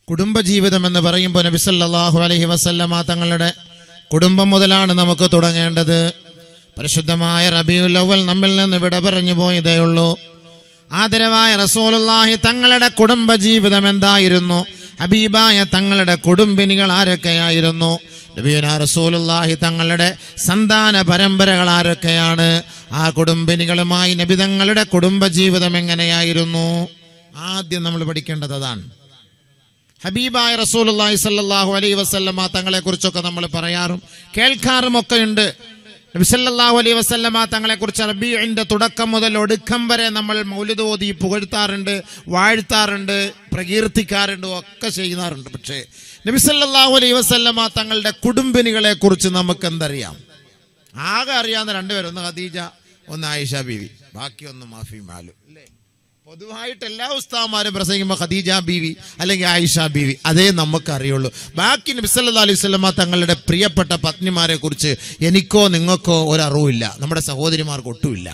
കുടുംബജീവിതം എന്ന് പറയുമ്പോൾ നബി സല്ലല്ലാഹു അലൈഹി വസല്ലമ തങ്ങളുടെ കുടുംബം മുതലാണ് നമുക്ക് തുടങ്ങേണ്ടത് പരിശുദ്ധമായ റബിയുൽ അവൽ നമ്മിൽ നിന്ന് വിട പറഞ്ഞു പോയതേ ഉള്ളൂ ആദരവായ റസൂലുള്ളാഹി തങ്ങളുടെ കുടുംബജീവിതം എന്തായിരുന്നു ഹബീബായ തങ്ങളുടെ കുടുംബിനികൾ ആരൊക്കെയായിരുന്നു നബിയുന റസൂലുള്ളാഹി തങ്ങളുടെ സന്താന പരമ്പരകൾ ആരൊക്കെയാണ് ആ കുടുംബിനികളുമായി നബി തങ്ങളുടെ കുടുംബജീവിതം എങ്ങനെയായിരുന്നു ആദ്യം നമ്മൾ പഠിക്കേണ്ടത് അതാണ് ഹബീബായ റസൂലുള്ളാഹി സല്ലല്ലാഹു അലൈഹി വസല്ലമ തങ്ങളെ കുറിച്ചൊക്കെ നമ്മൾ പറയാറും കേൾക്കാറും ഒക്കെ ഉണ്ട് നബി സല്ലല്ലാഹു അലൈഹി വസല്ലമ തങ്ങളെ കുറിച്ച് റബീഇന്റെ തുടക്കം മുതൽ ഒടുക്കം വരെ നമ്മൾ മൗലിദ് ഓതി പുകഴ്ത്താറുണ്ട് വാഴ്ത്താറുണ്ട് പ്രകീർത്തിക്കാറുണ്ട് ഒക്കെ ചെയ്യാറുണ്ട് പക്ഷേ നബി സല്ലല്ലാഹു അലൈഹി വസല്ലമ തങ്ങളുടെ കുടുംബിനികളെ കുറിച്ച് നമുക്ക് എന്തറിയാം ആകെ അറിയാവുന്ന രണ്ടുപേരും ഒന്ന് ഖദീജ ഒന്ന് ആയിഷ ബീവി ബാക്കി ഒന്ന് മാഫി മാലു അല്ലേ പൊതുവായിട്ട് എല്ലാ ഉസ്താമാരും പ്രസംഗിക്കുമ്പോൾ ഖദീജ ബീവി അല്ലെങ്കിൽ ആയിഷ ബീവി അതേ നമുക്ക് അറിയുള്ളൂ ബാക്കി നബി സല്ലല്ലാഹു അലൈഹി വസല്ലമ തങ്ങളുടെ പ്രിയപ്പെട്ട പത്നിമാരെ കുറിച്ച് എനിക്കോ നിങ്ങൾക്കോ ഒരറിവില്ല നമ്മുടെ സഹോദരിമാർക്ക് ഒട്ടുമില്ല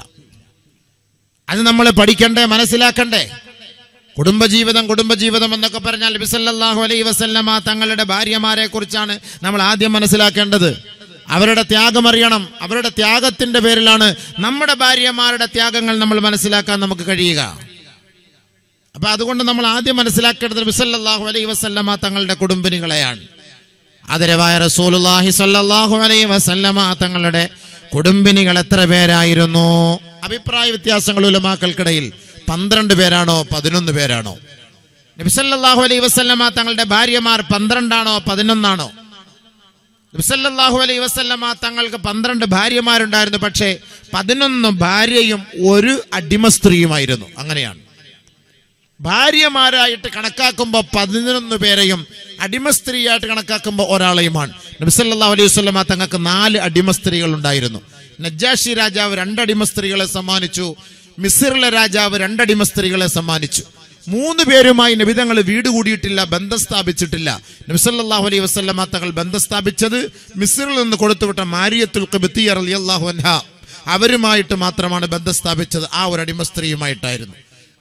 അത് നമ്മൾ പഠിക്കണ്ടേ മനസ്സിലാക്കണ്ടേ കുടുംബജീവിതം കുടുംബജീവിതം എന്നൊക്കെ പറഞ്ഞാൽ നബി സല്ലല്ലാഹു അലൈഹി വസല്ലമ തങ്ങളുടെ ഭാര്യമാരെ കുറിച്ചാണ് നമ്മൾ ആദ്യം മനസ്സിലാക്കേണ്ടത് അവരുടെ ത്യാഗം അറിയണം അവരുടെ ത്യാഗത്തിന്റെ പേരിലാണ് നമ്മുടെ ഭാര്യമാരുടെ ത്യാഗങ്ങൾ നമ്മൾ മനസ്സിലാക്കാൻ നമുക്ക് കഴിയുക അപ്പൊ അതുകൊണ്ട് നമ്മൾ ആദ്യം മനസ്സിലാക്കേണ്ടത് ബിസല്ലാഹു അലൈഹി വസല്ലമ തങ്ങളുടെ കുടുംബിനികളെയാണ് ആദരവായ റസൂലുള്ളാഹി സ്വല്ലല്ലാഹു അലൈഹി വസല്ലമ തങ്ങളുടെ കുടുംബിനികൾ എത്ര പേരായിരുന്നു അഭിപ്രായ വ്യത്യാസങ്ങൾ ഉലമാക്കൾക്കിടയിൽ പന്ത്രണ്ട് പേരാണോ പതിനൊന്ന് പേരാണോ നബിസല്ലാഹു അലൈഹി വസല്ലമ തങ്ങളുടെ ഭാര്യമാർ പന്ത്രണ്ടാണോ പതിനൊന്നാണോ നബിസല്ലാഹു അലൈഹി വസല്ലമ തങ്ങൾക്ക് പന്ത്രണ്ട് ഭാര്യമാരുണ്ടായിരുന്നു പക്ഷേ പതിനൊന്ന് ഭാര്യയും ഒരു അടിമ സ്ത്രീയുമായിരുന്നു അങ്ങനെയാണ് ഭാര്യമാരായിട്ട് കണക്കാക്കുമ്പോൾ പതിനൊന്ന് പേരെയും അടിമ സ്ത്രീയായിട്ട് കണക്കാക്കുമ്പോൾ ഒരാളെയുമാണ് നബിസല്ലാഹു അലൈഹി വസ്ലമ തങ്ങൾക്ക് നാല് അടിമ സ്ത്രീകൾ ഉണ്ടായിരുന്നു നജാഷി രാജാവ് രണ്ടടിമ സ്ത്രീകളെ സമ്മാനിച്ചു മിസിറിലെ രാജാവ് രണ്ടടിമ സ്ത്രീകളെ സമ്മാനിച്ചു മൂന്ന് പേരുമായി നബിതങ്ങൾ വീട് കൂടിയിട്ടില്ല ബന്ധം സ്ഥാപിച്ചിട്ടില്ല നബിസല്ലാഹു അലൈഹി വസ്ലമ തങ്ങൾ ബന്ധം സ്ഥാപിച്ചത് മിസിറിൽ നിന്ന് കൊടുത്തുവിട്ട മാരിയത്തുൽ ഖബിത്തിയർ അലിയല്ലാഹു അൻഹ അവരുമായിട്ട് മാത്രമാണ് ബന്ധം സ്ഥാപിച്ചത് ആ ഒരു അടിമ സ്ത്രീയുമായിട്ടായിരുന്നു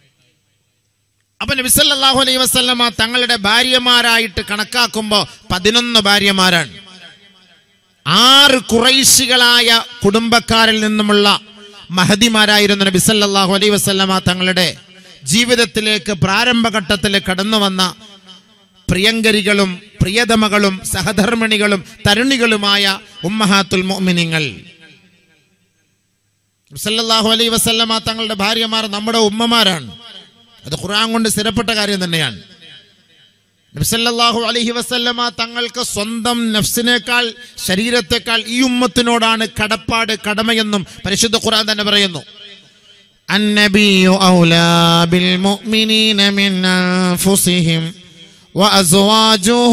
അപ്പൊ നബിസല്ലാഹു അലൈഹി വസല്ലമ തങ്ങളുടെ ഭാര്യമാരായിട്ട് കണക്കാക്കുമ്പോൾ പതിനൊന്ന് ഭാര്യമാരാണ് ആറ് കുറൈശികളായ കുടുംബക്കാരിൽ നിന്നുമുള്ള മഹതിമാരായിരുന്നു നബിസല്ലാഹു അലൈഹി വസല്ലമ തങ്ങളുടെ ജീവിതത്തിലേക്ക് പ്രാരംഭഘട്ടത്തിൽ കടന്നു വന്ന പ്രിയങ്കരികളും പ്രിയതമകളും സഹധർമ്മിണികളും തരുണികളുമായ ഉമ്മഹാത്തുൽ മോമിനിങ്ങൾ സല്ലല്ലാഹു അലൈഹി വസല്ലമ തങ്ങളുടെ ഭാര്യമാർ നമ്മുടെ ഉമ്മമാരാണ് അത് ഖുർആൻ കൊണ്ട് സ്ഥിരപ്പെട്ട കാര്യം തന്നെയാണ് നബ്സല്ലാഹു അലൈഹി വസല്ലമ തങ്ങൾക്ക് സ്വന്തം നഫ്സിനേക്കാൾ ശരീരത്തെക്കാൾ ഈ ഉമ്മത്തിനോടാണ് കടപ്പാട് കടമയെന്നും പരിശുദ്ധ ഖുർആൻ തന്നെ പറയുന്നു النبي أولى بالمؤمنين من أنفسهم وأزواجه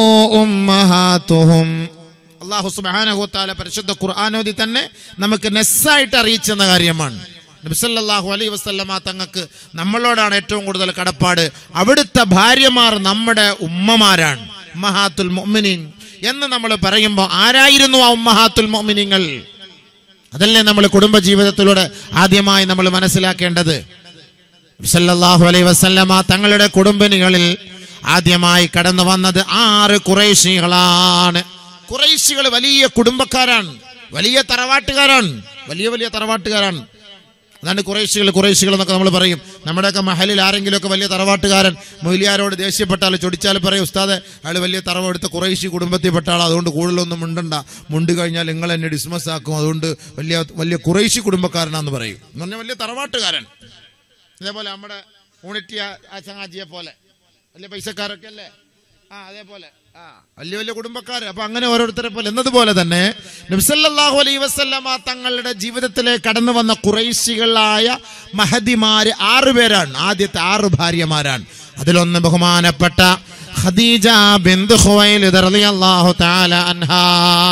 أمهاتهم അള്ളാഹു സുബാനഹുത്താല പരിശുദ്ധ ഖുർആാനോദി തന്നെ നമുക്ക് നെസ്സായിട്ട് അറിയിച്ചെന്ന കാര്യമാണ് നബിസല്ലാഹു അലൈ വസ്ലമ തങ്ങൾക്ക് നമ്മളോടാണ് ഏറ്റവും കൂടുതൽ കടപ്പാട് അവിടുത്തെ ഭാര്യമാർ നമ്മുടെ ഉമ്മമാരാണ് ഉമ്മഹാത്തുൽ മൊമിനിൻ എന്ന് നമ്മൾ പറയുമ്പോൾ ആരായിരുന്നു ആ ഉമ്മഹാത്തുൽ മൊമിനിങ്ങൾ അതല്ലേ നമ്മൾ കുടുംബ ജീവിതത്തിലൂടെ ആദ്യമായി നമ്മൾ മനസ്സിലാക്കേണ്ടത് സല്ലല്ലാഹു അലൈഹി വസല്ലമ തങ്ങളുടെ കുടുംബിനികളിൽ ആദ്യമായി കടന്നു വന്നത് ആറ് കുറേശികളാണ് കുറേശികൾ വലിയ കുടുംബക്കാരാണ് വലിയ തറവാട്ടുകാരാണ് വലിയ വലിയ തറവാട്ടുകാരാണ് അതാണ് കുറേശികൾ കുറേശികൾ എന്നൊക്കെ നമ്മൾ പറയും നമ്മുടെയൊക്കെ മഹലിൽ ആരെങ്കിലുമൊക്കെ വലിയ തറവാട്ടുകാരൻ മൊയ്ലിയാരോട് ദേഷ്യപ്പെട്ടാൽ ചൊടിച്ചാൽ പറയും ഉസ്താദെ അയാൾ വലിയ തറവെടുത്ത കുറേശി കുടുംബത്തിൽപ്പെട്ട ആൾ അതുകൊണ്ട് കൂടുതലൊന്നും മുണ്ടണ്ട മുണ്ട് കഴിഞ്ഞാൽ നിങ്ങൾ എന്നെ ഡിസ്മസ് ആക്കും അതുകൊണ്ട് വലിയ വലിയ കുറേശി കുടുംബക്കാരനാന്ന് പറയും എന്ന് പറഞ്ഞാൽ വലിയ തറവാട്ടുകാരൻ ഇതേപോലെ നമ്മുടെ യൂണിറ്റി ആ ചങ്ങാജിയെ പോലെ വലിയ പൈസക്കാരൊക്കെ അല്ലേ ആ അതേപോലെ ആ വലിയ വലിയ കുടുംബക്കാർ അപ്പൊ അങ്ങനെ ഓരോരുത്തരെ പോലെ എന്നതുപോലെ തന്നെ നബ്സല്ലാഹു അലൈ വസ്ലമ തങ്ങളുടെ ജീവിതത്തിലേക്ക് കടന്നു വന്ന കുറൈശികളായ മഹദിമാര് ആറുപേരാണ് ആദ്യത്തെ ആറ് ഭാര്യമാരാണ് അതിലൊന്ന് ബഹുമാനപ്പെട്ട ഖദീജ ബിന്ദു ഖുവൈലിദ് റളിയല്ലാഹു തആല അൻഹാ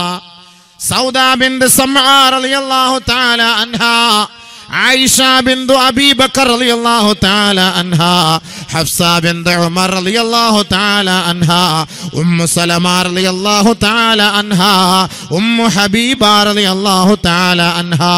സൗദ ബിന്ദു സമഅ റളിയല്ലാഹു തആല അൻഹാ عائشة بنت أبي بكر رضي الله تعالى عنها حفصة بنت عمر رضي الله تعالى عنها أم سلمة رضي الله تعالى عنها أم حبيبة رضي الله تعالى عنها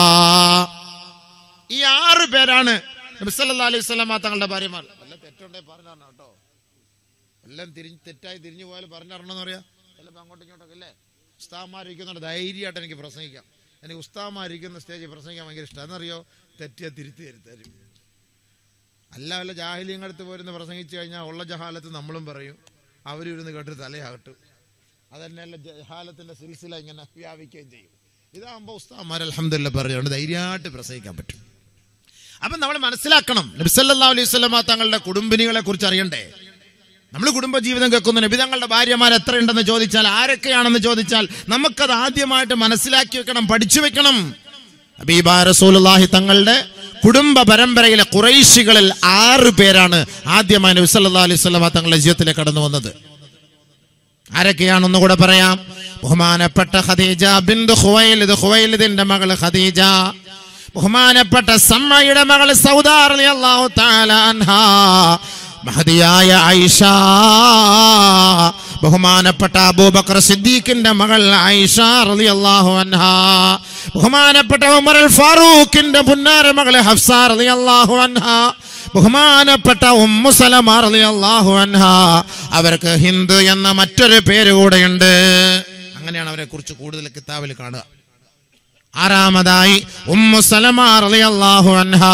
ഈ ആറ് പേരാണ് നബി സല്ലല്ലാഹു അലൈഹി വസല്ലമ തങ്ങളുടെ ഭാര്യമാർ വല്ല തെറ്റുണ്ടേ പറഞ്ഞാണ് കേട്ടോ എല്ലാം തിരിഞ്ഞ് തെറ്റായി തിരിഞ്ഞു പോയാൽ പറഞ്ഞിറണമെന്ന് പറയാ ചിലപ്പോൾ അങ്ങോട്ടും ഇങ്ങോട്ടൊക്കെ അല്ലേ ഉസ്താമാരിക്കുന്നുണ്ട് ധൈര്യമായിട്ട് എനിക്ക് പ്രസംഗിക്കാം എനിക്ക് ഉസ്താമാരിക്കുന്ന സ്റ്റേജിൽ പ്രസംഗിക്കാൻ ഭയങ്കര ഇഷ്ടം എന്നറിയോ തെറ്റിയ തിരുത്തി തരുത്തരും അല്ല വല്ല ജാഹിലിയങ്ങടുത്ത് പോരുന്ന് പ്രസംഗിച്ചു കഴിഞ്ഞാൽ ഉള്ള ജഹാലത്ത് നമ്മളും പറയും അവരും ഇരുന്ന് കേട്ട് തലയാകട്ടും അതന്നെയല്ല ജഹാലത്തിന്റെ സിൽസില ഇങ്ങനെ വ്യാപിക്കുകയും ചെയ്യും ഇതാകുമ്പോൾ ഉസ്താമാർ അലഹമില്ല പറഞ്ഞുകൊണ്ട് ധൈര്യമായിട്ട് പ്രസംഗിക്കാൻ പറ്റും അപ്പം നമ്മൾ മനസ്സിലാക്കണം നബിസല്ലാ അലൈഹി സ്വലമ തങ്ങളുടെ കുടുംബിനികളെ കുറിച്ച് അറിയണ്ടേ നമ്മൾ കുടുംബജീവിതം കേൾക്കുന്ന നബി തങ്ങളുടെ ഭാര്യമാർ എത്രയുണ്ടെന്ന് ചോദിച്ചാൽ ആരൊക്കെയാണെന്ന് ചോദിച്ചാൽ നമുക്കത് ആദ്യമായിട്ട് മനസ്സിലാക്കി വെക്കണം പഠിച്ചു വെക്കണം ഹബീബ റസൂലുള്ളാഹി തങ്ങളുടെ കുടുംബ പരമ്പരയിലെ കുറൈശികളിൽ ആറ് പേരാണ് ആദ്യമായി നബി സല്ലല്ലാഹു അലൈഹി വസല്ലമ തങ്ങളുടെ ജീവിതത്തിലേക്ക് കടന്നു വന്നത് ആരൊക്കെയാണെന്ന് കൂടെ പറയാം ബഹുമാനപ്പെട്ട ഖദീജ ബിന്ദു ഖുവൈലിദ് ഖുവൈലിദിന്റെ മകൾ ഖദീജ ബഹുമാനപ്പെട്ട സമ്മയുടെ മകൾ സൗദ റളിയല്ലാഹു തആല അൻഹാ മഹദിയായ ഐഷ ബഹുമാനപ്പെട്ട അബൂബക്കർ സിദ്ദീഖിന്റെ മകൾ ഐഷ റളിയല്ലാഹു അൻഹാ ബഹുമാനപ്പെട്ട ഉമർ അൽ ഫാറൂഖിന്റെ പുന്നാര മകൾ ഹഫ്സ റളിയല്ലാഹു അൻഹാ ബഹുമാനപ്പെട്ട ഉമ്മു സലമ റളിയല്ലാഹു അൻഹാ അവർക്ക് ഹിന്ദു എന്ന മറ്റൊരു പേര് കൂടെയുണ്ട് അങ്ങനെയാണ് അവരെ കുറിച്ച് കൂടുതൽ കിതാബിൽ കാണുക ആറാമതായി ഉമ്മു സലമ റളിയല്ലാഹു അൻഹാ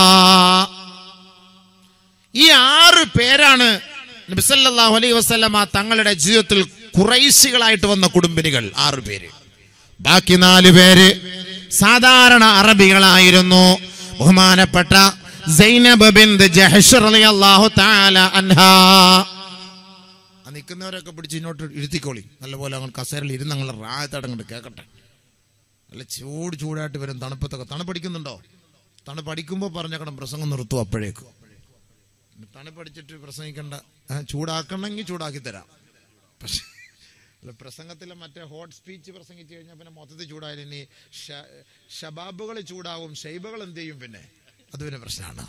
ഈ ആറ് പേരാണ് നബിസല്ലാഹു അലൈഹി വസല്ലമ തങ്ങളുടെ ജീവിതത്തിൽ കുറൈശികളായിട്ട് വന്ന കുടുംബിനികൾ ആറ് പേര് ബാക്കി നാല് പേര് സാധാരണ അറബികളായിരുന്നു ബഹുമാനപ്പെട്ട സൈനബ് ബിന്ത് ജഹ്ഷ് റളിയല്ലാഹു തആല അൻഹാ ആ നിൽക്കുന്നവരൊക്കെ പിടിച്ച് ഇങ്ങോട്ട് ഇരുത്തിക്കോളി നല്ലപോലെ അങ്ങ് കസേരയിൽ ഇരുന്ന് അങ്ങനെ റായത്തടങ്ങോട്ട് കേൾക്കട്ടെ നല്ല ചൂട് ചൂടായിട്ട് വരും തണുപ്പത്തൊക്കെ തണുപ്പടിക്കുന്നുണ്ടോ തണുപ്പടിക്കുമ്പോൾ പറഞ്ഞേക്കണം പ്രസംഗം നിർത്തും അപ്പോഴേക്കും തണുപ്പടിച്ചിട്ട് പ്രസംഗിക്കണ്ട ആ, ചൂടാക്കണമെങ്കിൽ ചൂടാക്കി തരാം പക്ഷേ അല്ല പ്രസംഗത്തിലെ മറ്റേ ഹോട്ട് സ്പീച്ച് പ്രസംഗിച്ചു കഴിഞ്ഞാൽ പിന്നെ മൊത്തത്തിൽ ചൂടായാലും ഇനി ഷബാബുകൾ ചൂടാവും ഷൈബകൾ എന്ത് ചെയ്യും പിന്നെ അത് പിന്നെ പ്രശ്നമാണ്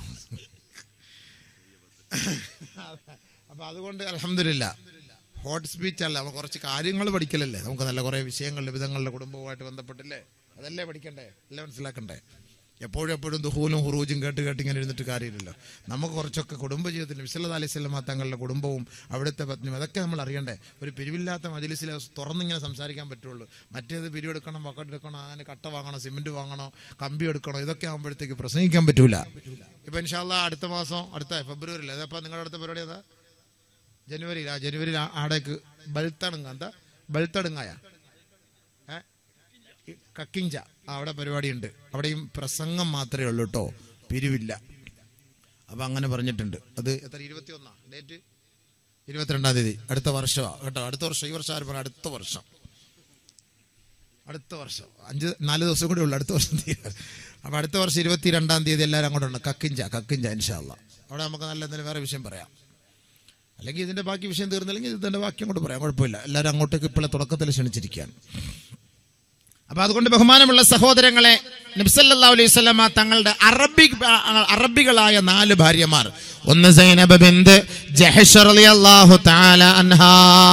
അപ്പൊ അതുകൊണ്ട് അലഹമില്ല ഹോട്ട് സ്പീച്ച് അല്ല നമുക്ക് കുറച്ച് കാര്യങ്ങൾ പഠിക്കലല്ലേ നമുക്ക് നല്ല കുറേ വിഷയങ്ങൾ വിധങ്ങളുടെ കുടുംബവുമായിട്ട് ബന്ധപ്പെട്ടില്ലേ അതല്ലേ പഠിക്കണ്ടേ അല്ലേ മനസ്സിലാക്കണ്ടേ എപ്പോഴും എപ്പോഴും ദുഹൂലും ഹുറൂജും കേട്ട് കേട്ട് ഇങ്ങനെ ഇരുന്നിട്ട് കാര്യമില്ലല്ലോ നമുക്ക് കുറച്ചൊക്കെ കുടുംബജീവിതത്തിൽ വിസലത് അലൈഹി സ്വലമ തങ്ങളുടെ കുടുംബവും അവിടുത്തെ പത്നിയും അതൊക്കെ നമ്മൾ അറിയണ്ടേ ഒരു പിരിവില്ലാത്ത മജിലിസിൽ തുറന്നിങ്ങനെ സംസാരിക്കാൻ പറ്റുള്ളൂ മറ്റേത് പിരിവെടുക്കണം വക്കട്ടെടുക്കണം അങ്ങനെ കട്ട വാങ്ങണം സിമെന്റ് വാങ്ങണോ കമ്പി എടുക്കണോ ഇതൊക്കെ ആകുമ്പോഴത്തേക്ക് പ്രസംഗിക്കാൻ പറ്റൂല ഇപ്പൊ ഇൻഷാല്ല അടുത്ത മാസം അടുത്ത ഫെബ്രുവരിയിൽ അതപ്പോൾ നിങ്ങളുടെ അടുത്ത പരിപാടി ഏതാ ജനുവരിയിൽ ആ ജനുവരിയിൽ ആ- ആടേക്ക് ബൽത്തടുങ്ങ എന്താ ബൽത്തടുങ്ങായ ഏ ഈ കക്കിഞ്ച ആ, അവിടെ പരിപാടിയുണ്ട് അവിടെയും പ്രസംഗം മാത്രമേ ഉള്ളൂ കേട്ടോ പിരിവില്ല അപ്പൊ അങ്ങനെ പറഞ്ഞിട്ടുണ്ട് അത് എത്ര ഇരുപത്തി ഒന്നാ ഡേറ്റ് ഇരുപത്തിരണ്ടാം തീയതി അടുത്ത വർഷമാണ് കേട്ടോ അടുത്ത വർഷം ഈ വർഷം ആരും പറഞ്ഞു അടുത്ത വർഷം അടുത്ത വർഷം അഞ്ച് നാല് ദിവസം കൂടി ഉള്ളു അടുത്ത വർഷം തീരാൻ അപ്പൊ അടുത്ത വർഷം ഇരുപത്തി രണ്ടാം തീയതി എല്ലാവരും അങ്ങോട്ടുണ്ട് കക്കിഞ്ച കക്കിഞ്ച ഇൻഷാല്ല അവിടെ നമുക്ക് നല്ല എന്തെങ്കിലും വേറെ വിഷയം പറയാം അല്ലെങ്കിൽ ഇതിന്റെ ബാക്കി വിഷയം തീർന്നില്ലെങ്കിൽ ഇതിന്റെ ബാക്കി അങ്ങോട്ട് പറയാം കുഴപ്പമില്ല എല്ലാവരും അങ്ങോട്ടേക്ക് ഇപ്പോഴെ തുടക്കത്തിൽ ക്ഷണിച്ചിരിക്കുകയാണ് അപ്പൊ അതുകൊണ്ട് ബഹുമാനമുള്ള സഹോദരങ്ങളെ നബ്സല്ലാ അലൈഹി സ്വലമ തങ്ങളുടെ അറബി അറബികളായ നാല് ഭാര്യമാർ ഒന്ന് സൈനബ് ബിന്ത് ജഹ്ഷ് റളിയല്ലാഹു തആല അൻഹാ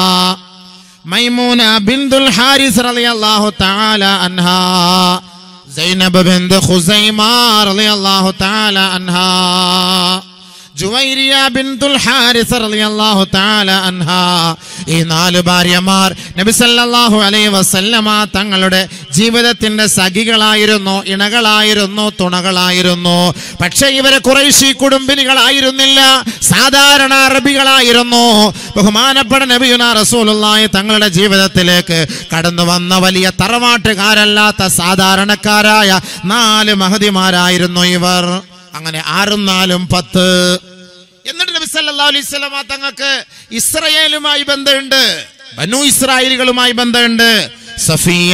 മൈമൂന ബിന്ദുൽ ഹാരിസ് റളിയല്ലാഹു തആല അൻഹാ സൈനബ് ബിന്ത് ഖുസൈമ റളിയല്ലാഹു തആല അൻഹാ ജുവൈരിയ ബിന്ദുൽ ഹാരിസ് റളിയല്ലാഹു തആല അൻഹാ ഈ നാല് ഭാര്യമാർ നബി സല്ലല്ലാഹു അലൈഹി വസല്ലമ തങ്ങളുടെ ജീവിതത്തിന്റെ സഖികളായിരുന്നു ഇണകളായിരുന്നു തുണകളായിരുന്നു പക്ഷെ ഇവരെ കുറേശി കുടുംബിനികളായിരുന്നില്ല സാധാരണ അറബികളായിരുന്നു ബഹുമാനപ്പെട്ട നബിയുന റസൂലുള്ളാഹി തങ്ങളുടെ ജീവിതത്തിലേക്ക് കടന്നു വന്ന വലിയ തറവാട്ടുകാരല്ലാത്ത സാധാരണക്കാരായ നാല് മഹതിമാരായിരുന്നു ഇവർ അങ്ങനെ ആറും നാലും പത്ത് എന്നിട്ട് നബി സല്ലല്ലാഹു അലൈഹി വസല്ലമ തങ്ങൾക്ക് ഇസ്രായേലുമായി ബന്ധമുണ്ട് ബനു ഇസ്രായേലുകളുമായി ബന്ധമുണ്ട് സഫിയ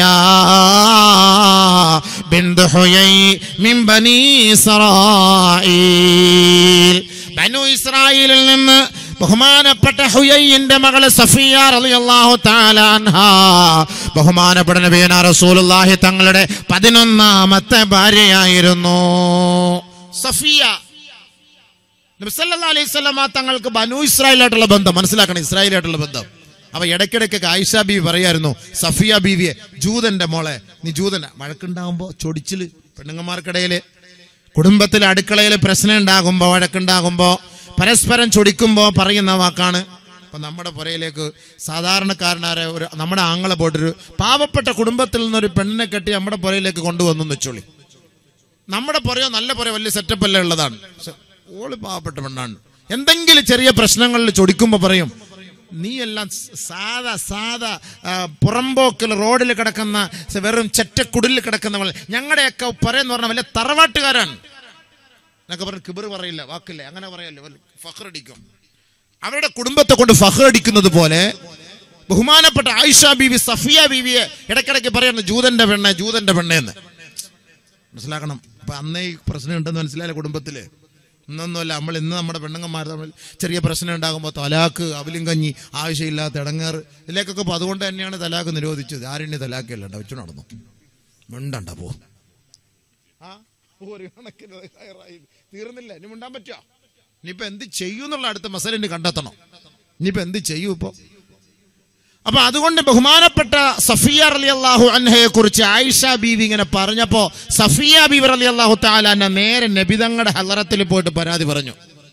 ബിന്ത് ഹുയൈ മിൻ ബനി ഇസ്രായീൽ ബനു ഇസ്രായേലിൽ നിന്ന് ബഹുമാനപ്പെട്ട ഹുയൈന്റെ മകള് സഫിയ റളിയല്ലാഹു തആല അൻഹാ ബഹുമാനപ്പെട്ട നബിയന റസൂലുള്ളാഹി തങ്ങളുടെ പതിനൊന്നാമത്തെ ഭാര്യയായിരുന്നു സഫിയ നബി സല്ലല്ലാഹു അലൈഹി വസല്ലമ തങ്ങൾക്ക് ബനു ഇസ്രായേലായിട്ടുള്ള ബന്ധം മനസ്സിലാക്കണം ഇസ്രായേലായിട്ടുള്ള ബന്ധം അപ്പൊ ഇടയ്ക്കിടയ്ക്ക് ആയിഷ ബീവി പറയായിരുന്നു സഫിയ ബീവിയെ ജൂതന്റെ മോളെ നീ ജൂതന വഴക്കുണ്ടാകുമ്പോ ചൊടിച്ചില് പെണ്ണുങ്ങന്മാർക്കിടയില് കുടുംബത്തിൽ അടുക്കളയിൽ പ്രശ്നം ഉണ്ടാകുമ്പോ വഴക്കുണ്ടാകുമ്പോ പരസ്പരം ചൊടിക്കുമ്പോ പറയുന്ന വാക്കാണ് അപ്പൊ നമ്മുടെ പുരയിലേക്ക് സാധാരണക്കാരനായ ഒരു നമ്മുടെ ആങ്ങളെ പോയിട്ടൊരു പാവപ്പെട്ട കുടുംബത്തിൽ നിന്നൊരു പെണ്ണിനെ കെട്ടി നമ്മുടെ പുരയിലേക്ക് കൊണ്ടുവന്നു എന്ന് വെച്ചോളി നമ്മുടെ പുറയോ നല്ല പുറയോ വലിയ സെറ്റപ്പ് അല്ലേ ഉള്ളതാണ് പക്ഷെ ഓള് പാവപ്പെട്ട പെണ്ണാണ് എന്തെങ്കിലും ചെറിയ പ്രശ്നങ്ങളിൽ ചൊടിക്കുമ്പോ പറയും നീ എല്ലാം സാധാ സാധാ ആ, പുറമ്പോക്കിൽ റോഡിൽ കിടക്കുന്ന സ- വെറും ചെറ്റക്കുടിലിൽ കിടക്കുന്നവൾ ഞങ്ങളുടെയൊക്കെ പുറയെന്ന് പറഞ്ഞ വലിയ തറവാട്ടുകാരാണ് എന്നൊക്കെ പറഞ്ഞ് കിബർ പറയില്ല വാക്കില്ല അങ്ങനെ പറയല്ലോ ഫഹ്റടിക്കും അവരുടെ കുടുംബത്തെ കൊണ്ട് ഫഹ്റടിക്കുന്നത് പോലെ ബഹുമാനപ്പെട്ട ആയിഷ ബീവി സഫിയ ബീവിയെ ഇടയ്ക്കിടയ്ക്ക് പറയുന്നു ജൂതന്റെ പെണ്ണെ ജൂതന്റെ പെണ്ണേന്ന് മനസ്സിലാക്കണം അപ്പൊ അന്നേ ഈ പ്രശ്നം ഉണ്ടെന്ന് മനസ്സിലായ കുടുംബത്തില് ഇന്നൊന്നുമല്ല നമ്മൾ ഇന്ന് നമ്മുടെ പെണ്ണുങ്ങന്മാർ തമ്മിൽ ചെറിയ പ്രശ്നം ഉണ്ടാകുമ്പോൾ തലാക്ക് അവലും കഞ്ഞി ആവശ്യമില്ലാത്ത ഇടങ്ങേറ് ഇതിലേക്കൊക്കെ ഇപ്പൊ അതുകൊണ്ട് തന്നെയാണ് തലാക്ക് നിരോധിച്ചത് ആരെണ്ണി തലാക്കല്ല വെച്ചു നടന്നു മിണ്ടണ്ട പോ ആ, ഒരു കണക്കിന് അത് ഹയറായി. തീർന്നില്ല ഇനി മിണ്ടാൻ പറ്റുമോ ഇനിയിപ്പോ എന്ത് ചെയ്യും എന്നുള്ള അടുത്ത മസലിന് കണ്ടെത്തണം ഇനിയിപ്പോ എന്ത് ചെയ്യൂ ഇപ്പൊ അപ്പൊ അതുകൊണ്ട് ബഹുമാനപ്പെട്ട സഫിയ അലി അള്ളാഹു അൻഹയെ കുറിച്ച് ആയിഷ ബീവി ഇങ്ങനെ പറഞ്ഞപ്പോ സഫിയ ബീവർ അലി അള്ളാഹു താലാന നേരെ നബിതങ്ങളുടെ ഹലറത്തിൽ പോയിട്ട് പരാതി പറഞ്ഞു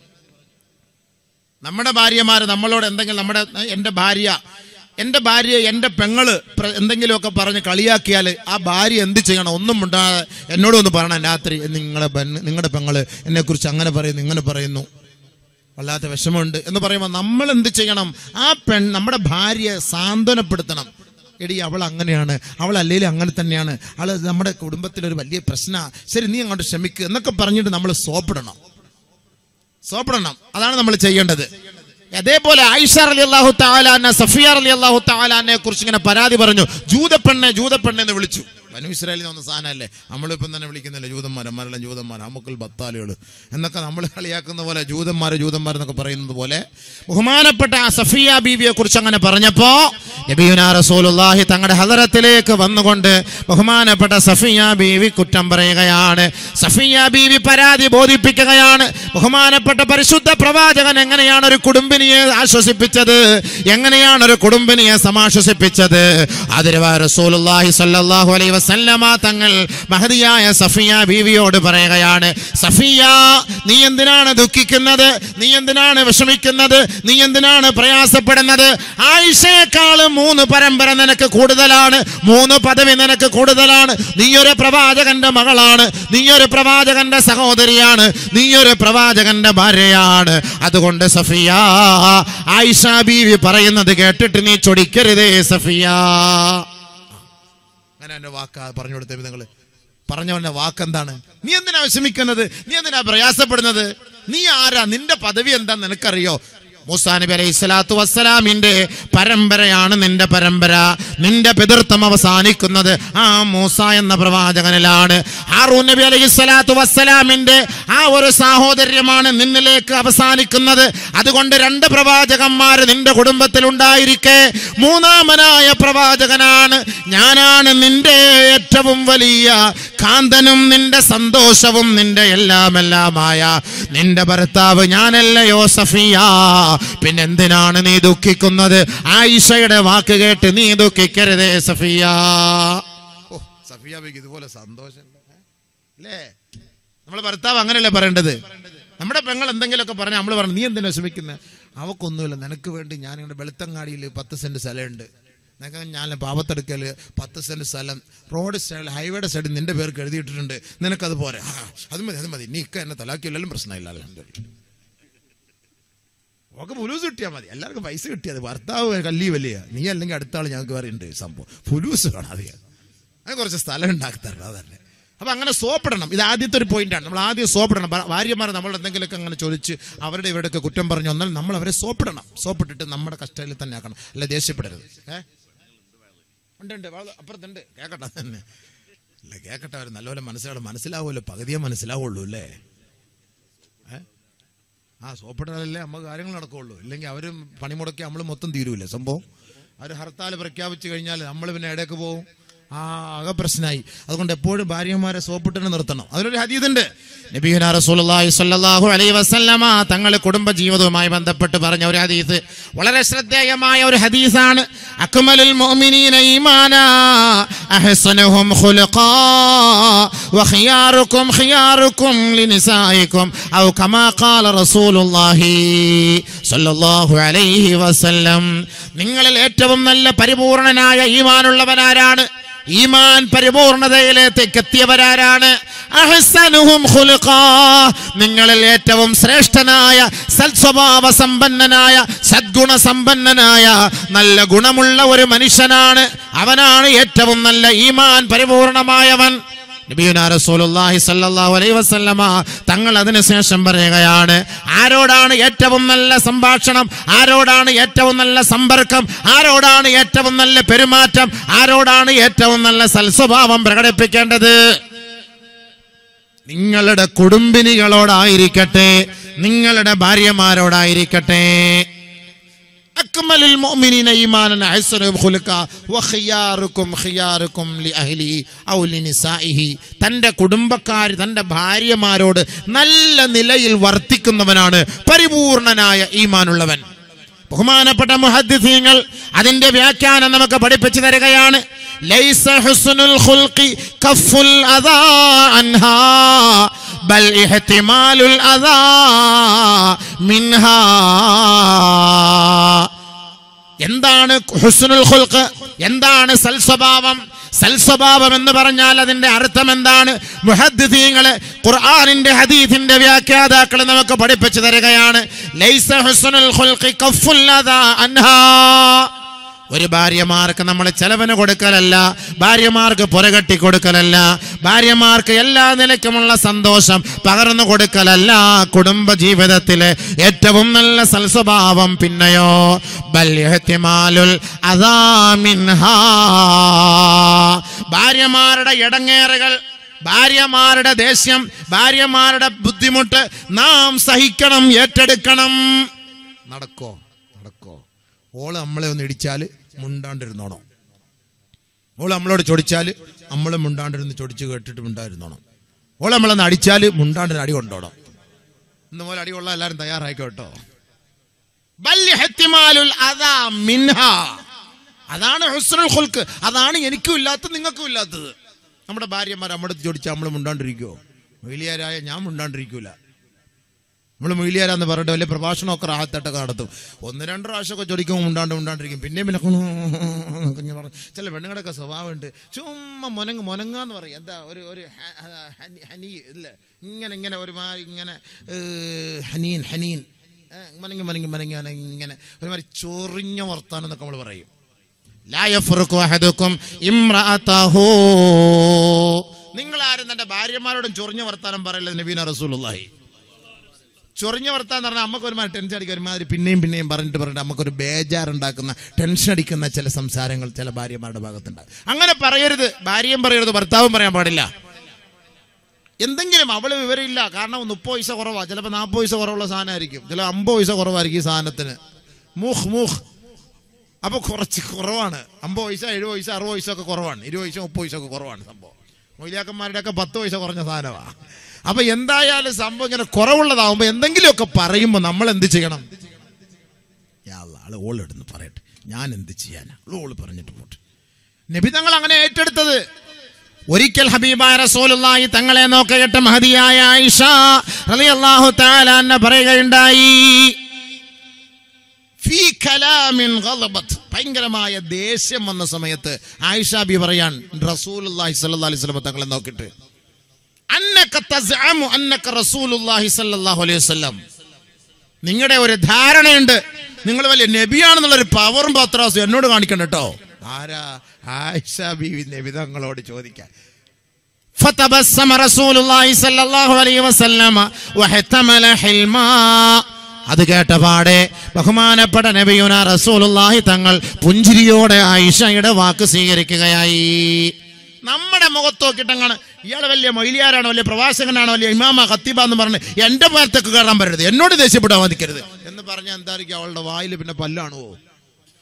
നമ്മുടെ ഭാര്യമാര് നമ്മളോട് എന്തെങ്കിലും നമ്മുടെ എന്റെ ഭാര്യ എന്റെ ഭാര്യ എന്റെ പെങ്ങള് പ്ര- എന്തെങ്കിലുമൊക്കെ പറഞ്ഞ് കളിയാക്കിയാൽ ആ ഭാര്യ എന്ത് ചെയ്യണം ഒന്നും ഉണ്ടാതെ എന്നോട് ഒന്ന് പറയണം രാത്രി നിങ്ങളെ പെണ്ണ്- നിങ്ങളുടെ പെങ്ങള് എന്നെ കുറിച്ച് അങ്ങനെ പറയുന്നു ഇങ്ങനെ പറയുന്നു വല്ലാത്ത വിഷമമുണ്ട് എന്ന് പറയുമ്പോൾ നമ്മൾ എന്ത് ചെയ്യണം ആ പെൺ നമ്മുടെ ഭാര്യയെ സാന്ത്വനപ്പെടുത്തണം എടി അവൾ അങ്ങനെയാണ് അവൾ അല്ലെങ്കിൽ അങ്ങനെ തന്നെയാണ് അവൾ നമ്മുടെ കുടുംബത്തിലൊരു വലിയ പ്രശ്ന ശരി നീ അങ്ങോട്ട് ക്ഷമിക്കുക എന്നൊക്കെ പറഞ്ഞിട്ട് നമ്മൾ സോപ്പിടണം സോപ്പിടണം അതാണ് നമ്മൾ ചെയ്യേണ്ടത് അതേപോലെ ആയിഷ അലി അള്ളാഹു താലാന സഫിയ അലി അള്ളാഹു താലാനെ കുറിച്ച് ഇങ്ങനെ പരാതി പറഞ്ഞു ജൂതപ്പെണ്ണെ ജൂതപ്പെണ്ണെ എന്ന് വിളിച്ചു ബനു ഇസ്രായേലിൽ വന്ന സാധനമല്ലേ നമ്മളിപ്പം തന്നെ വിളിക്കുന്നില്ല ജൂതന്മാർ അമ്മരെല്ലാം ജൂതന്മാർ അമുക്കൽ ബത്താലുകൾ എന്നൊക്കെ നമ്മൾ കളിയാക്കുന്ന പോലെ ജൂതന്മാർ ജൂതന്മാർ എന്നൊക്കെ പറയുന്നത് പോലെ ബഹുമാനപ്പെട്ട ആ സഫിയ ബീവിയെ കുറിച്ച് അങ്ങനെ പറഞ്ഞപ്പോ നബിയുനാ റസൂലുള്ളാഹി തങ്ങളുടെ ഹദറത്തിലേക്ക് വന്നുകൊണ്ട് ബഹുമാനപ്പെട്ട സഫിയ ബീവി കുറ്റം പറയുകയാണ് സഫിയ ബീവി പരാതി ബോധിപ്പിക്കുകയാണ് ബഹുമാനപ്പെട്ട പരിശുദ്ധ പ്രവാചകൻ എങ്ങനെയാണ് ഒരു കുടുംബിനിയെ ആശ്വസിപ്പിച്ചത് എങ്ങനെയാണ് ഒരു കുടുംബിനിയെ സമാശ്വസിപ്പിച്ചത് അതിരവാ റസൂലുള്ളാഹി സ്വല്ലല്ലാഹു അലൈഹി വസല്ലമ തങ്ങൾ മഹദിയായ സഫിയ ബീവിയോട് പറയുകയാണ് സഫിയ നീ എന്തിനാണ് ദുഃഖിക്കുന്നത് നീ എന്തിനാണ് വിഷമിക്കുന്നത് നീ എന്തിനാണ് പ്രയാസപ്പെടുന്നത് ആയിഷയെക്കാളും മൂന്ന് പരമ്പര നിനക്ക് കൂടുതലാണ് മൂന്ന് പദവി നിനക്ക് കൂടുതലാണ് നീയൊരു പ്രവാചകന്റെ മകളാണ് നീയൊരു പ്രവാചകന്റെ സഹോദരിയാണ് നീയൊരു പ്രവാചകന്റെ ഭാര്യയാണ് അതുകൊണ്ട് സഫിയ ആയിഷ ബീവി പറയുന്നത് കേട്ടിട്ട് നീ ചൊടിക്കരുതേ സഫിയ അങ്ങനെ എന്റെ വാക്ക് പറഞ്ഞു കൊടുത്തേ നിങ്ങൾ പറഞ്ഞവന്റെ വാക്കെന്താണ് നീ എന്തിനാ വിഷമിക്കുന്നത് നീ എന്തിനാ പ്രയാസപ്പെടുന്നത് നീ ആരാ നിന്റെ പദവി എന്താ നിനക്കറിയോ മൂസാ നബി അലൈഹി സ്വലാത്തു വസ്സലാമിന്റെ പരമ്പരയാണ് നിന്റെ പരമ്പര നിന്റെ പിതൃത്വം അവസാനിക്കുന്നത് ആ മൂസ എന്ന പ്രവാചകനിലാണ് ഹാറൂൻ നബി അലൈഹി സ്വലാത്തു വസ്സലാമിന്റെ ആ ഒരു സാഹോദര്യമാണ് നിന്നിലേക്ക് അവസാനിക്കുന്നത് അതുകൊണ്ട് രണ്ട് പ്രവാചകന്മാർ നിന്റെ കുടുംബത്തിൽ ഉണ്ടായിരിക്കെ മൂന്നാമനായ പ്രവാചകനാണ് ഞാനാണ് നിന്റെ ഏറ്റവും വലിയ കാന്തനും നിന്റെ സന്തോഷവും നിന്റെ എല്ലാം എല്ലാമായ നിന്റെ ഭർത്താവ് ഞാനല്ലയോ സഫിയ പിന്നെന്തിനാണ് നീ ദുഃഖിക്കുന്നത് ആയിഷയുടെ വാക്ക് കേട്ട് നീ ദുഃഖിക്കരുതേ സഫിയ ഓ സഫിയ ബിക്ക് ഇതുപോലെ സന്തോഷം അല്ലേ നമ്മളെ ഭർത്താവ് അങ്ങനെയല്ലേ പറയേണ്ടത് നമ്മുടെ പെങ്ങൾ എന്തെങ്കിലുമൊക്കെ പറഞ്ഞാൽ നമ്മൾ പറഞ്ഞു നീ എന്തിനാ വിഷമിക്കുന്നത് അവക്കൊന്നുമില്ല നിനക്ക് വേണ്ടി ഞാൻ ഇവിടെ വെളുത്തങ്ങാടിയിൽ പത്ത് സെന്റ് സ്ഥലമുണ്ട് നിനക്ക് ഞാൻ പാവത്തെടുക്കൽ പത്ത് സെന്റ് സ്ഥലം റോഡ് സൈഡിൽ ഹൈവേയുടെ സൈഡിൽ നിന്റെ പേർക്ക് എഴുതിയിട്ടിട്ടുണ്ട് നിനക്കത് പോരെ ആ, അത് മതി അത് മതി നീ ഇക്ക എന്നെ തലാക്കിയില്ലെങ്കിലും പ്രശ്നമില്ല അൽഹംദുലില്ലാ. ഒക്കെ ഫുലൂസ് കിട്ടിയാൽ മതി എല്ലാവർക്കും പൈസ കിട്ടിയത് ഭർത്താവ് കല്ലി വലിയ നീ അല്ലെങ്കിൽ അടുത്ത ആൾ ഞങ്ങൾക്ക് വേറെ ഉണ്ട് സംഭവം ഫുലൂസ് കാണാതെ അങ്ങനെ കുറച്ച് സ്ഥലം ഉണ്ടാക്കി തരണം അതന്നെ അപ്പൊ അങ്ങനെ സോപ്പിടണം ഇത് ആദ്യത്തെ ഒരു പോയിന്റാണ് നമ്മൾ ആദ്യം സോപ്പിടണം ഭ- ഭാര്യമാർ നമ്മൾ എന്തെങ്കിലുമൊക്കെ അങ്ങനെ ചോദിച്ച് അവരുടെ ഇവരുടെയൊക്കെ കുറ്റം പറഞ്ഞു വന്നാൽ നമ്മൾ അവരെ സോപ്പിടണം സോപ്പിട്ടിട്ട് നമ്മുടെ കഷ്ടയിൽ തന്നെ ആക്കണം അല്ല ദേഷ്യപ്പെടരുത് ഏ ഉണ്ട് ഉണ്ട് വാ- അപ്പുറത്തുണ്ട് കേക്കട്ടെ തന്നെ അല്ല കേക്കട്ടെ അവർ നല്ലപോലെ മനസ്സിലാവും മനസ്സിലാവുമല്ലോ പകുതിയെ മനസ്സിലാവുള്ളൂ അല്ലേ ഏ ആ സോപ്പിട്ടാലല്ലേ നമുക്ക് കാര്യങ്ങൾ നടക്കുള്ളൂ ഇല്ലെങ്കിൽ അവർ പണിമുടക്കി നമ്മൾ മൊത്തം തീരൂല സംഭവം അവർ ഹർത്താൽ പ്രഖ്യാപിച്ചു കഴിഞ്ഞാൽ നമ്മൾ പിന്നെ ഇടയ്ക്ക് പോകും ആകെ പ്രശ്നമായി അതുകൊണ്ട് എപ്പോഴും ഭാര്യമാരെ സോപ്പിട്ടിന് നിർത്തണം അതിലൊരു ഹദീദുണ്ട് നബിയുന റസൂലുള്ളാഹി സ്വല്ലല്ലാഹു അലൈഹി വസല്ലമ തങ്ങൾ കുടുംബ ജീവിതവുമായി ബന്ധപ്പെട്ട് പറഞ്ഞ ഒരു ഹദീസ് വളരെ ശ്രദ്ധേയമായ ഒരു ഹദീസാണ് അക്മലുൽ മുഅ്മിനീന ഈമാനാ അഹ്സനുഹും ഖുലുഖാ വഖിയാറുക്കും ഖിയാറുക്കും ലിനിസായിക്കും ഔ കമാ ഖാല റസൂലുള്ളാഹി സ്വല്ലല്ലാഹു അലൈഹി വസല്ലം നിങ്ങളിൽ ഏറ്റവും നല്ല പരിപൂർണനായ ഈമാനുള്ളവനാരാണ് ഈമാൻ പരിപൂർണതയിലേക്ക് എത്തിയവരാരാണ് അഹ്സനുഹും ഖുലുഖാ. നിങ്ങളിൽ ഏറ്റവും ശ്രേഷ്ഠനായ സൽസ്വഭാവ സമ്പന്നനായ സദ്ഗുണ സമ്പന്നനായ നല്ല ഗുണമുള്ള ഒരു മനുഷ്യനാണ് അവനാണ് ഏറ്റവും നല്ല ഈമാൻ പരിപൂർണമായവൻ നബിയുനാ റസൂലുള്ളാഹി സ്വല്ലല്ലാഹു അലൈഹി വസല്ലമ തങ്ങൾ അതിനുശേഷം പറയുകയാണ് ആരോടാണ് ഏറ്റവും നല്ല സംഭാഷണം ആരോടാണ് ഏറ്റവും നല്ല സമ്പർക്കം ആരോടാണ് ഏറ്റവും നല്ല പെരുമാറ്റം ആരോടാണ് ഏറ്റവും നല്ല സൽസ്വഭാവം പ്രകടിപ്പിക്കേണ്ടത് നിങ്ങളുടെ കുടുംബിനികളോടായിരിക്കട്ടെ നിങ്ങളുടെ ഭാര്യമാരോടായിരിക്കട്ടെ അക്മലുൽ മുഅ്മിനീന ഈമാനൻ അഹ്സനുഹും ഖുലുഖാ വഖിയാറുക്കും ഖിയാറുക്കും ലിഅഹ്ലിഹി ഔ ലിനിസാഇഹി തന്റെ കുടുംബക്കാർ തന്റെ ഭാര്യമാരോട് നല്ല നിലയിൽ വർത്തിക്കുന്നവനാണ് പരിപൂർണനായ ഈമാനുള്ളവൻ ബഹുമാനപ്പെട്ട മുഹദ്ദിസീങ്ങൾ അതിന്റെ വ്യാഖ്യാനം നമുക്ക് പഠിപ്പിച്ചു തരികയാണ് ലൈസ ഹുസ്നുൽ ഖുൽഖി കഫുൽ അദാ അൻഹാ ബൽ ഇഹ്തിമാലുൽ അദാ മിൻഹാ എന്താണ് ഹുസ്നുൽ ഖുൽഖ് എന്താണ് സൽസ്വഭാവം സൽസ്വഭാവം എന്ന് പറഞ്ഞാൽ അതിന്റെ അർത്ഥം എന്താണ് മുഹദ്ദിസീങ്ങള് ഖുർആനിന്റെ ഹദീസിന്റെ വ്യാഖ്യാതാക്കൾ നമുക്ക് പഠിപ്പിച്ചു തരികയാണ് ലൈസ ഹുസ്നുൽ ഖുൽഖി കഫുൽ അദാ അൻഹാ ഒരു ഭാര്യമാർക്ക് നമ്മൾ ചെലവിന് കൊടുക്കലല്ല ഭാര്യമാർക്ക് പുറകെട്ടി കൊടുക്കലല്ല ഭാര്യമാർക്ക് എല്ലാ നിലയ്ക്കുമുള്ള സന്തോഷം പകർന്നു കൊടുക്കലല്ല കുടുംബ ജീവിതത്തിലെ ഏറ്റവും നല്ല സൽസ്വഭാവം പിന്നെയോ ബല്യഹ്തിമാലുൽ അദാമിൻഹാ ഭാര്യമാരുടെ ഇടങ്ങേറുകൾ ഭാര്യമാരുടെ ദേഷ്യം ഭാര്യമാരുടെ ബുദ്ധിമുട്ട് നാം സഹിക്കണം ഏറ്റെടുക്കണം നടക്കോ നടക്കോ ഓള് നമ്മളെ ഒന്ന് ഇടിച്ചാൽ മുണ്ടാണ്ടിരുന്നോണം ഓള് നമ്മളോട് ചൊടിച്ചാൽ നമ്മൾ മുണ്ടാണ്ടിരുന്ന് ചൊടിച്ച് കേട്ടിട്ട് മുണ്ടായിരുന്നോണം ഓള് നമ്മളൊന്ന് അടിച്ചാൽ മുണ്ടാണ്ടിന് അടി കൊണ്ടോണം ഇന്ന് പോലെ അടി കൊള്ളാൻ എല്ലാവരും തയ്യാറായിക്കോ കേട്ടോ ബല്യ ഹെത്തിമാലുൽ അതാ മിൻഹ അതാണ് ഹുസ്നുൽ ഖുൽക്ക് അതാണ് എനിക്കും ഇല്ലാത്തത് നിങ്ങൾക്കും ഇല്ലാത്തത് നമ്മുടെ ഭാര്യമാർ നമ്മുടെ ചൊടിച്ചാൽ നമ്മൾ മുണ്ടാണ്ടിരിക്കുമോ വലിയരായ ഞാൻ മുണ്ടാണ്ടിരിക്കൂല നമ്മൾ മൊയിലിയാരാന്ന് പറഞ്ഞിട്ട് വലിയ പ്രഭാഷണമൊക്കെ റാഹത്തൊക്കെ നടത്തും ഒന്ന് രണ്ട് പ്രാവശ്യമൊക്കെ ചൊടിക്കുമ്പോൾ മുണ്ടാണ്ട് മുണ്ടാണ്ടിരിക്കും പിന്നെയും പിന്നെ കുഞ്ഞു പറഞ്ഞു ചില പെണ്ണുങ്ങളുടെയൊക്കെ സ്വഭാവമുണ്ട് ചുമ്മാ മുനങ്ങ് മുനങ്ങാന്ന് പറയും എന്താ ഒരു ഒരു ഹ- ഹ- ഹനി- ഹനി ഇല്ല ഇങ്ങനെ ഇങ്ങനെ ഒരുമാതിരി ഇങ്ങനെ ഏഹ്, ഹനീൻ ഹനീൻ ഏഹ്, മനങ്ങി മനങ്ങി മനങ്ങി മനങ്ങി ഇങ്ങനെ ഒരുമാതിരി ചൊറിഞ്ഞ വർത്താനം എന്നൊക്കെ നമ്മൾ പറയും ലാ യഫ്റുഖു അഹദുക്കും ഇംറഅതഹു നിങ്ങൾ ആരും തന്റെ ഭാര്യമാരോടും ചൊറിഞ്ഞ വർത്താനം പറയില്ല നബീന റസൂലുള്ളാഹി ചൊറിഞ്ഞ വർത്താന്ന് പറഞ്ഞാൽ നമുക്ക് ഒരുമാതിരി ടെൻഷൻ അടിക്കുക ഒരുമാതിരി പിന്നെയും പിന്നെയും പറഞ്ഞിട്ട് പറഞ്ഞിട്ട് നമുക്കൊരു ബേജാറുണ്ടാക്കുന്ന ടെൻഷൻ അടിക്കുന്ന ചില സംസാരങ്ങൾ ചില ഭാര്യമാരുടെ ഭാഗത്തുണ്ടാകും അങ്ങനെ പറയരുത് ഭാര്യയും പറയരുത് ഭർത്താവും പറയാൻ പാടില്ല എന്തെങ്കിലും അവള് വിവരമില്ല കാരണം മുപ്പത് പൈസ കുറവാ ചിലപ്പോൾ നാൽപ്പത് പൈസ കുറവുള്ള സാധനമായിരിക്കും ചില അമ്പത് പൈസ കുറവായിരിക്കും ഈ സാധനത്തിന് മൂഹ് മൂഹ് അപ്പോൾ കുറച്ച് കുറവാണ് അമ്പത് പൈസ എഴുപത് പൈസ അറുപത് പൈസ ഒക്കെ കുറവാണ് ഇരുപത് പൈസ മുപ്പത് പൈസ ഒക്കെ കുറവാണ് സംഭവം മൊയ്ലിയാക്കന്മാരുടെ ഒക്കെ പത്ത് പൈസ കുറഞ്ഞ സാധനമാണ് അപ്പൊ എന്തായാലും സംഭവം ഇങ്ങനെ കുറവുള്ളതാവുമ്പോ എന്തെങ്കിലുമൊക്കെ പറയുമ്പോൾ നമ്മൾ എന്ത് ചെയ്യണം യാ അല്ലാ, ആള് ഓളെടുന്ന് പറയട്ടെ ഞാൻ എന്ത് ചെയ്യാനാ ആള് ഓള് പറഞ്ഞിട്ട് പോട്ടെ നബി തങ്ങൾ അങ്ങനെ ഏറ്റെടുത്തത് ഒരിക്കൽ ഹബീബായ റസൂലുള്ളാഹി തങ്ങളെ നോക്കയിട്ട് മഹതിയായ ആയിഷ റളിയല്ലാഹു തആല അന്ന പറയുകയുണ്ടായി ഫീ കലാമിൻ ഗളബത്ത് ഭയങ്കരമായ ദേഷ്യം വന്ന സമയത്ത് ആയിഷ ബി പറയാൻ റസൂലുള്ളാഹി സ്വല്ലല്ലാഹി അലൈഹി വസല്ലം തങ്ങളെ നോക്കിയിട്ട് അന്നക തസ്അമു അന്നക റസൂലുള്ളാഹി സ്വല്ലല്ലാഹു അലൈഹി വസല്ലം നിങ്ങളുടെ ഒരു ധാരണയുണ്ട് നിങ്ങൾ വലിയ നബിയാണെന്നുള്ള ഒരു പവറും പത്രാസും എന്നോട് കാണിക്കണം കേട്ടോ ആരാ ആയിഷ ബീവി നബി തങ്ങളോട് ചോദിക്കാൻ فتبسم رسول الله صلى الله عليه وسلم واحتمل حلما അത് കേട്ട പാടെ ബഹുമാനപ്പെട്ട നബിയുന റസൂലുള്ളാഹി തങ്ങൾ പുഞ്ചിരിയോടെ ആയിഷയുടെ വാക്ക് സ്വീകരിക്കുകയായി നമ്മുടെ മുഖത്ത് നോക്കിയിട്ടങ്ങാണ് ഇയാൾ വലിയ മൊയിലിയാരാണോ വലിയ പ്രവാസകനാണോ വലിയ ഇമാമ ഖത്തീബ എന്ന് പറഞ്ഞ് എന്റെ പേരത്തേക്ക് കയറാൻ പറ്റരുത് എന്നോട് ദേഷ്യപ്പെടാൻ മതിക്കരുത് എന്ന് പറഞ്ഞാൽ എന്തായിരിക്കും അവളുടെ വായിൽ പിന്നെ പല്ലാണോ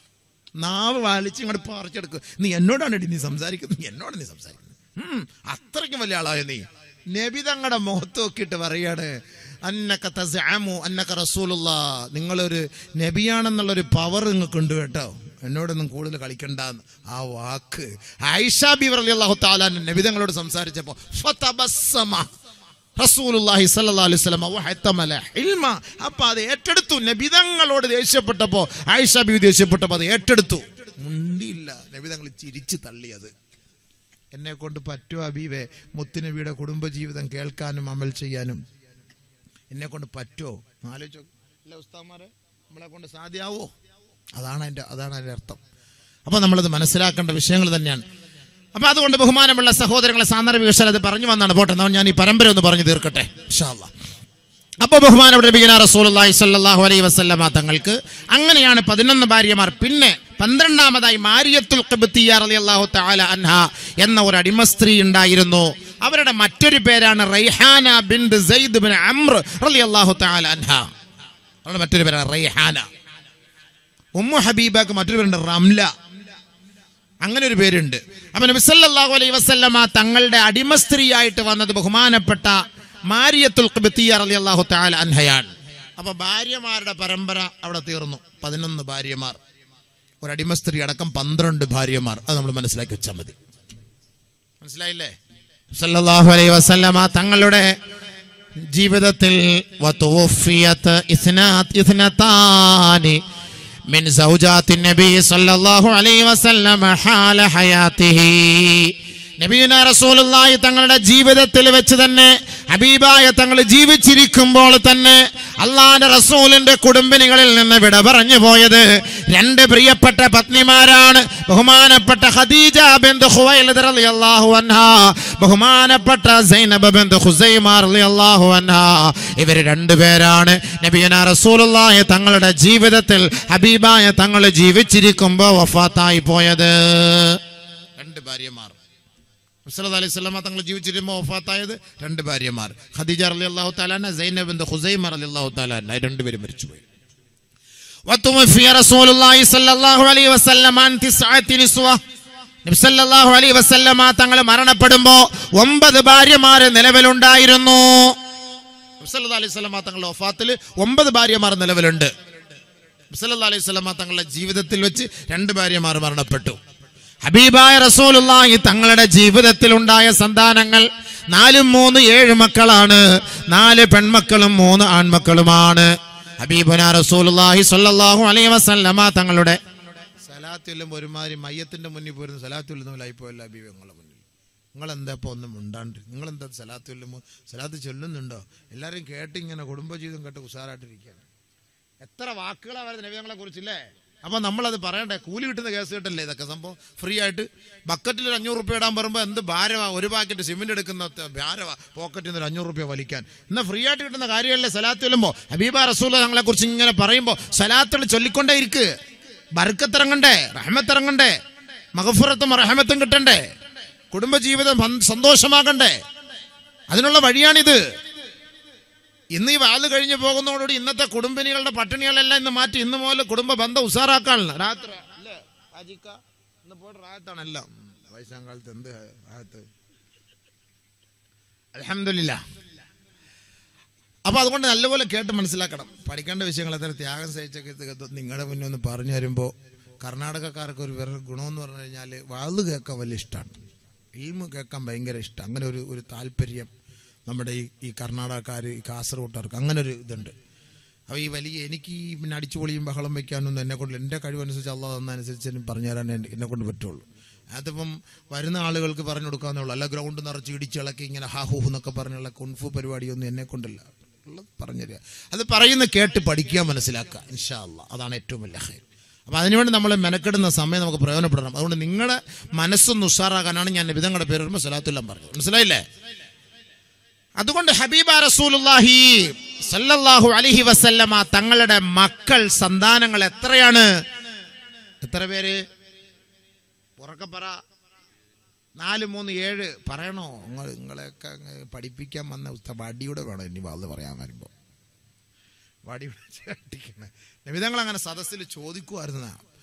നാവ് വലിച്ച് ഇങ്ങോട്ട് പറിച്ചെടുക്കും നീ എന്നോടാണ് ഇടി നീ സംസാരിക്കുന്നത് നീ എന്നോട് നീ സംസാരിക്കുന്നത് ഉം, അത്രയ്ക്കും വലിയ ആളായ നീ നബി തങ്ങളുടെ മുഖത്ത് നോക്കിയിട്ട് പറയാണ് അന്നക്ക തസാമു അന്നക്ക റസൂലുള്ള നിങ്ങളൊരു നബിയാണെന്നുള്ളൊരു പവർ നിങ്ങൾക്ക് ഉണ്ട് കേട്ടോ എന്നോടൊന്നും കൂടുതൽ കളിക്കണ്ടെന്ന് ആ വാക്ക് ആയിഷ ബി അള്ളാഹു താലാൻ നബി തങ്ങളോട് സംസാരിച്ചപ്പോ ഫതബസ്സമ റസൂലുള്ളാഹി സ്വല്ലല്ലാഹു അലൈഹി വസല്ലം വഹത്തമല ഇൽമ അപ്പൊ അത് ഏറ്റെടുത്തു നബിതങ്ങളോട് ദേഷ്യപ്പെട്ടപ്പോ ആയിഷ ബി ദേഷ്യപ്പെട്ടപ്പോ അത് ഏറ്റെടുത്തു മുണ്ടില്ല നബിതങ്ങൾ ചിരിച്ചു തള്ളിയത് എന്നെ കൊണ്ട് പറ്റുമോ അബീവേ മുത്തുനബിയുടെ കുടുംബജീവിതം കേൾക്കാനും അമൽ ചെയ്യാനും എന്നെ കൊണ്ട് പറ്റുമോ ആലോചിച്ചോ അല്ല ഉസ്താമാരെ നമ്മളെ കൊണ്ട് സാധ്യമാവോ അതാണ് എൻ്റെ അതാണ് അതിൻ്റെ അർത്ഥം അപ്പൊ നമ്മളത് മനസ്സിലാക്കേണ്ട വിഷയങ്ങൾ തന്നെയാണ് അപ്പൊ അതുകൊണ്ട് ബഹുമാനമുള്ള സഹോദരങ്ങളെ സാന്ദർഭിക വിഷയം അത് പറഞ്ഞു വന്നാണ് പോട്ടെ എന്നാൽ ഞാൻ ഈ പരമ്പര ഒന്ന് പറഞ്ഞു തീർക്കട്ടെ ഇൻഷാ അല്ലാ. അപ്പൊ ബഹുമാനപ്പെട്ട നബിഗന റസൂലുള്ളാഹി സ്വല്ലല്ലാഹു അലൈഹി വസല്ലമ തങ്ങൾക്ക് അങ്ങനെയാണ് പതിനൊന്ന് ഭാര്യമാർ പിന്നെ പന്ത്രണ്ടാമതായി മാരിയത്തുൽ ഖിബ്തിയ റളിയല്ലാഹു തആല അൻഹ എന്ന ഒരു അടിമ സ്ത്രീ ഉണ്ടായിരുന്നു അവരുടെ മറ്റൊരു പേരാണ് Raihana bint Zaid bin Amr റളിയല്ലാഹു തആല അൻഹ അവരുടെ മറ്റൊരു പേരാണ് റൈഹാന ഉമ്മു ഹബീബക്ക് മറ്റൊരു പേരുണ്ട് റംല അങ്ങനെ ഒരു പേരുണ്ട് അപ്പൊ നബി സല്ലല്ലാഹു അലൈഹി വസല്ലമ തങ്ങളുടെ അടിമ സ്ത്രീയായിട്ട് വന്നത് ബഹുമാനപ്പെട്ട മാരിയത്തുൽ ഖിബ്തിയ റളിയല്ലാഹു തആല അൻഹയാണ് അപ്പൊ ഭാര്യമാരുടെ പരമ്പര അവിടെ തീർന്നു പതിനൊന്ന് ഭാര്യമാർ ഒരു അടിമ സ്ത്രീ അടക്കം പന്ത്രണ്ട് ഭാര്യമാർ അത് നമ്മൾ മനസ്സിലാക്കി വെച്ചാൽ മതി മനസ്സിലായില്ലേ സല്ലല്ലാഹു അലൈഹി വസല്ലമ തങ്ങളുടെ ജീവിതത്തിൽ വതുവഫിയത് ഇസ്നാത് ഇസ്നതാനി من زوجات النبي صلى الله عليه وسلم حال حياته നബീന റസൂലുള്ളാഹി തങ്ങളുടെ ജീവിതത്തിൽ വെച്ച് തന്നെ ഹബീബായ തങ്ങൾ ജീവിച്ചിരിക്കുമ്പോൾ തന്നെ അള്ളാന്റെ റസൂലിന്റെ കുടുംബിനികളിൽ നിന്ന് വിട പറഞ്ഞു പോയത് രണ്ട് പ്രിയപ്പെട്ട പത്നിമാരാണ് ബഹുമാനപ്പെട്ട ഖദീജ ബിന്ദു ഖുവൈലിദ് റളിയല്ലാഹു അൻഹാ ബഹുമാനപ്പെട്ട സൈനബ ബിന്ദു ഖുസൈമ റളിയല്ലാഹു അൻഹാ ഇവർ രണ്ടുപേരാണ് നബിയന റസൂലുള്ളാഹി തങ്ങളുടെ ജീവിതത്തിൽ ഹബീബായ തങ്ങൾ ജീവിച്ചിരിക്കുമ്പോൾ വഫാത്തായി പോയത് രണ്ട് ഭാര്യമാർ മുസ്ലദ് അലൈഹി സ്വലാമ തങ്ങൾ ജീവിച്ചിരുമ്പോൾ വഫാത്തായത് രണ്ട് ഭാര്യമാർ ഖദീജ അലി അള്ളാഹു താലാന സൈനബ് എന്ത് ഹുസൈമർ അലി അള്ളാഹു താലാന രണ്ടുപേരും മരിച്ചുപോയി وتوفي رسول الله صلى الله عليه وسلم عن تسعة نسوة നബി സല്ലല്ലാഹു അലൈഹി വസല്ലമ തങ്ങൾ മരണപ്പെടുമ്പോ ഒമ്പത് ഭാര്യമാര് നിലവിലുണ്ടായിരുന്നു നബി സല്ലല്ലാഹു അലൈഹി വസല്ലമ തങ്ങളുടെ വഫാത്തിൽ ഒമ്പത് ഭാര്യമാർ നിലവിലുണ്ട് നബി സല്ലല്ലാഹു അലൈഹി വസല്ലമ തങ്ങളുടെ ജീവിതത്തിൽ വെച്ച് രണ്ട് ഭാര്യമാർ മരണപ്പെട്ടു ഹബീബായ റസൂലുള്ളാഹി തങ്ങളുടെ ജീവിതത്തിൽ ഉണ്ടായ സന്താനങ്ങൾ നാലും മൂന്ന് ഏഴ് മക്കളാണ് നാല് പെൺമക്കളും മൂന്ന് ആൺമക്കളുമാണ് ഹബീബുന റസൂലുള്ളാഹി സ്വല്ലല്ലാഹു അലൈഹി വസല്ലമ തങ്ങളുടെ സലാത്തുല്ലും ഒരുമാതിരി മയ്യത്തിന്റെ മുന്നിൽ പോരുന്ന സലാത്തുല്ലുന്നവരായി പോയല്ലോ ഹബീബ് നിങ്ങളെ മുന്നിൽ നിങ്ങൾ എന്താ ഇപ്പോൾ ഒന്നും ഉണ്ടാണ്ട് നിങ്ങൾ എന്താ സലാത്തുല്ലുമോ സലാത്ത് ചൊല്ലുന്നുണ്ടോ എല്ലാവരും കേട്ടിങ്ങനെ കുടുംബജീവിതം കേട്ട് ഉഷാറായിട്ടിരിക്കുകയാണ് എത്ര വാക്കുകളാണ് വരുന്നത് നബിതങ്ങളെ കുറിച്ചില്ലേ അപ്പൊ നമ്മളത് പറയണ്ടേ കൂലി കിട്ടുന്ന കേസ് കിട്ടല്ലേ ഇതൊക്കെ സംഭവം ഫ്രീ ആയിട്ട് ബക്കറ്റിൽ ഒരു അഞ്ഞൂറ് റുപ്യ ഇടാൻ പറയുമ്പോൾ എന്ത് ഭാരവാ ഒരു പാക്കറ്റ് സിമെന്റ് എടുക്കുന്ന ത- ഭാരവാ പോക്കറ്റിൽ നിന്ന് ഒരു അഞ്ഞൂറ് റുപ്യ വലിക്കാൻ എന്നാൽ ഫ്രീ ആയിട്ട് കിട്ടുന്ന കാര്യമല്ലേ സലാത്ത് ചെല്ലുമ്പോൾ ഹബീബ റസൂൽ തങ്ങളെ കുറിച്ച് ഇങ്ങനെ പറയുമ്പോൾ സലാത്തുകൾ ചൊല്ലിക്കൊണ്ടേ ഇരിക്ക് ബർക്കത്തിറങ്ങണ്ടേ റഹ്മത്തിറങ്ങണ്ടേ മഹഫുറത്തും റഹമത്തും കിട്ടണ്ടേ കുടുംബജീവിതം ഭം- സന്തോഷമാകണ്ടേ അതിനുള്ള വഴിയാണിത് ഇന്ന് ഈ വാല് കഴിഞ്ഞ് പോകുന്നതോടുകൂടി ഇന്നത്തെ കുടുംബിനികളുടെ പട്ടിണികളെല്ലാം ഇന്ന് മാറ്റി ഇന്ന് മുതൽ കുടുംബ ബന്ധം ഉഷാറാക്കാനുള്ള രാത്രി അല്ലേ ഹാജിക്ക ഇന്ന് പോയിട്ട് റായത്താണ് എല്ലാം വയസ്സാം കാലത്ത് എന്ത് റായത്ത് അലഹമില്ല അപ്പൊ അതുകൊണ്ട് നല്ലപോലെ കേട്ട് മനസ്സിലാക്കണം പഠിക്കേണ്ട വിഷയങ്ങൾ എത്ര ത്യാഗം സഹിച്ചൊക്കെ ഇത് നിങ്ങളുടെ മുന്നേ ഒന്ന് പറഞ്ഞു തരുമ്പോൾ കർണാടകക്കാർക്ക് ഒരു വേറെ ഗുണമെന്ന് പറഞ്ഞു കഴിഞ്ഞാൽ വാത് കേൾക്കാൻ വലിയ ഇഷ്ടമാണ് ഇൽമ കേൾക്കാൻ ഭയങ്കര ഇഷ്ടം അങ്ങനെ ഒരു ഒരു താല്പര്യം നമ്മുടെ ഈ ഈ കർണാടകക്കാർ ഈ കാസർഗോട്ടുകാർക്ക് അങ്ങനെ ഒരു ഇതുണ്ട് അപ്പോൾ ഈ വലിയ എനിക്ക് ഈ പിന്നെ അടിച്ചുപൊളിയും ബഹളം വയ്ക്കാനൊന്നും എന്നെ കൊണ്ട് എൻ്റെ കഴിവനുസരിച്ച് അള്ളാഹ് തന്നനുസരിച്ച് എനിക്ക് പറഞ്ഞു തരാൻ എന്നെ കൊണ്ട് പറ്റുള്ളൂ അതിപ്പം വരുന്ന ആളുകൾക്ക് പറഞ്ഞു കൊടുക്കാന്നേ ഉള്ളൂ അല്ല ഗ്രൗണ്ട് നിറച്ച് ഇടിച്ചിളക്കി ഇങ്ങനെ ഹാ ഹൂ എന്നൊക്കെ പറഞ്ഞുള്ള കുൻഫു പരിപാടിയൊന്നും എന്നെ കൊണ്ടില്ല ഉള്ളത് പറഞ്ഞു തരിക അത് പറയുന്ന കേട്ട് പഠിക്കുക മനസ്സിലാക്കുക ഇൻഷാ അള്ളാഹ് അതാണ് ഏറ്റവും വലിയ ഹൈർ അപ്പം അതിനുവേണ്ടി നമ്മൾ മെനക്കെടുന്ന സമയം നമുക്ക് പ്രയോജനപ്പെടണം അതുകൊണ്ട് നിങ്ങളുടെ മനസ്സൊന്ന് ഉഷാറാകാനാണ് ഞാൻ വിധങ്ങളുടെ പേര് വരുമ്പോൾ സലാത്തുല്ലാം പറഞ്ഞത് മനസ്സിലായില്ലേ അതുകൊണ്ട് ഹബീബ റസൂലുള്ളാഹി സല്ലല്ലാഹു അലൈഹി വസല്ലമ തങ്ങളുടെ മക്കൾ സന്താനങ്ങൾ എത്രയാണ് എത്ര പേര് ഉറക്കെ പറ നാല് മൂന്ന് ഏഴ് പറയണോ നിങ്ങൾ നിങ്ങളെയൊക്കെ അങ്ങ് പഠിപ്പിക്കാൻ വന്ന ഉസ്ത വടിയുടെ വേണം ഇനി വാത് പറയാൻ വരുമ്പോൾ വടിയുടെ ചട്ടിക്കണേ നബിതങ്ങൾ അങ്ങനെ സദസ്സിൽ ചോദിക്കുമായിരുന്ന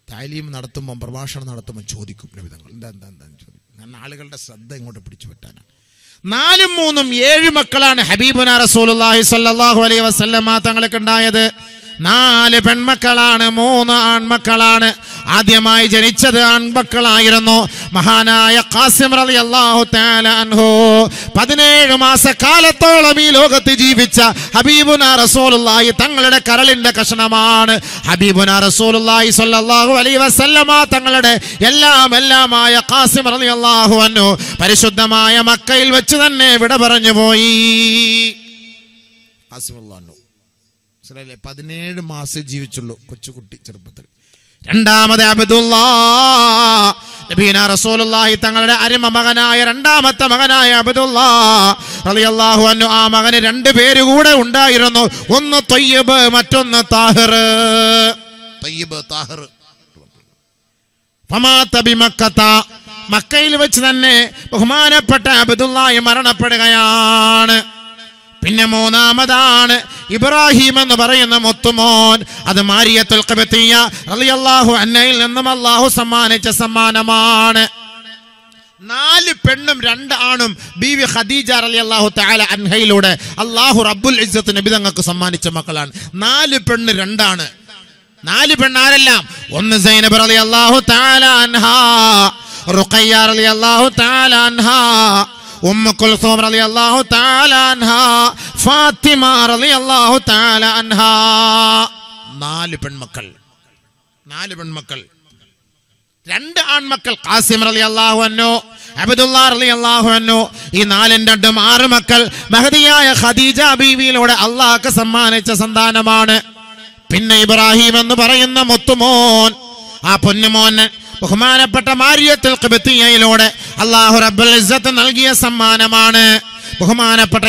താലീം നടത്തുമ്പോൾ പ്രഭാഷണം നടത്തുമ്പോൾ ചോദിക്കും നബിതങ്ങൾ എന്താ എന്താ എന്താ ചോദിക്കും ഞാൻ ആളുകളുടെ ശ്രദ്ധ ഇങ്ങോട്ട് പിടിച്ചു പറ്റാനാണ് നാലും മൂന്നും ഏഴ് മക്കളാണ് ഹബീബുന റസൂലുള്ളാഹി സ്വല്ലല്ലാഹു അലൈഹി വസല്ലമ തങ്ങൾക്ക് ഉണ്ടായത് നാല് പെൺമക്കളാണ് മൂന്ന് ആൺമക്കളാണ് ആദ്യമായി ജനിച്ചത് ആൺമക്കളായിരുന്നു മഹാനായ ഖാസിം റളിയല്ലാഹു തആല അൻഹു പതിനേഴ് മാസക്കാലത്തോളം ഈ ലോകത്ത് ജീവിച്ച ഹബീബുന റസൂലുള്ളാഹി തങ്ങളുടെ കരളിന്റെ കഷണമാണ് ഹബീബുന റസൂലുള്ളാഹി സ്വല്ലല്ലാഹു അലൈഹി വസല്ലമ തങ്ങളുടെ എല്ലാം എല്ലാമായ ഖാസിം റളിയല്ലാഹു അൻഹു പരിശുദ്ധമായ മക്കയിൽ വെച്ച് തന്നെ വിട പറഞ്ഞു പോയി ഖാസിം റളിയല്ലാഹു അൻഹു മനസ്സിലായില്ലേ പതിനേഴ് മാസം ജീവിച്ചുള്ളൂ കൊച്ചുകുട്ടി ചെറുപ്പത്തിൽ രണ്ടാമത് അബ്ദുല്ലാ നബീന റസൂലുള്ളാഹി തങ്ങളുടെ അരിമ മകനായ രണ്ടാമത്തെ മകനായ അബ്ദുല്ലാ റളിയല്ലാഹു അൻഹു ആ മകന് രണ്ട് പേര് കൂടെ ഉണ്ടായിരുന്നു ഒന്ന് തൊയ്യബ് മറ്റൊന്ന് താഹിർ തൊയ്യബ് താഹിർ ഫമാത്ത ബിമക്കത്ത മക്കയിൽ വെച്ച് തന്നെ ബഹുമാനപ്പെട്ട അബ്ദുല്ലാഹി മരണപ്പെടുകയാണ് പിന്നെ മൂന്നാമതാണ് ഇബ്രാഹിം എന്ന് പറയുന്ന മുത്തുമോൻ അത് മാരിയത്തുൽ ഖബത്തിയ റളിയല്ലാഹു അന്നയിൽ നിന്നും അല്ലാഹു സമ്മാനിച്ച സമ്മാനമാണ് നാല് പെണ്ണും രണ്ട് ആണും ബീവി ഖദീജ റളിയല്ലാഹു തആല അൻഹയിലൂടെ അല്ലാഹു റബ്ബുൽ ഇസ്സത്ത് നബി തങ്ങൾക്ക് സമ്മാനിച്ച മക്കളാണ് നാല് പെണ്ണ് രണ്ടാണ് നാല് പെണ്ണാരെല്ലാം ഒന്ന് സൈനബ് റളിയല്ലാഹു തആല അൻഹാ റുഖയ്യ റളിയല്ലാഹു തആല അൻഹാ ഉമ്മ കുൽസൂം റളിയല്ലാഹു തആല അൻഹാ ഫാത്തിമ റളിയല്ലാഹു തആല അൻഹാ നാല് പെൺമക്കൾ നാല് പെൺമക്കൾ രണ്ട് ആൺമക്കൾ ഖാസിം റളി അള്ളാഹു അന്നു അബ്ദുല്ലാ റളി അള്ളാഹു അന്നു ഈ നാലും രണ്ടും ആറ് മക്കൾ മഹദിയായ ഖദീജ ബീവിയിലൂടെ അള്ളാഹ്ക്ക് സമ്മാനിച്ച സന്താനമാണ് പിന്നെ ഇബ്രാഹിം എന്ന് പറയുന്ന മുത്തുമോൻ ആ പൊന്നുമോൻ ബഹുമാനപ്പെട്ട മാരിയത്തുൽ ഖിബ്തിയയിലൂടെ അള്ളാഹു റബ്ബുൽ ഇസ്സത്ത് നൽകിയ സമ്മാനമാണ് ബഹുമാനപ്പെട്ട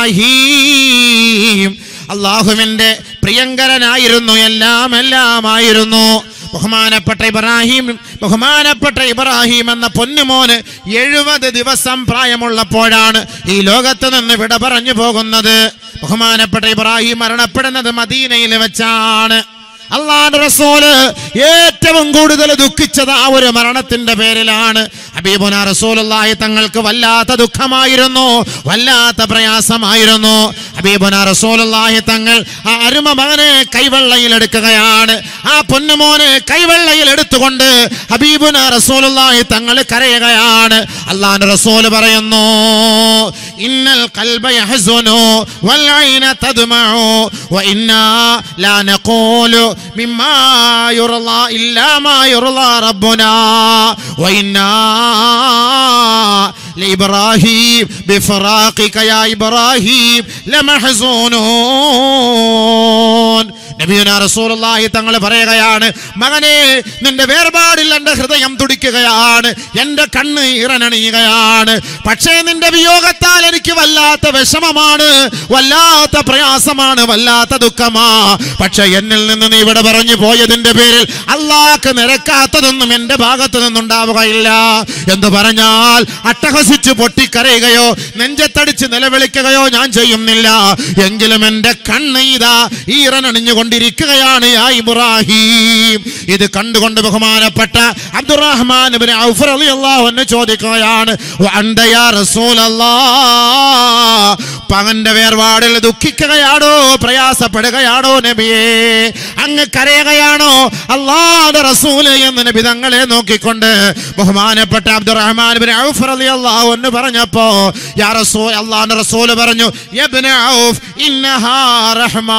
ഇബ്രാഹിം അള്ളാഹുവിന്റെ പ്രിയങ്കരനായിരുന്നു എല്ലാം എല്ലാമായിരുന്നു ബഹുമാനപ്പെട്ട ഇബ്രാഹിം ബഹുമാനപ്പെട്ട ഇബ്രാഹിം എന്ന പൊന്നുമോന് എഴുപത് ദിവസം പ്രായമുള്ളപ്പോഴാണ് ഈ ലോകത്ത് നിന്ന് വിട പറഞ്ഞു പോകുന്നത് ബഹുമാനപ്പെട്ട ഇബ്രാഹിം മരണപ്പെടുന്നത് മദീനയിൽ വെച്ചാണ് അള്ളാഹുന്റെ റസൂല് ഏറ്റവും കൂടുതൽ ദുഃഖിച്ചത് ആ ഒരു മരണത്തിന്റെ പേരിലാണ് ഹബീബുന റസൂലുള്ളാഹി തങ്ങൾക്ക് വല്ലാത്ത ദുഃഖമായിരുന്നു വല്ലാത്ത പ്രയാസമായിരുന്നു ഹബീബുന റസൂലുള്ളാഹി തങ്ങൾ ആ അരുമ മകനെ കൈവെള്ളയിൽ എടുക്കുകയാണ് ആ പൊന്നുമോനെ കൈവെള്ളയിൽ എടുത്തുകൊണ്ട് ഹബീബുന റസൂലുള്ളാഹി തങ്ങൾ കരയുകയാണ് അള്ളാഹുന്റെ റസൂല് പറയുന്നു ഇന്നൽ ഖൽബ യഹ്സുനു വൽ ഐന തദ്മഉ വഇന്നാ ലാ നഖൂലു മിമ്മാ യുർളാ ഇല്ലാ മാ യുർളാ റബ്ബുനാ വഇന്നാ لإبراهيم بفراقك يا إبراهيم لمحزونون നബിയുന റസൂലുള്ളാഹി തങ്ങൾ പറയുകയാണ് മകനെ നിന്റെ വേർപാടിൽ എൻ്റെ ഹൃദയം തുടിക്കുകയാണ് എൻ്റെ കണ്ണ് ഇറനണിയുകയാണ് പക്ഷേ നിന്റെ വിയോഗത്താൽ എനിക്ക് വല്ലാത്ത വിഷമമാണ് വല്ലാത്ത പ്രയാസമാണ് വല്ലാത്ത ദുഃഖമാ പക്ഷെ എന്നിൽ നിന്ന് നീ ഇവിടെ പറഞ്ഞു പോയതിന്റെ പേരിൽ അള്ളാഹ്ക്ക് നിരക്കാത്തതൊന്നും എൻ്റെ ഭാഗത്തു നിന്നുണ്ടാവുകയില്ല എന്ന് പറഞ്ഞാൽ അട്ടഹസിച്ച് പൊട്ടിക്കരയുകയോ നെഞ്ചത്തടിച്ച് നിലവിളിക്കുകയോ ഞാൻ ചെയ്യുന്നില്ല എങ്കിലും എൻ്റെ കണ്ണ് ഇതാ ഈറനണിഞ്ഞുകൊണ്ടിരിക്കുകയാണ് യാ ഇബ്രാഹിം ഇത് കണ്ടുകൊണ്ട് ബഹുമാനപ്പെട്ട അബ്ദുറഹ്മാൻ ഇബ്നു ഔഫ് റളിയല്ലാഹു അൻഹു ചോദിക്കുകയാണ് വഅന്ത യാ റസൂലല്ലാഹ് പകന്റെ വേർപാടിൽ ദുഃഖിക്കുകയാണോ പ്രയാസപ്പെടുകയാണോ നബിയേ അങ്ങ് കരയുകയാണോ അള്ളാഹുടെ റസൂല് എന്ന് നബി തങ്ങളെ നോക്കിക്കൊണ്ട് ബഹുമാനപ്പെട്ട അബ്ദുറഹ്മാൻ ഇബ്നു ഔഫ് റളിയല്ലാഹു അൻഹു പറഞ്ഞപ്പോ യാ റസൂൽ അള്ളാഹുന്റെ റസൂല് പറഞ്ഞു യബ്ന ഔഫ് ഇന്നഹാ റഹ്മാ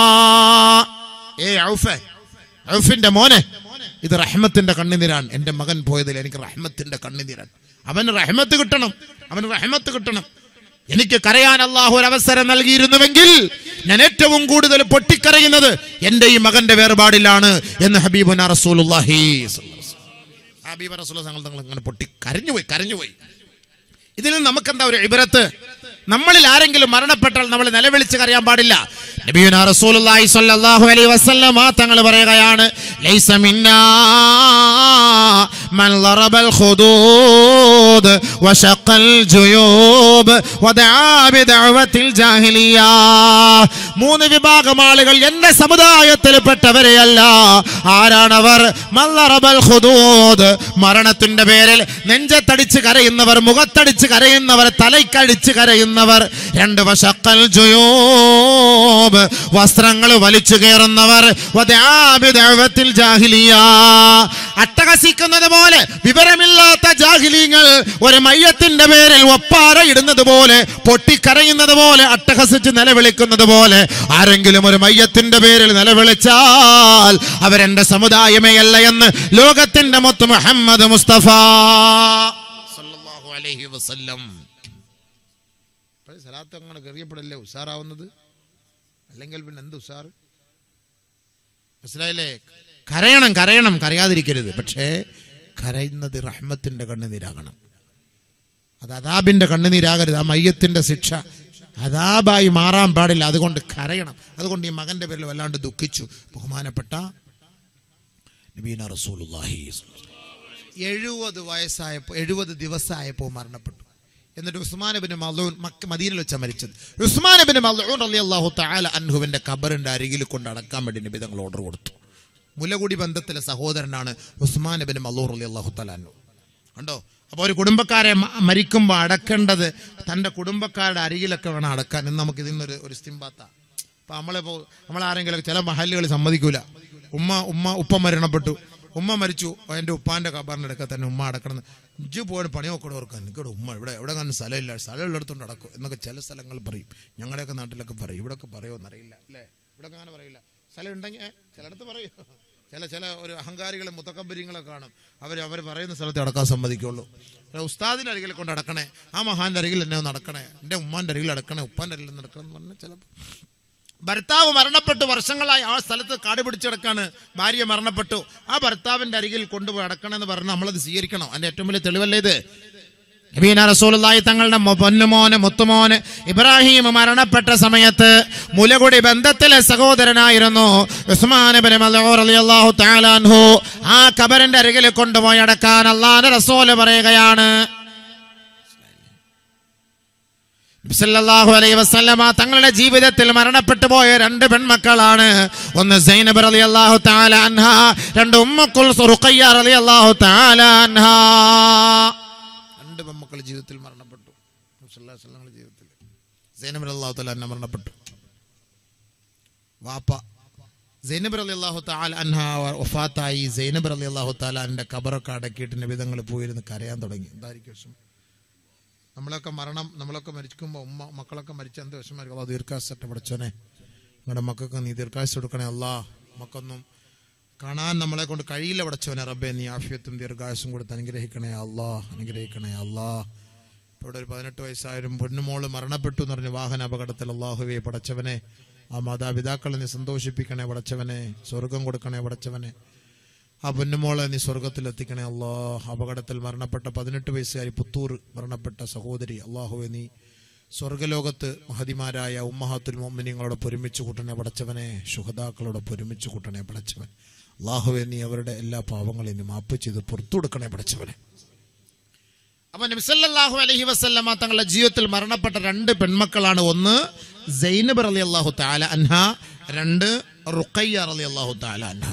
ഏ ഔഫേ ഔഫിന്റെ മോനെ ഇത് റഹ്മത്തിന്റെ കണ്ണുനീരാണ് എൻ്റെ മകൻ പോയതിൽ എനിക്ക് റഹ്മത്തിന്റെ കണ്ണുനീരാണ് അവന് റഹ്മത്ത് കിട്ടണം അവന് റഹ്മത്ത് കിട്ടണം എനിക്ക് കരയാൻ അള്ളാഹു ഒരു അവസരം നൽകിയിരുന്നുവെങ്കിൽ ഞാൻ ഏറ്റവും കൂടുതൽ പൊട്ടിക്കരയുന്നത് എൻ്റെ ഈ മകന്റെ വേർപാടിലാണ് എന്ന് ഹബീബുന റസൂലുള്ളാഹി ഹബീബ് റസൂൽ തങ്ങൾ തങ്ങൾ അങ്ങനെ പൊട്ടി കരഞ്ഞുപോയി കരഞ്ഞുപോയി ഇതിൽ നിന്ന് നമുക്കെന്താ ഒരു ഇബരത്ത് നമ്മളിൽ ആരെങ്കിലും മരണപ്പെട്ടാൽ നമ്മൾ നിലവിളിച്ച് കരയാൻ പാടില്ല നബിയുനാ റസൂലുള്ളാഹി സ്വല്ലല്ലാഹു അലൈഹി വസല്ലമ തങ്ങൾ പറയുകയാണ് ലൈസ മിന്നാ മൻ ലറബൽ ഖുദൂദ الخدود وشق الجيوب ودعا بدعوة الجاهلية മൂന്ന് വിഭാഗം ആളുകൾ എന്റെ സമുദായത്തിൽപ്പെട്ടവരെയല്ല ആരാണവർ മല്ലറബൽ ഖുദൂദ് മരണത്തിന്റെ പേരിൽ നെഞ്ചത്തടിച്ച് കരയുന്നവർ മുഖത്തടിച്ച് കരയുന്നവർ തലയ്ക്കടിച്ച് കരയുന്നവർ രണ്ട് വശക്കൽ ജുയൂബ് വസ്ത്രങ്ങൾ വലിച്ചു കയറുന്നവർ വദാബിദഅവത്തിൽ ജാഹിലിയ അട്ടഹസിക്കുന്നത് പോലെ വിവരമില്ലാത്ത ജാഹിലീങ്ങൾ ഒരു മയ്യത്തിന്റെ പേരിൽ ഒപ്പാര ഇടുന്നത് പോലെ പൊട്ടിക്കരയുന്നത് പോലെ അട്ടഹസിച്ച് നിലവിളിക്കുന്നത് പോലെ ആരെങ്കിലും ഒരു മയ്യത്തിന്റെ പേരിൽ നിലവിളിച്ചാൽ അവരെന്റെ സമുദായമേ അല്ല എന്ന് ലോകത്തിന്റെ മൊത്തം മുഹമ്മദ് മുസ്തഫ സല്ലല്ലാഹു അലൈഹി വസല്ലം സലാത്ത് അങ്ങനെ കറിയപ്പെടല്ലേ ഉഷാറാവുന്നത് അല്ലെങ്കിൽ പിന്നെ എന്ത് ഉഷാർ മനസ്സിലായില്ലേ കരയണം കരയണം കരയാതിരിക്കരുത് പക്ഷേ കരയുന്നത് റഹ്മത്തിന്റെ കണ്ണുനീരാകണം അത് അതാബിന്റെ കണ്ണുനീരാകരുത് ആ മയ്യത്തിന്റെ ശിക്ഷ അതാബായി മാറാൻ പാടില്ല അതുകൊണ്ട് കരയണം അതുകൊണ്ട് ഈ മകന്റെ പേരിൽ വല്ലാണ്ട് ദുഃഖിച്ചു ബഹുമാനപ്പെട്ട നബീന റസൂലുള്ളാഹി എഴുപത് വയസ്സായപ്പോൾ എഴുപത് ദിവസമായപ്പോൾ മരണപ്പെട്ടു എന്നിട്ട് ഉസ്മാൻ ബിൻ മലൂൻ മക്ക മദീനയിൽ വെച്ചാണ് മരിച്ചത് ഉസ്മാൻ ബിൻ മലൂൻ റളിയല്ലാഹു തആല അൻഹുവിന്റെ ഖബറിന്റെ അരികിൽ കൊണ്ട് അടക്കാൻ വേണ്ടി നബി തങ്ങൾ ഓർഡർ കൊടുത്തു മുലകുടി ബന്ധത്തിലെ സഹോദരനാണ് ഉസ്മാൻ ബിൻ മലൂർ റളിയല്ലാഹു തആല അൻഹു കണ്ടോ അപ്പോൾ ഒരു കുടുംബക്കാരെ മ- മരിക്കുമ്പോൾ അടക്കേണ്ടത് തൻ്റെ കുടുംബക്കാരുടെ അരികിലൊക്കെ വേണം അടക്കാൻ എന്ന് നമുക്ക് ഇതിൽ നിന്നൊരു ഒരു സ്റ്റിംബാത്ത അപ്പോൾ നമ്മളിപ്പോൾ നമ്മളാരെങ്കിലും ചില മഹല്ലുകൾ സമ്മതിക്കൂല ഉമ്മ ഉമ്മ ഉപ്പ മരണപ്പെട്ടു ഉമ്മ മരിച്ചു എൻ്റെ ഉപ്പാൻ്റെ കബറിൻ്റെ അടുക്ക തന്നെ ഉമ്മ അടക്കണം ഇജ്ജ് പോയിട്ട് പണി നോക്കണ ഓർക്കാൻ എനിക്കിവിടെ ഉമ്മ ഇവിടെ എവിടെ കാണുന്ന സ്ഥലമില്ല സ്ഥലമുള്ളിടത്തോണ്ട് അടക്കും എന്നൊക്കെ ചില സ്ഥലങ്ങൾ പറയും ഞങ്ങളുടെയൊക്കെ നാട്ടിലൊക്കെ പറയും ഇവിടെയൊക്കെ പറയുമോ അറിയില്ല അല്ലേ ഇവിടെ അങ്ങനെ പറയില്ല സ്ഥലം ഉണ്ടെങ്കിൽ ഏ, ചിലയിടത്ത് പറയും ചില ചില ഒരു അഹങ്കാരികളും മുത്തക്കമ്പര്യങ്ങളൊക്കെ കാണും അവർ അവർ പറയുന്ന സ്ഥലത്ത് അടക്കാൻ സമ്മതിക്കുള്ളൂ അല്ല, ഉസ്താദിന്റെ അരികിൽ കൊണ്ട് അടക്കണേ ആ മഹാന്റെ അരികിൽ എന്നെ ഒന്ന് അടക്കണേ എൻ്റെ ഉമ്മാന്റെ അരികിൽ അടക്കണേ ഉപ്പാന്റെ അരികിൽ നടക്കണം എന്ന് പറഞ്ഞാൽ ചിലപ്പോൾ ഭർത്താവ് മരണപ്പെട്ടു വർഷങ്ങളായി ആ സ്ഥലത്ത് കാട് പിടിച്ചടക്കാണ് ഭാര്യ മരണപ്പെട്ടു ആ ഭർത്താവിന്റെ അരികിൽ കൊണ്ടുപോയി അടക്കണമെന്ന് പറഞ്ഞ് നമ്മളത് സ്വീകരിക്കണം അതിന്റെ ഏറ്റവും വലിയ തെളിവല്ലേ ഇത് നബീന റസൂലുള്ളാഹി തങ്ങളുടെ മൊ- പൊന്നുമോന് മുത്തുമോന് ഇബ്രാഹിം മരണപ്പെട്ട സമയത്ത് മുലകുടി ബന്ധത്തിലെ സഹോദരനായിരുന്നു ഉസ്മാൻ ഇബ്നു മൽഊൻ റളിയല്ലാഹു തആല അൻഹു ആ ഖബറിന്റെ അരികിൽ കൊണ്ടുപോയി അടക്കാൻ അള്ളാഹുവിന്റെ റസൂല് പറയുകയാണ് സല്ലല്ലാഹു അലൈഹി വസല്ലമ തങ്ങളുടെ ജീവിതത്തിൽ മരണപ്പെട്ടു പോയ രണ്ട് പെൺമക്കളാണ് ഒന്ന് സൈനബ് റളിയല്ലാഹു തആല അൻഹ രണ്ട് ഉമ്മ കുൽസു റുഖയ്യ റളിയല്ലാഹു തആല അൻഹ രണ്ട് പെൺമക്കൾ ജീവിതത്തിൽ മരണപ്പെട്ടു സല്ലല്ലാഹു അലൈഹി വസല്ലമയുടെ ജീവിതത്തിൽ സൈനബ് റളിയല്ലാഹു തആല അൻഹ മരണപ്പെട്ടു വാപ്പ സൈനബ് റളിയല്ലാഹു തആല അൻഹ വഫാത്തായി സൈനബ് റളിയല്ലാഹു തആല അന്റെ ഖബറൊക്കെ അടക്കിയിട്ട് നബിതങ്ങൾ പോയിരുന്ന് കരയാൻ തുടങ്ങി എന്തായിരിക്കും വിഷമം നമ്മളൊക്കെ മരണം നമ്മളൊക്കെ മരിക്കുമ്പോൾ ഉമ്മ മക്കളൊക്കെ മരിച്ച എന്ത് വിഷമായിരിക്കും അല്ലാ ദീർഘാസട്ടെ പഠിച്ചോനെ നിങ്ങളുടെ മക്കൾക്ക് നീ ദീർഘായുസ് കൊടുക്കണേ അല്ലാ മക്കൊന്നും കാണാൻ നമ്മളെ കൊണ്ട് കഴിയില്ല പഠിച്ചവനെ റബ്ബെ നീ ആഫിയത്തും ദീർഘായുസും കൊടുത്ത് അനുഗ്രഹിക്കണേ അല്ലാ അനുഗ്രഹിക്കണേ അല്ലാ ഇപ്പോൾ ഇവിടെ ഒരു പതിനെട്ട് വയസ്സായാലും പൊന്നുമോള് മരണപ്പെട്ടു എന്ന് പറഞ്ഞ് വാഹന അപകടത്തിൽ അള്ളാഹുവെ പടച്ചവനെ ആ മാതാപിതാക്കളെ നീ സന്തോഷിപ്പിക്കണേ പടച്ചവനെ സ്വർഗം കൊടുക്കണേ പടച്ചവനെ ആ പൊന്നുമോളെ നീ സ്വർഗത്തിൽ എത്തിക്കണേ അല്ലാ അപകടത്തിൽ മരണപ്പെട്ട പതിനെട്ട് വയസ്സുകാരി പുത്തൂർ മരണപ്പെട്ട സഹോദരി അള്ളാഹുവെ നീ സ്വർഗലോകത്ത് മഹതിമാരായ ഉമ്മഹാത്തുൽ മോമിനിങ്ങളോട് പൊരുമിച്ച് കൂട്ടണേ പടച്ചവനെ ശുഹതാക്കളോട് പൊരുമിച്ച് കൂട്ടണേ പടച്ചവൻ അള്ളാഹുവെ നീ അവരുടെ എല്ലാ പാവങ്ങളെയും നീ മാപ്പ് ചെയ്ത് പുറത്തു കൊടുക്കണേ പടച്ചവനെ അപ്പൊ നബിസല്ലാഹു അലഹി വസ്ല്ലമ തങ്ങളുടെ ജീവിതത്തിൽ മരണപ്പെട്ട രണ്ട് പെൺമക്കളാണ് ഒന്ന് സൈനബ് അലി അള്ളാഹു താല അൻഹ രണ്ട് റുഖയ്യ അലി അള്ളാഹു താല അൻഹ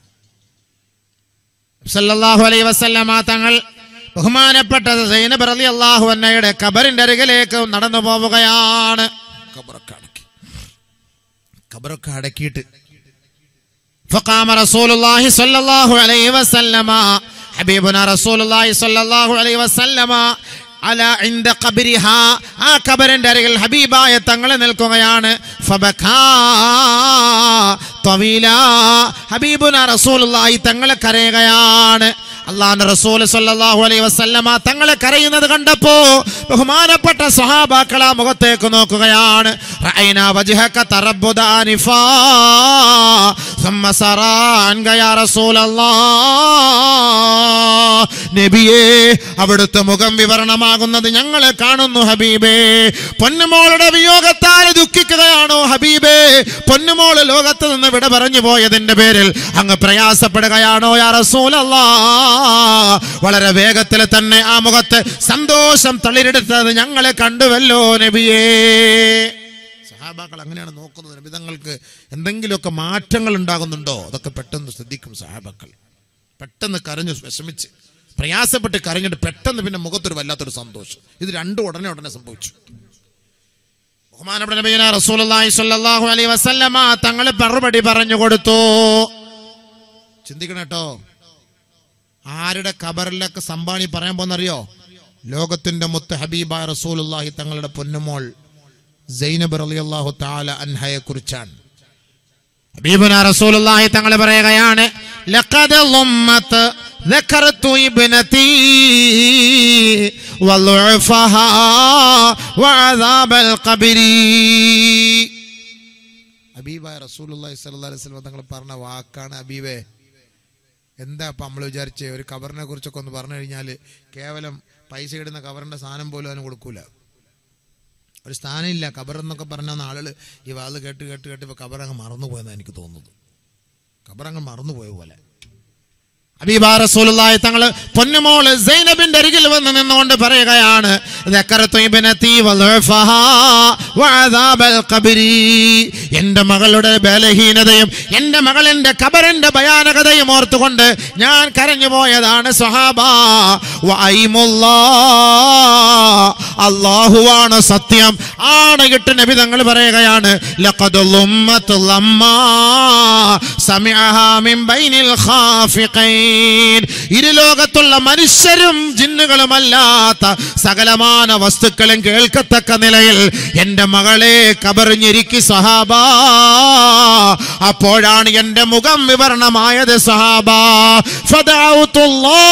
സല്ലല്ലാഹു അലൈഹി വസല്ലമ തങ്ങൾ ബഹുമാനപ്പെട്ട സൈനബ് റളി അള്ളാഹു അന്നയുടെ ഖബറിന്റെ അരികിലേക്ക് നടന്നു പോവുകയാണ് ഖബറൊക്കെ അടക്കി ഖബറൊക്കെ അടക്കിയിട്ട് فقام رسول الله صلى الله عليه وسلم حبيبنا رسول الله صلى الله عليه وسلم അല ഇന്ദ ഖബരിഹ ആ ഖബറിന്റെ അരികിൽ ഹബീബായ തങ്ങൾ നിൽക്കുകയാണ് ഫബക്കാ ത്വവീല ഹബീബുന റസൂലുള്ളാഹി തങ്ങളെ കരയുകയാണ് അള്ളാഹുന്റെ റസൂൽ സല്ലല്ലാഹു അലൈഹി വസല്ലമ തങ്ങളെ കരയുന്നത് കണ്ടപ്പോ ബഹുമാനപ്പെട്ട സ്വഹാബാക്കൾ ആ മുഖത്തേക്ക് നോക്കുകയാണ് റഅയ്ന വജ്ഹക തറബ്ബുദ ആനിഫാ ثم سرى عنك يا رسول الله നബിയേ അവിടുത്തെ മുഖം വിവരണമാകുന്നത് ഞങ്ങളെ കാണുന്നു ഹബീബേ പൊന്നുമോളുടെ വിയോഗത്താൽ ദുഃഖിക്കുകയാണോ ഹബീബേ പൊന്നുമോള് ലോകത്ത് നിന്ന് വിട പറഞ്ഞു പോയതിന്റെ പേരിൽ അങ്ങ് പ്രയാസപ്പെടുകയാണോ യാ റസൂലല്ലാ വളരെ വേഗത്തിൽ തന്നെ ആ മുഖത്ത് സന്തോഷം തളിരെടുത്തത് ഞങ്ങളെ കണ്ടുവല്ലോ നബിയേ സഹാബാക്കൾ അങ്ങനെയാണ് നോക്കുന്നത് നബിതങ്ങൾക്ക് എന്തെങ്കിലുമൊക്കെ മാറ്റങ്ങൾ ഉണ്ടാകുന്നുണ്ടോ അതൊക്കെ പെട്ടെന്ന് ശ്രദ്ധിക്കും സഹാബാക്കൾ പെട്ടെന്ന് കരഞ്ഞു വിഷമിച്ച് പ്രയാസപ്പെട്ട് കരഞ്ഞിട്ട് പെട്ടെന്ന് പിന്നെ മുഖത്തൊരു വല്ലാത്തൊരു സന്തോഷം ഇത് രണ്ടും ഉടനെ ഉടനെ സംഭവിച്ചു ബഹുമാനപ്പെട്ട നബിയന റസൂലുള്ളാഹി സ്വല്ലല്ലാഹു അലൈഹി വസല്ലമ തങ്ങൾ മറുപടി പറഞ്ഞു കൊടുത്തു ചിന്തിക്കണം കേട്ടോ ആരുടെ ഖബറിലൊക്കെ സംഭാണി പറയാൻ പോന്നറിയോ ലോകത്തിന്റെ മുത്ത് ഹബീബായ റസൂലുള്ളാഹി തങ്ങളുടെ പൊന്നുമോൾ സൈനബ് റളിയല്ലാഹു തആല അൻഹയെ കുറിച്ചാണ് ഹബീബുന റസൂലുള്ളാഹി തങ്ങൾ പറയുകയാണ് ലഖദ് ളമ്മത്ത് ذكرت ابنتي وضعفها وعذاب القبر ഹബീബായ റസൂലുള്ളാഹി സ്വല്ലല്ലാഹി അലൈഹി വസല്ലം തങ്ങൾ പറഞ്ഞ വാക്കാണ് ഹബീബേ എന്താ ഇപ്പം നമ്മൾ വിചാരിച്ചേ ഒരു കവറിനെ കുറിച്ചൊക്കെ ഒന്ന് പറഞ്ഞു കഴിഞ്ഞാൽ കേവലം പൈസ ഇടുന്ന കവറിന്റെ സാധനം പോലും അതിന് കൊടുക്കൂല ഒരു സ്ഥാനമില്ല കബർ എന്നൊക്കെ പറഞ്ഞ ആളുകൾ ഈ വാത് കേട്ട് കേട്ട് കേട്ട് ഇപ്പോൾ കബർ അങ്ങ് മറന്നുപോയെന്നാണ് എനിക്ക് തോന്നുന്നത് കബർ അങ്ങ് മറന്നുപോയ പോലെ ഹബീബ റസൂലുള്ളാഹി തങ്ങൾ പൊന്നുമോള് സൈനബിന്റെ അരികിൽ വന്ന് നിന്നുകൊണ്ട് പറയുകയാണ് ذكرت ابنتي وضعفها وعذاب القبر എന്റെ മകളുടെ ബലഹീനതയും എന്റെ മകളിന്റെ കബറിന്റെ ഭയാനകതയും ഓർത്തുകൊണ്ട് ഞാൻ കരഞ്ഞു പോയതാണ് സ്വഹാബ അള്ളാഹുവാണ് സത്യം ആണയിട്ട് നബി തങ്ങൾ പറയുകയാണ് ലഖദ് ളുമ്മത്ത് ലമ്മാ സമിഅഹാ മിൻ ബൈനിൽ ഖാഫിഖൈൻ ഇരുലോകത്തുള്ള മനുഷ്യരും ജിന്നുകളുമല്ലാത്ത സകലമാന വസ്തുക്കളും കേൾക്കത്തക്ക നിലയിൽ എന്റെ മകളെ കബറിഞ്ഞിരിക്കി സഹാബ അപ്പോഴാണ് എന്റെ മുഖം വിവരണമായത് സഹാബ ഫദഅഉതുല്ലാ.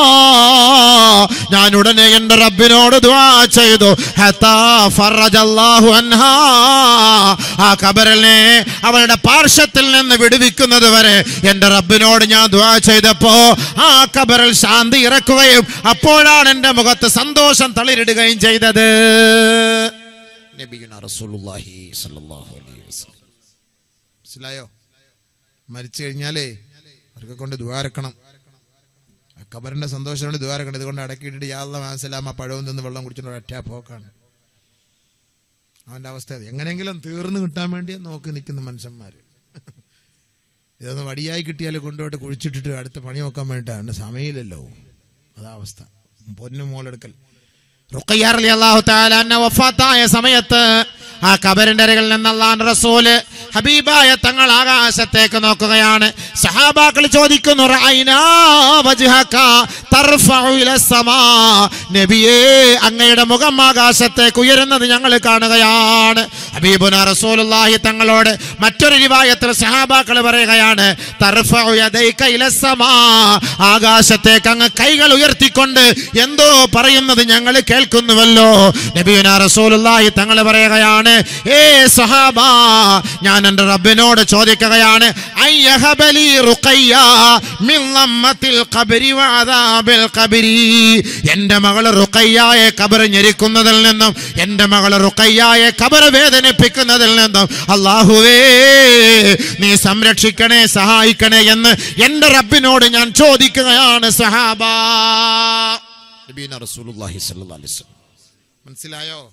ഞാൻ ഉടനെ എന്റെ റബ്ബിനോട് ദുആ ചെയ്തു ഹത്താ ഫറജല്ലാഹു അൻഹാ ആ കബറിനെ അവളുടെ പാർശ്വത്തിൽ നിന്ന് വിടുവിക്കുന്നത് വരെ എന്റെ റബ്ബിനോട് ഞാൻ ദുആ ചെയ്തപ്പോ ആ കബറിൽ ശാന്തി ഇറക്കുകയും അപ്പോഴാണ് എന്റെ മുഖത്ത് സന്തോഷം തളിരിടുകയും ചെയ്തത് നബിയുന റസൂലുള്ളാഹി സ്വല്ലല്ലാഹു അലൈഹി വസല്ലം മനസ്സിലായോ മരിച്ചു കഴിഞ്ഞാലേ അവർക്ക് കൊണ്ട് ദ്വാരക്കണം ആ കബറിന്റെ സന്തോഷം കൊണ്ട് ദ്വാരക്കണം ഇതുകൊണ്ട് അടക്കിയിട്ടിട്ട് യാള്ള മനസ്സിലാമ പഴവും നിന്ന് വെള്ളം കുടിച്ചിട്ട് ഒറ്റ പോക്കാണ് അവന്റെ അവസ്ഥ അത്. എങ്ങനെയെങ്കിലും തീർന്നു കിട്ടാൻ വേണ്ടി നോക്കി നിൽക്കുന്ന മനുഷ്യന്മാര് ഇതൊന്ന് വടിയായി കിട്ടിയാൽ കൊണ്ടുപോയിട്ട് കുഴിച്ചിട്ടിട്ട് അടുത്ത പണി നോക്കാൻ വേണ്ടിയിട്ടാണ് സമയമില്ലല്ലോ അതാ അവസ്ഥ പൊന്നു മോളെടുക്കൽ റുഖയ്യ റളിയല്ലാഹു തആല അന്ന വഫാത്തായ സമയത്ത് ആ കബറിന്റെ അരികിൽ നിന്ന് അള്ളാഹുവിന്റെ റസൂല് ഹബീബായ തങ്ങൾ ആകാശത്തേക്ക് നോക്കുകയാണ് സഹാബാക്കൾ ചോദിക്കുന്നു റഅയ്നാ വജ്ഹക തർഫഉ ഇല സമാ നബിയേ അങ്ങയുടെ മുഖം ആകാശത്തേക്ക് ഉയരുന്നത് ഞങ്ങൾ കാണുകയാണ് ഹബീബുന റസൂലുള്ളാഹി തങ്ങളോട് മറ്റൊരു റിവായത്തിൽ സഹാബാക്കൾ പറയുകയാണ് തർഫഉ യദൈക ഇല സമാ ആകാശത്തേക്ക് അങ്ങ് കൈകൾ ഉയർത്തിക്കൊണ്ട് എന്തോ പറയുന്നത് ഞങ്ങൾ കേൾക്കുന്നുവല്ലോ നബിയുന റസൂലുള്ളാഹി തങ്ങൾ പറയുകയാണ് ഏ സഹാബ ഞാൻ എൻ്റെ റബ്ബിനോട് ചോദിക്കുകയാണ് അയ്യഹബലി റുഖയ്യ മിൻ ലമ്മത്തിൽ ഖബരി വഅദാബിൽ ഖബരി എൻ്റെ മകൾ റുഖയ്യയെ ഖബർ ഞെരിക്കുന്നതിൽ നിന്നും എൻ്റെ മകൾ റുഖയ്യയെ ഖബർ വേദനിപ്പിക്കുന്നതിൽ നിന്നും അല്ലാഹുവേ നീ സംരക്ഷിക്കണേ സഹായിക്കണേ എന്ന് എൻ്റെ റബ്ബിനോട് ഞാൻ ചോദിക്കുകയാണ് സഹാബ നബീന റസൂലുള്ളാഹി സ്വല്ലല്ലാഹു അലൈഹി വസല്ലം മനസ്സിലായോ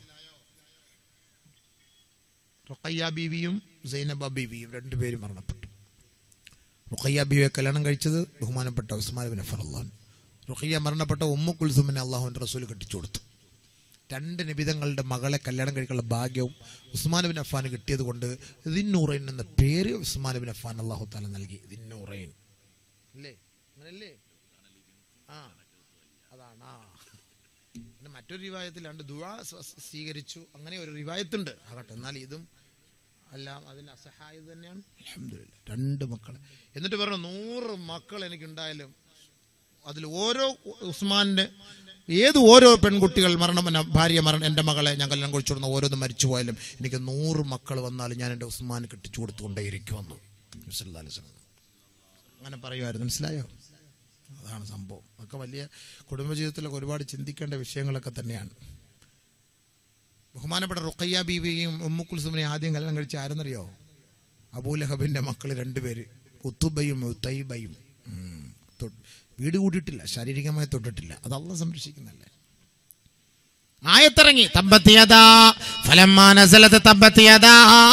റുഖയ്യ ബീവിയും സൈനബ ബീവിയും രണ്ടുപേരും മരണപ്പെട്ടു റുഖയ്യ ബീവിയെ കല്യാണം കഴിച്ചത് ബഹുമാനപ്പെട്ട ഉസ്മാൻ ബിൻ അഫർ അള്ളാഹു റുഖയ്യ മരണപ്പെട്ട ഉമ്മു കുൽസുമിനെ അള്ളാഹുവിൻ്റെ റസൂൽ കെട്ടിച്ചു കൊടുത്തു രണ്ട് നിബിതങ്ങളുടെ മകളെ കല്യാണം കഴിക്കാനുള്ള ഭാഗ്യവും ഉസ്മാൻ ബിൻ അഫാൻ കിട്ടിയത് കൊണ്ട് ദിന്നൂറൈൻ എന്ന പേര് ഉസ്മാൻ ബിൻ അഫാൻ അള്ളാഹു താല നൽകി ദിന്നൂറൈൻ അല്ലേ അങ്ങനല്ലേ ആ അതാണ് ആ പിന്നെ മറ്റൊരു റിവായത്തിൽ രണ്ട് ദുആ സ്വ- സ്വീകരിച്ചു അങ്ങനെ ഒരു റിവായത്തുണ്ട് ആകട്ടെ എന്നാൽ ഇതും എല്ലാം അതിന് അസഹായത് തന്നെയാണ് അൽഹംദുലില്ലാ രണ്ട് മക്കളെ എന്നിട്ട് പറഞ്ഞു നൂറ് മക്കൾ എനിക്കുണ്ടായാലും അതിൽ ഓരോ ഉസ്മാന്റെ ഏത് ഓരോ പെൺകുട്ടികൾ മരണം പിന്നെ ഭാര്യ മരണം എൻ്റെ മകളെ ഞാൻ കല്യാണം കഴിച്ചു കൊടുക്കുന്ന ഓരോന്നും മരിച്ചു പോയാലും എനിക്ക് നൂറ് മക്കൾ വന്നാലും ഞാൻ എൻ്റെ ഉസ്മാന് കെട്ടിച്ചു കൊടുത്തുകൊണ്ടേയിരിക്കുമെന്ന് നബി സല്ലല്ലാഹു അലൈഹി വസല്ലം. അങ്ങനെ പറയുമായിരുന്നു മനസ്സിലായോ അതാണ് സംഭവം അതൊക്കെ വലിയ കുടുംബജീവിതത്തിലൊക്കെ ഒരുപാട് ചിന്തിക്കേണ്ട വിഷയങ്ങളൊക്കെ തന്നെയാണ് ബഹുമാനപ്പെട്ട റുഖയ്യ ബീവിയും ഉമ്മു കുൽസുമിനെ ആദ്യം കല്യാണം കഴിച്ച ആരെന്നറിയോ അബൂലഹബിന്റെ മക്കൾ രണ്ടുപേര് ഉത്തുബയും ഉത്തൈബയും ഉം. തൊ- വീട് കൂട്ടിയിട്ടില്ല ശാരീരികമായി തൊട്ടിട്ടില്ല അത് അള്ള സംരക്ഷിക്കുന്നല്ലേ ആയത്തിറങ്ങി തബ്ബത്തിയതാ ഫലമ്മാ നസലത്ത് തബ്ബത്തിയതാ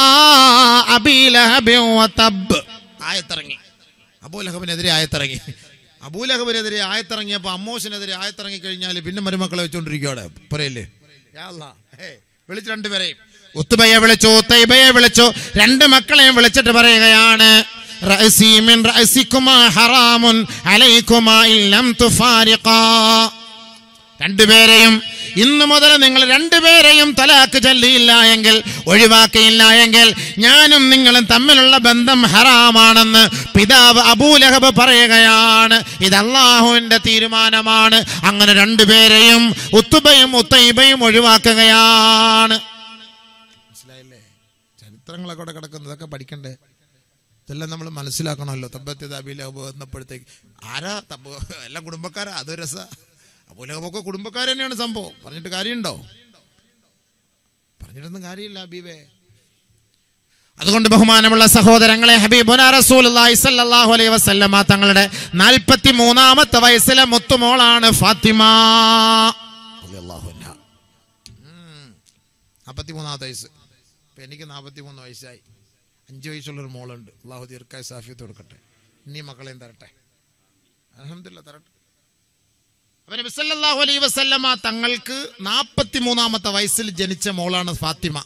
അബീ ലഹബിൻ വതബ് ആയത്തിറങ്ങി അബൂലഹബിനെതിരെ ആയത്തിറങ്ങി അബൂലഹബിനെതിരെ ആയത്തിറങ്ങിയപ്പോൾ അമ്മോശനെതിരെ ആയത്തിറങ്ങി കഴിഞ്ഞാൽ പിന്നെ മരുമക്കളെ വെച്ചോണ്ടിരിക്കുകയാണ് പറയല്ലേ യാ അല്ലാ. ഹേ, വിളിച്ചു രണ്ടുപേരെയും ഉത്തുബയെ വിളിച്ചു ഉത്തൈബയെ വിളിച്ചു രണ്ട് മക്കളെയും വിളിച്ചിട്ട് പറയുകയാണ് റഅസി മിൻ റഅസിക്കുമാ ഹറാമുൻ അലൈക്കുമാ ഇല്ലം തുഫാരിഖാ രണ്ടുപേരെയും ഇന്നു മുതൽ നിങ്ങൾ രണ്ടുപേരെയും തലാക്ക് ചൊല്ലിയില്ല എങ്കിൽ ഒഴിവാക്കിയില്ല എങ്കിൽ ഞാനും നിങ്ങളും തമ്മിലുള്ള ബന്ധം ഹറാമാണെന്ന് പിതാവ് അബൂലഹബ് പറയുകയാണ് ഇത് അള്ളാഹുവിന്റെ തീരുമാനമാണ് അങ്ങനെ രണ്ടുപേരെയും ഉത്തുബയും ഉത്തൈബയും ഒഴിവാക്കുകയാണ് മനസ്സിലായില്ലേ ചരിത്രങ്ങളൊക്കെ അവിടെ കിടക്കുന്നതൊക്കെ പഠിക്കണ്ടേ ഇതെല്ലാം നമ്മൾ മനസ്സിലാക്കണമല്ലോ തബ്ബത്ത് അബിലഹബ് വന്നപ്പോഴത്തേക്ക് ആരാ തബ്ബ എല്ലാം കുടുംബക്കാരാ അത് രസ അബൂലഹബൊക്കെ കുടുംബക്കാർ തന്നെയാണ് സംഭവം പറഞ്ഞിട്ട് കാര്യമുണ്ടോ പറഞ്ഞിട്ടൊന്നും കാര്യമില്ല ഹബീബേ അതുകൊണ്ട് ബഹുമാനമുള്ള സഹോദരങ്ങളെ ഹബീബുന റസൂലുള്ളാഹി സ്വല്ലല്ലാഹു അലൈഹി വസല്ലമ തങ്ങളുടെ നാൽപ്പത്തി മൂന്നാമത്തെ വയസ്സിലെ മുത്തുമോളാണ് ഫാത്തിമ റളിയല്ലാഹു അൻഹ. ഉം. നാൽപ്പത്തിമൂന്നാമത്തെ വയസ്സ് ഇപ്പം എനിക്ക് നാൽപ്പത്തിമൂന്ന് വയസ്സായി അഞ്ച് വയസ്സുള്ളൊരു മോളുണ്ട് അള്ളാഹു ദീർഘായ സാഫിയത്ത് കൊടുക്കട്ടെ ഇനി മക്കളെയും തരട്ടെ അലഹമില്ല തരട്ടെ അവന് ബിസല്ലാഹു അലൈ വസല്ലമ തങ്ങൾക്ക് നാൽപ്പത്തി മൂന്നാമത്തെ വയസ്സിൽ ജനിച്ച മോളാണ് ഫാത്തിമ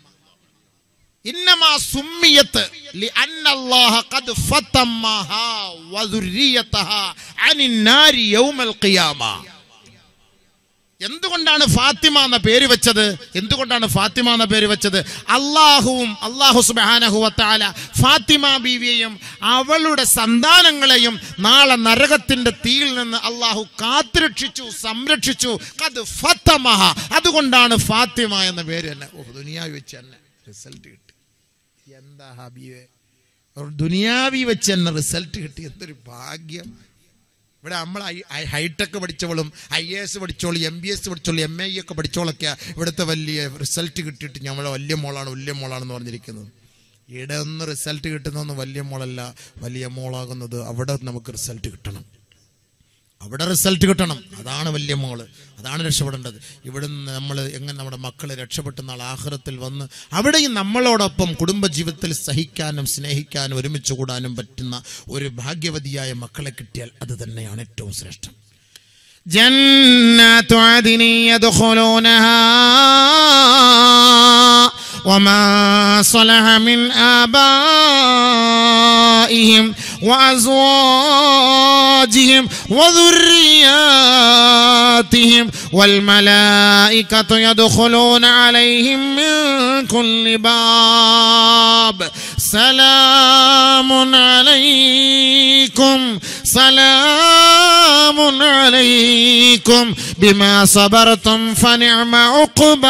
ഇന്നമാ സുമ്മിയത്ത് لأن الله قد فتمها وذريتها عن النار يوم القيامة എന്തുകൊണ്ടാണ് ഫാത്തിമ എന്ന പേര് വെച്ചത് എന്തുകൊണ്ടാണ് ഫാത്തിമ എന്ന പേര് വെച്ചത് അള്ളാഹുവും അള്ളാഹു സുബാനഹുവത്താല ഫാത്തിമ ബീവിയെയും അവളുടെ സന്താനങ്ങളെയും നാളെ നരകത്തിന്റെ തീയിൽ നിന്ന് അള്ളാഹു കാത്തുരക്ഷിച്ചു സംരക്ഷിച്ചു അത് ഫത്തമഹ അതുകൊണ്ടാണ് ഫാത്തിമ എന്ന പേര് തന്നെ ഓ ദുനിയാവി വെച്ച് തന്നെ റിസൾട്ട് കിട്ടി എന്താ ഹബീബെ ഒരു ദുനിയാവി വെച്ച് തന്നെ റിസൾട്ട് കിട്ടി എന്തൊരു ഭാഗ്യം ഇവിടെ നമ്മൾ ഹൈടെക് പഠിച്ചവളും ഐ എ എസ് പഠിച്ചോളും എം ബി എസ് പഠിച്ചോളും എം ഐ ഒക്കെ പഠിച്ചോളൊക്കെ ഇവിടുത്തെ വലിയ റിസൾട്ട് കിട്ടിയിട്ട് ഞമ്മളെ വലിയ മോളാണ് വലിയ മോളാണെന്ന് പറഞ്ഞിരിക്കുന്നത് ഇവിടെ ഒന്ന് റിസൾട്ട് കിട്ടുന്നൊന്നും വലിയ മോളല്ല വലിയ മോളാകുന്നത് അവിടെ നമുക്ക് റിസൾട്ട് കിട്ടണം അവിടെ റിസൾട്ട് കിട്ടണം അതാണ് വലിയ മോള് അതാണ് രക്ഷപ്പെടേണ്ടത് ഇവിടെ നിന്ന് നമ്മൾ എങ്ങനെ നമ്മുടെ മക്കൾ രക്ഷപ്പെട്ട നാൾ ആഹ്റത്തിൽ വന്ന് അവിടെയും നമ്മളോടൊപ്പം കുടുംബജീവിതത്തിൽ സഹിക്കാനും സ്നേഹിക്കാനും ഒരുമിച്ച് കൂടാനും പറ്റുന്ന ഒരു ഭാഗ്യവതിയായ മക്കളെ കിട്ടിയാൽ അത് തന്നെയാണ് ഏറ്റവും ശ്രേഷ്ഠം جنات عدن يدخلونها وما صلح من آبائهم وأزواجهم وذرياتهم والملائكة يدخلون عليهم من كل باب سلام عليكم سلام عليكم بما صبرتم فنعم عقب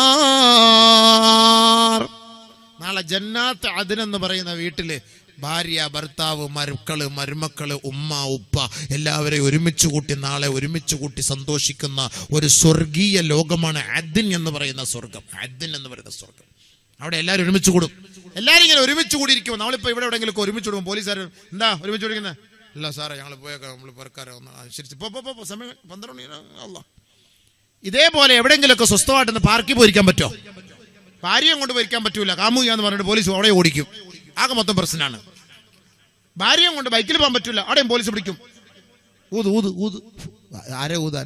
الدار നാളെ ജന്നാത്ത് അതിനെന്ന് പറയുന്ന വീട്ടില് ഭാര്യ ഭർത്താവ് മരുക്കള് മരുമക്കള് ഉമ്മ ഉപ്പ എല്ലാവരെയും ഒരുമിച്ച് കൂട്ടി നാളെ ഒരുമിച്ച് കൂട്ടി സന്തോഷിക്കുന്ന ഒരു സ്വർഗീയ ലോകമാണ് അദിൻ എന്ന് പറയുന്ന സ്വർഗം അദിൻ എന്ന് പറയുന്ന സ്വർഗം അവിടെ എല്ലാവരും ഒരുമിച്ച് കൂടും എല്ലാവരും ഇങ്ങനെ ഒരുമിച്ച് കൂടിയിരിക്കും നമ്മളിപ്പോ ഇവിടെ എവിടെയെങ്കിലും ഒക്കെ ഒരുമിച്ച് കൂടും പോലീസുകാർ എന്താ ഒരുമിച്ച് കൂടിക്കുന്നത് ഇല്ല സാറേ ഞങ്ങൾ പോയേക്കാം നമ്മൾ പെരക്കാരെ ഒന്ന് അനുസരിച്ച് പോ, പോ, പോ, പോ, സമയം പന്ത്രണ്ട് മണി അല്ല ഇതേപോലെ എവിടെയെങ്കിലുമൊക്കെ സ്വസ്ഥമായിട്ടൊന്ന് പാർക്കിൽ പോയിരിക്കാൻ പറ്റുമോ ഭാര്യയും കൊണ്ട് പോയിരിക്കാൻ പറ്റൂല കാമുക എന്ന് പറഞ്ഞിട്ട് പോലീസ് അവിടെ ഓടിക്കും ആകെ മൊത്തം പ്രശ്നമാണ് ഭാര്യയും കൊണ്ട് ബൈക്കിൽ പോകാൻ പറ്റൂല അവിടെയും പോലീസ് പിടിക്കും ഊത് ഊത് ഊത് ആരെ ഊതാൻ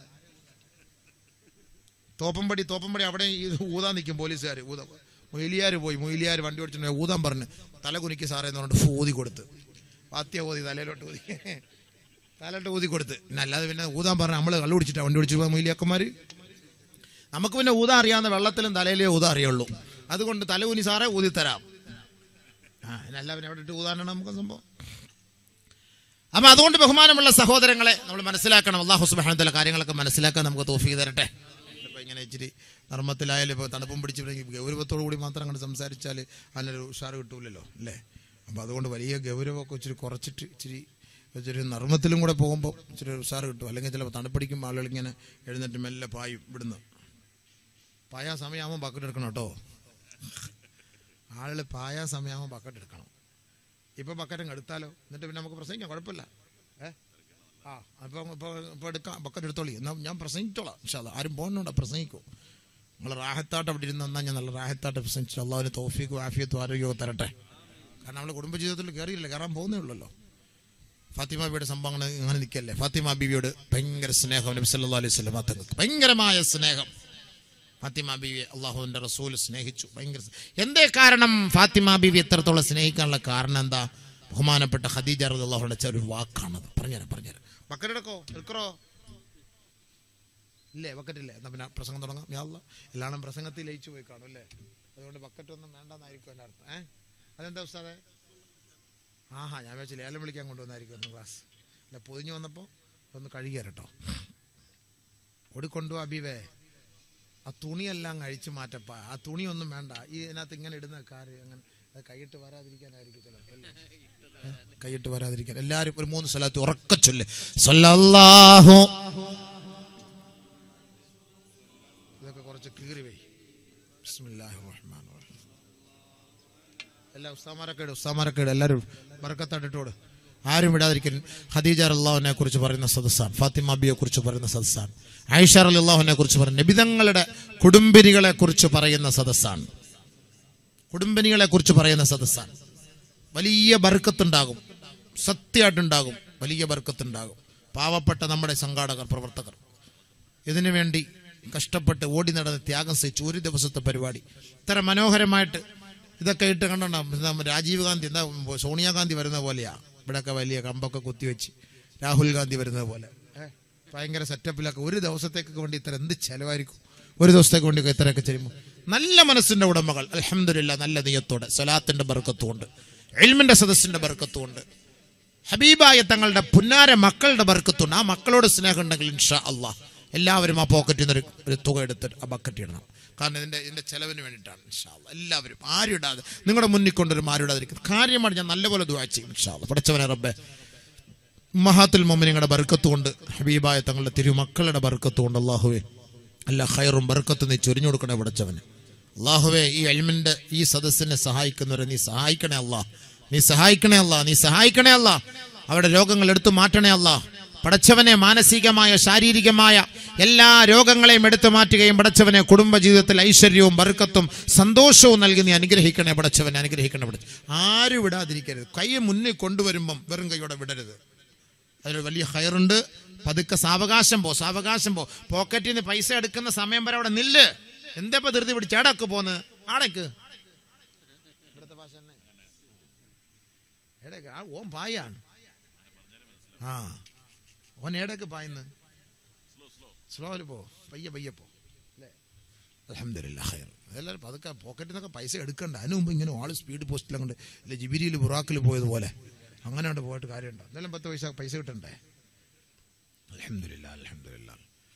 തോപ്പമ്പടി തോപ്പമ്പടി അവിടെ ഈ ഊതാൻ നിൽക്കും പോലീസുകാർ ഊത മൊയിലിയാർ പോയി മൊയിലിയാർ വണ്ടി ഓടിച്ചിട്ട് ഊതാൻ പറഞ്ഞ് തല കുനിക്ക് സാറേ എന്ന് പറഞ്ഞിട്ട് ഊതി കൊടുത്ത് പാത്തിയ ഊതി തലയിലോട്ട് ഊതി തലയിലോട്ട് ഊതി കൊടുത്ത് പിന്നെ അല്ലാതെ പിന്നെ ഊതാൻ പറഞ്ഞ നമ്മൾ കള്ളു കുടിച്ചിട്ടാണ് വണ്ടി ഓടിച്ചു മൊയിലിയാക്കന്മാർ നമുക്ക് പിന്നെ ഊതാ അറിയാവുന്ന വെള്ളത്തിലും തലയിലേ ഊതാ അറിയുള്ളൂ അതുകൊണ്ട് തല ഊനി സാറേ ഊതി തരാം ആ അല്ല പിന്നെ എവിടെ ഇട്ട് ഊതാനാണ് നമുക്ക് സംഭവം അപ്പൊ അതുകൊണ്ട് ബഹുമാനമുള്ള സഹോദരങ്ങളെ നമ്മൾ മനസ്സിലാക്കണം അള്ളാഹു സുബാനത്തിലെ കാര്യങ്ങളൊക്കെ മനസ്സിലാക്കാൻ നമുക്ക് തോഫി തരട്ടെ ഇപ്പൊ ഇങ്ങനെ ഇച്ചിരി നർമ്മത്തിലായാലും ഇപ്പോൾ തണുപ്പും പിടിച്ചിട്ടുണ്ടെങ്കിൽ ഗൗരവത്തോടു കൂടി മാത്രം അങ്ങനെ സംസാരിച്ചാൽ അതിനൊരു ഉഷാറ് കിട്ടൂലല്ലോ അല്ലേ അപ്പം അതുകൊണ്ട് വലിയ ഗൗരവമൊക്കെ ഇച്ചിരി കുറച്ചിട്ട് ഇച്ചിരി ഇച്ചിരി നർമ്മത്തിലും കൂടെ പോകുമ്പോൾ ഇച്ചിരി ഒരു ഉഷാറ് കിട്ടും അല്ലെങ്കിൽ ചിലപ്പോൾ തണുപ്പടിക്കുമ്പോൾ ആളുകൾ ഇങ്ങനെ എഴുന്നേറ്റ് മെല്ലെ പായും ഇവിടുന്ന് പായാ സമയമാകുമ്പോൾ ബക്കറ്റ് എടുക്കണം കേട്ടോ ആളുകൾ പായാ സമയമാകുമ്പോൾ ബക്കറ്റ് എടുക്കണം ഇപ്പൊ ബക്കറ്റ് അങ്ങ് എടുത്താലോ എന്നിട്ട് പിന്നെ നമുക്ക് പ്രസംഗിക്കാം കുഴപ്പമില്ല ഏ ആ അപ്പം ഇപ്പോൾ ഇപ്പോൾ എടുക്കാം ബക്കറ്റ് എടുത്തോളി എന്നാൽ ഞാൻ പ്രസംഗിച്ചോളാം പക്ഷേ അത് ആരും പോകുന്നുണ്ടോ പ്രസംഗിക്കൂ നിങ്ങൾ റാഹത്തായിട്ട് അവിടെ ഇരുന്ന് എന്നാൽ ഞാൻ നല്ല റാഹത്തായിട്ട് പ്രസംഗിച്ചു അള്ളാഹുവിന് തോഫിക്കും ആഫിയത്തും ആരോഗ്യമൊക്കെ തരട്ടെ കാരണം നമ്മൾ കുടുംബജീവിതത്തിൽ കയറിയില്ല കയറാൻ പോകുന്നേ ഫാത്തിമ ബിയുടെ സംഭവങ്ങൾ ഇങ്ങനെ നിൽക്കല്ലേ ഫാത്തിമ ബീവിയോട് ഭയങ്കര സ്നേഹം നബി സല്ലല്ലാഹു അലൈഹി വസല്ലം തങ്ങൾക്ക് ഭയങ്കരമായ സ്നേഹം ഫാത്തിമ ബീവിയെ അള്ളാഹുവിന്റെ റസൂൽ സ്നേഹിച്ചു ഭയങ്കര സ്- എന്തേ കാരണം ഫാത്തിമ ബീവി എത്രത്തോളം സ്നേഹിക്കാനുള്ള കാരണം എന്താ ബഹുമാനപ്പെട്ട ഖദീജ റളിയല്ലാഹുവിന്റെ ഒരു വാക്കാണത് പറഞ്ഞുതരാം പറഞ്ഞുതരാം ബക്കറ്റ് എടുക്കോ എടുക്കറോ ഇല്ലേ ബക്കറ്റില്ലേ എന്നാ പിന്നെ പ്രസംഗം തുടങ്ങാം യാ അല്ലാ എല്ലാവരും പ്രസംഗത്തിൽ ലയിച്ചു പോയി കാണും അല്ലേ അതുകൊണ്ട് ബക്കറ്റ് ഒന്നും വേണ്ടെന്നായിരിക്കും എൻ്റെ അർത്ഥം ഏഹ് അതെന്താ ഉസ്താദേ ആഹാ ഞാൻ വെച്ച് ലേലം വിളിക്കാൻ കൊണ്ടുവന്നായിരിക്കും ഒന്ന് ക്ലാസ് അല്ല പൊതിഞ്ഞു വന്നപ്പോൾ ഒന്ന് കഴുകിയ കേട്ടോ ഓടിക്കൊണ്ടു അബീവേ ആ തുണിയെല്ലാം കഴിച്ചു മാറ്റപ്പ ആ തുണിയൊന്നും വേണ്ട ഈ ഇതിനകത്ത് ഇങ്ങനെ ഇടുന്ന കാര്യം അങ്ങനെ അത് കൈയിട്ട് വരാതിരിക്കാനായിരിക്കും ചിലപ്പോൾ അല്ലേ? ഏ? കൈയിട്ട് വരാതിരിക്കാൻ എല്ലാവരും ഒരു മൂന്ന് സ്ഥലത്ത് ഉറക്കച്ചൊല്ല് സല്ലല്ലാഹു ഇതൊക്കെ കുറച്ച് കീറി വൈ ബിസ്മില്ലാഹിർ റഹ്മാനിർ റഹീം എല്ലാ ഉസ്താമാരൊക്കെ ഇടും ഉസ്താമാരൊക്കെ ഇടും എല്ലാവരും ബർക്കത്തായിട്ടോട് ആരും വിടാതിരിക്കൽ ഖദീജ അള്ളാഹുവിനെ കുറിച്ച് പറയുന്ന സദസ്സാണ് ഫാത്തിമ അബിയെ കുറിച്ച് പറയുന്ന സദസ്സാണ് ആയിഷ അള്ളാഹുവിനെ കുറിച്ച് പറയുന്ന നബിതങ്ങളുടെ കുടുംബിനികളെ കുറിച്ച് പറയുന്ന സദസ്സാണ് കുടുംബിനികളെ കുറിച്ച് പറയുന്ന സദസ്സാണ് വലിയ ബർക്കത്തുണ്ടാകും സത്യമായിട്ടുണ്ടാകും വലിയ ബർക്കത്തുണ്ടാകും പാവപ്പെട്ട നമ്മുടെ സംഘാടകർ പ്രവർത്തകർ ഇതിനു വേണ്ടി കഷ്ടപ്പെട്ട് ഓടി നടന്ന് ത്യാഗം സഹിച്ചു ഒരു ദിവസത്തെ പരിപാടി ഇത്ര മനോഹരമായിട്ട് ഇതൊക്കെ ഇട്ട് കണ്ടോ രാജീവ് ഗാന്ധി എന്താ സോണിയാഗാന്ധി വരുന്ന പോലെയാ ഇവിടെയൊക്കെ വലിയ കമ്പൊക്കെ കുത്തിവെച്ച് രാഹുൽ ഗാന്ധി വരുന്നത് പോലെ ഏ, ഭയങ്കര സെറ്റപ്പിലൊക്കെ ഒരു ദിവസത്തേക്ക് വേണ്ടി ഇത്ര എന്ത് ചെലവായിരിക്കും ഒരു ദിവസത്തേക്ക് വേണ്ടി ഇത്രയൊക്കെ ചെയ്യുമ്പോൾ നല്ല മനസ്സിന്റെ ഉടമകൾ അലഹമില്ല നല്ല നെയ്യത്തോടെ സലാത്തിന്റെ ബർക്കത്തുമുണ്ട് എൽമിന്റെ സദസ്സിന്റെ ബർക്കത്തുമുണ്ട് ഹബീബായ തങ്ങളുടെ പുന്നാര മക്കളുടെ ബർക്കത്തുണ്ട് ആ മക്കളോട് സ്നേഹം ഉണ്ടെങ്കിൽ ഇൻഷാ അള്ളാഹ് എല്ലാവരും ആ പോക്കറ്റിൽ നിന്ന് ഒരു ഒരു തുക എടുത്തിട്ട് ആ ബക്കറ്റ് ഇടണം കാരണം ഇതിന്റെ ഇതിന്റെ ചെലവിന് വേണ്ടിയിട്ടാണ് ഇൻഷാ അള്ളാഹ് എല്ലാവരും ആരും ഇടാതെ നിങ്ങളുടെ മുന്നിൽ കൊണ്ടൊരു ആരും ഇടാതിരിക്കും കാര്യമാണ് ഞാൻ നല്ലപോലെ ദുആ ചെയ്യും ഇൻഷാ അള്ളാഹ് പഠിച്ചവനെ റബ്ബെ മഹാത്തുൽ മൊമിനിങ്ങളുടെ ബർക്കത്ത് കൊണ്ട് ഹബീബായ തങ്ങളുടെ തിരുമക്കളുടെ ബർക്കത്ത് കൊണ്ട് അള്ളാഹുവെ എല്ലാ ഹൈറും ബർക്കത്ത് നീ ചൊരിഞ്ഞു കൊടുക്കണേ പഠിച്ചവന് അള്ളാഹുവെ ഈ അൽമിന്റെ ഈ സദസ്സിനെ സഹായിക്കുന്നവരെ നീ സഹായിക്കണേ അല്ലാ നീ സഹായിക്കണേ അല്ലാ നീ സഹായിക്കണേ അല്ലാ അവരുടെ രോഗങ്ങൾ എടുത്തു മാറ്റണേ അല്ലാ പടച്ചവനെ മാനസികമായ ശാരീരികമായ എല്ലാ രോഗങ്ങളെയും എടുത്തു മാറ്റുകയും പടച്ചവനെ കുടുംബ ജീവിതത്തിൽ ഐശ്വര്യവും ബർക്കത്തും സന്തോഷവും നൽകി നീ അനുഗ്രഹിക്കണേ പടച്ചവനെ അനുഗ്രഹിക്കണേ പടച്ച ആരും വിടാതിരിക്കരുത് കൈ മുന്നിൽ കൊണ്ടുവരുമ്പം വെറും കൈയോടെ വിടരുത് അതിലൊരു വലിയ ഹയറുണ്ട് പതുക്കെ സാവകാശം പോ സാവകാശം പോ പോക്കറ്റിൽ നിന്ന് പൈസ എടുക്കുന്ന സമയം വരെ അവിടെ നില്ല് എന്താ ഇപ്പൊ ധൃതി പിടിച്ച് എടക്ക് പോന്ന് ആടക്ക് ഇവിടുത്തെ ഭാഷ തന്നെ എടക്ക് ആ ഓൻ പായാണ് ആ ഓൻ എടക്ക് പായുന്നു സ്ലോയില് പോ പയ്യെ പയ്യെ പോ അല്ലേ അലഹമില്ല ഹയർ അതെല്ലാവരും പതുക്കെ പോക്കറ്റിൽ നിന്നൊക്കെ പൈസ എടുക്കണ്ട അതിന് മുമ്പ് ഇങ്ങനെ ആള് സ്പീഡ് പോസ്റ്റിലും കൊണ്ട് ഇല്ല ജിബിരിയിൽ ബുറാക്കിൽ പോയതുപോലെ അങ്ങനെ കൊണ്ട് പോയിട്ട് കാര്യമുണ്ടോ എന്തായാലും പത്ത് പൈസ പൈസ കിട്ടണ്ടേ അലഹമില്ല അലഹമില്ല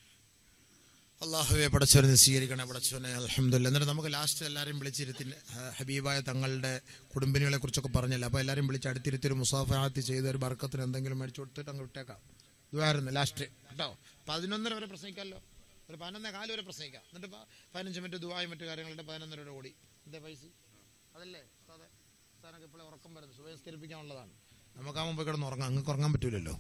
അള്ളാഹുവെ പടച്ചവനെ സ്വീകരിക്കണേ പടച്ചവനെ അലഹമില്ല എന്നിട്ട് നമുക്ക് ലാസ്റ്റ് എല്ലാവരെയും വിളിച്ചിരുത്തി ആ, ഹബീബായ തങ്ങളുടെ കുടുംബിനികളെ കുറിച്ചൊക്കെ പറഞ്ഞില്ല അപ്പോൾ എല്ലാവരും വിളിച്ച് അടുത്തിരുത്തി ഒരു മുസാഫാത്തി ചെയ്ത് ഒരു ബർക്കത്തിന് എന്തെങ്കിലും മേടിച്ചു കൊടുത്തിട്ട് അങ്ങ് വിട്ടേക്കാം ഇതായിരുന്നു ലാസ്റ്റ് കേട്ടോ പതിനൊന്നര വരെ പ്രസംഗിക്കാമല്ലോ ഒരു പതിനൊന്നേ കാല് വരെ പ്രസംഗിക്കാം എന്നിട്ട് പ- പതിനഞ്ച് മിനിറ്റ് ദുബായും മറ്റു കാര്യങ്ങളുടെ പതിനൊന്നര വരെ ഓടി എന്താ പൈസ അതല്ലേ അതെ സാറൊക്കെ ഇപ്പോഴേ ഉറക്കം വരുന്നത് സുബഹിസ്കരിപ്പിക്കാനുള്ളതാണ് നമുക്ക് ആ മുമ്പ് കിടന്ന് ഉറങ്ങാം അങ്ങ് ഉറങ്ങാൻ പറ്റൂലല്ലോ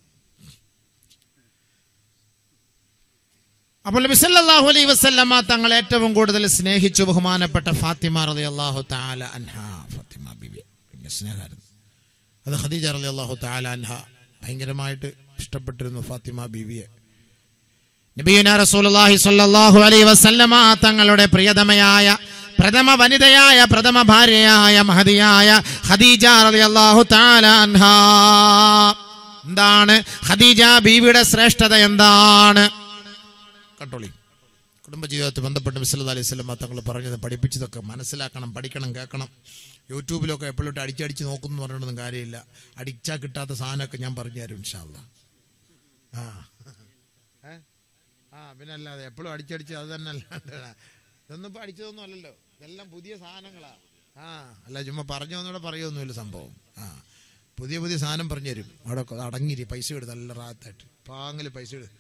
അപ്പോൾ നബി സല്ലല്ലാഹു അലൈഹി വസല്ലമ തങ്ങൾ ഏറ്റവും കൂടുതൽ സ്നേഹിച്ചു ബഹുമാനപ്പെട്ട ഫാത്തിമ റളിയല്ലാഹു തആല അൻഹ ഫാത്തിമ ബിബി ഭയങ്കര സ്നേഹമായിരുന്നു അത് ഖദീജ റളിയല്ലാഹു തആല അൻഹ ഭയങ്കരമായിട്ട് ഇഷ്ടപ്പെട്ടിരുന്നു ഫാത്തിമ ബീവിയെ നബിയുന റസൂലുള്ളാഹി സ്വല്ലല്ലാഹു അലൈഹി വസല്ലമ തങ്ങളുടെ പ്രിയതമയായ പ്രഥമ വനിതയായ പ്രഥമ ഭാര്യയായ മഹതിയായ ഖദീജ റളിയല്ലാഹു തആല അൻഹ എന്താണ് ഖദീജ ബീവിയുടെ ശ്രേഷ്ഠത എന്താണ് കട്ടോളി കുടുംബജീവിതത്തിൽ ബന്ധപ്പെട്ട് മിസ്ലത് അലൈഹി സ്വലം തങ്ങൾ പറഞ്ഞത് പഠിപ്പിച്ചതൊക്കെ മനസ്സിലാക്കണം പഠിക്കണം കേൾക്കണം യൂട്യൂബിലൊക്കെ എപ്പോഴും അടിച്ചടിച്ച് നോക്കുന്നു പറഞ്ഞൊന്നും കാര്യമില്ല അടിച്ചാൽ കിട്ടാത്ത സാധനമൊക്കെ ഞാൻ പറഞ്ഞു തരും ഇൻഷാല്ല ആ ഏ? ആ പിന്നെ അല്ലാതെ എപ്പോഴും അടിച്ചടിച്ച് അത് തന്നെ അല്ലാണ്ട് ഇതൊന്നും ഇപ്പം അടിച്ചതൊന്നും അല്ലല്ലോ ഇതെല്ലാം പുതിയ സാധനങ്ങളാ ആ അല്ല ചുമ്മാ പറഞ്ഞൊന്നുകൂടെ പറയൊന്നുമില്ല സംഭവം ആ പുതിയ പുതിയ സാധനം പറഞ്ഞു തരും അവിടെ അടങ്ങിരി പൈസ എടുത്ത് നല്ല റാത്തായിട്ട് പാങ്ങിൽ പൈസ എടുത്ത്